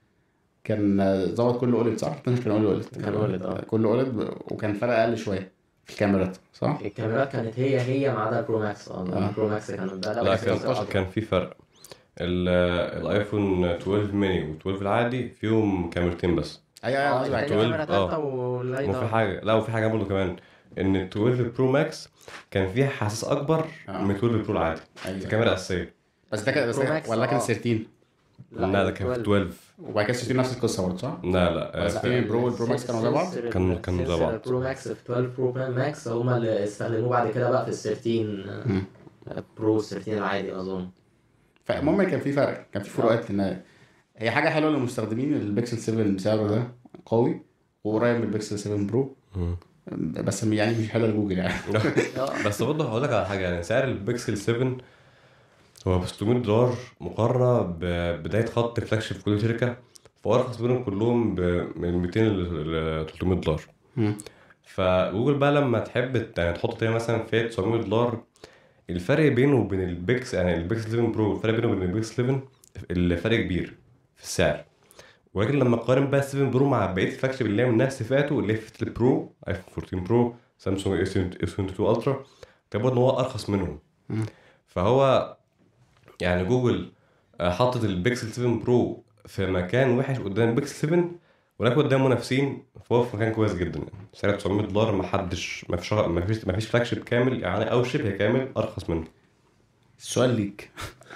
كان آه، ظبط كله اولد صح؟ 12 كان اولد كان أولد، آه. كله اولد وكان فرق اقل شويه في الكاميرات صح؟ الكاميرات كانت هي هي ما عدا البرو ماكس اه آه. البرو ماكس كان ده لا بس كان 13. كان في فرق ال- الايفون 12 ميني و12 العادي فيهم كاميرتين بس ايوه ايوه اه قصدي هي على كاميرا كده. كاميرا آه. تالتة واللايت وفي حاجه لا وفي حاجه برضه كمان ان ال 12 برو ماكس كان فيها حساس اكبر آه. من 12 برو العادي أيوة. الكاميرا الاساسيه بس ده كان بس برو ده- ماكس، ولا كان آه. 13 لا ده كان في 12 وبعد كده 16 نفس القصه برضه صح؟ لا لا بس آه، في البرو والبرو ماكس كانوا زي بعض؟ كانوا- كانوا زي بعض. البرو ماكس في 12 برو ماكس هم اللي استخدموه بعد كده بقى في ال 13 مم. آه، برو 13 العادي اظن فالمهم كان في فرق كان في فروقات لان هي حاجه حلوه للمستخدمين البيكسل 7 بسعره ده قوي وقريب من البيكسل 7 برو مم. بس يعني مش حلوه لجوجل يعني بس برضه هقول لك على حاجه يعني سعر البيكسل 7 هو ب 600 دولار مقارنه ببدايه خط الفلاج شيب في كل شركه فارخص بينهم كلهم ب- من 200 ل 300 دولار مم. فجوجل بقى لما تحب ت- يعني تحط تاني مثلا فئه 900 دولار الفرق بينه وبين البيكس يعني البيكسل 7 برو الفرق بينه وبين البيكسل 7 الفرق كبير في السعر ولكن لما اقارن بقى 7 برو مع بقيه الفلاج شيب اللي هي من نفس فئته اللي هي فئه البرو ايفون 14 برو سامسونج اس 22 الترا كان برضه ان هو ارخص منهم مم. فهو يعني جوجل آه، حطت البيكسل 7 برو في مكان وحش قدام البيكسل 7 ولكن قدام منافسين فهو في مكان كويس جدا يعني سعر 900 دولار ما حدش ما فيش ما فيش ما فيش فلاج شيب كامل يعني او شبه كامل ارخص منه السؤال ليك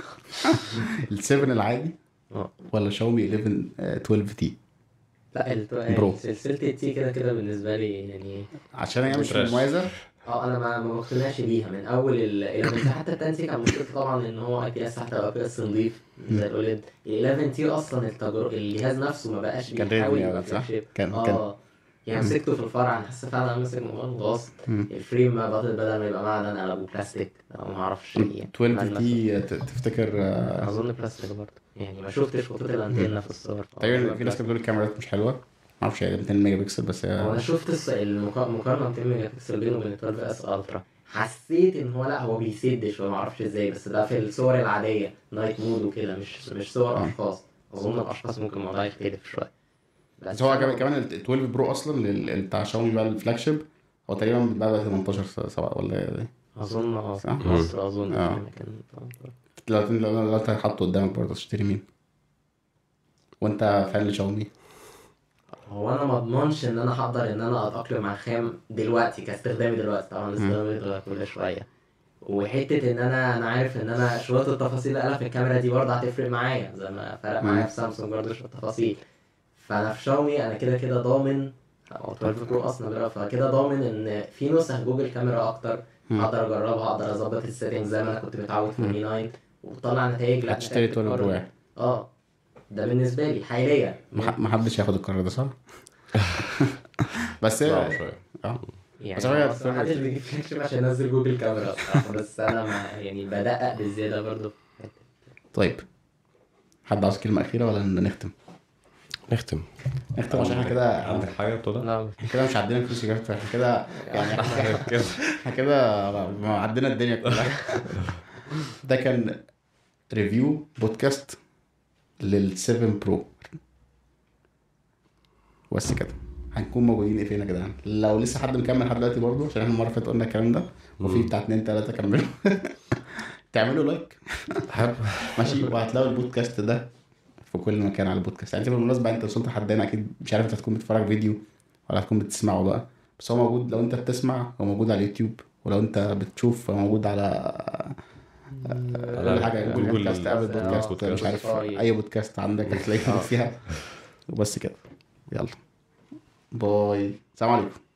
ال 7 العادي اه ولا شاومي 11 آه، 12 تي لا ال- برو. يعني سلسله التي كده كده بالنسبه لي يعني عشان هي مش تراش. مميزه اه انا ما ما بقتنعش بيها من اول ال 11 حتى التنسي كان مشكلته طبعا ان هو اي بي اس حتى لو اي بي اس نضيف زي الاوليد ال 11 تي اصلا التجربه الجهاز نفسه ما بقاش كان بيحاول ريدمي يبقى أوي، صح؟ flagship. كان- اه يعني مسكته في الفرع انا حاسس فعلا ماسك موبايل متوسط مم. الفريم ما بدل بدل ما يبقى معدن قلبه بلاستيك او ما اعرفش ايه 12 تي ت- تفتكر آه، اظن بلاستيك برضه يعني ما شفتش خطوط الانتنه في الصور تقريبا في ناس كانت بتقول الكاميرات مش حلوه ما اعرفش هي 200 ميجا بكسل بس هو انا هي شفت الص- المقا- المقارنه 200 ميجا بكسل بينه وبين 12 اس الترا حسيت ان هو لا هو بيسد شويه ما اعرفش ازاي بس ده في الصور العاديه نايت مود وكده مش مش صور آه. اشخاص اظن الاشخاص ممكن الموضوع يختلف شويه بس هو كمان كمان ال 12 برو اصلا لل- ال- بتاع شاومي بقى الفلاج شيب هو تقريبا بيتباع ب 18 سبعة ولا إيه؟ اظن اه صح؟ في مصر اظن آه. في مكان لو لو لو انت حاطه قدامك برضه تشتري مين؟ وانت فان لشاومي هو انا ما اضمنش ان انا هقدر ان انا اتاقلم مع الخام دلوقتي كاستخدامي دلوقتي طبعا استخدامي بيتغير كل شويه وحته ان انا انا عارف ان انا شويه التفاصيل اللي في الكاميرا دي برضه هتفرق معايا زي ما فرق معايا مم. في سامسونج برضه شويه تفاصيل فانا في شاومي انا كده كده ضامن او 12 برو اصلا دلوقتي فكده ضامن ان في نسخ جوجل كاميرا اكتر مم. هقدر اجربها هقدر اظبط السيتنجز زي ما انا كنت متعود في المي 9 وبطلع نتائج لا هتشتري 12 برو تتقارن. يعني اه ده بالنسبه لي حاليا ما ح- ما حدش ياخد القرار ده صح؟ بس صعب شويه اه يعني بس هي هو أصلاً محدش بيجيب فلاج شيب عشان ينزل جوجل كاميرا الصراحة، بس انا ما يعني بدقق بالزياده برضو طيب حد عاوز كلمة أخيرة ولا نختم؟ نختم نختم عشان احنا كده عندك حاجه بتقولها؟ لا احنا كده مش عدينا فلوس ايجابات احنا كده يعني احنا كده احنا كده ما عدينا الدنيا كلها ده كان ريفيو بودكاست لل 7 برو بس كده هنكون موجودين ايه فين يا جدعان لو لسه حد مكمل لحد دلوقتي برضه عشان احنا المره اللي فاتت قلنا الكلام ده وفي بتاع اتنين تلاته كملوا تعملوا لايك حلو ماشي وهتلاقوا البودكاست ده في كل مكان على البودكاست يعني انت بالمناسبه انت وصلت لحد هنا اكيد مش عارف انت هتكون بتتفرج فيديو ولا هتكون بتسمعه بقى بس هو موجود لو انت بتسمع هو موجود على اليوتيوب ولو انت بتشوف هو موجود على كل حاجه جوجل جوجل بودكاست ابل آه، بودكاست بودكاست، مش عارف سبوتيفاي. اي بودكاست عندك هتلاقيه موجود فيها وبس كده يلا باي السلام عليكم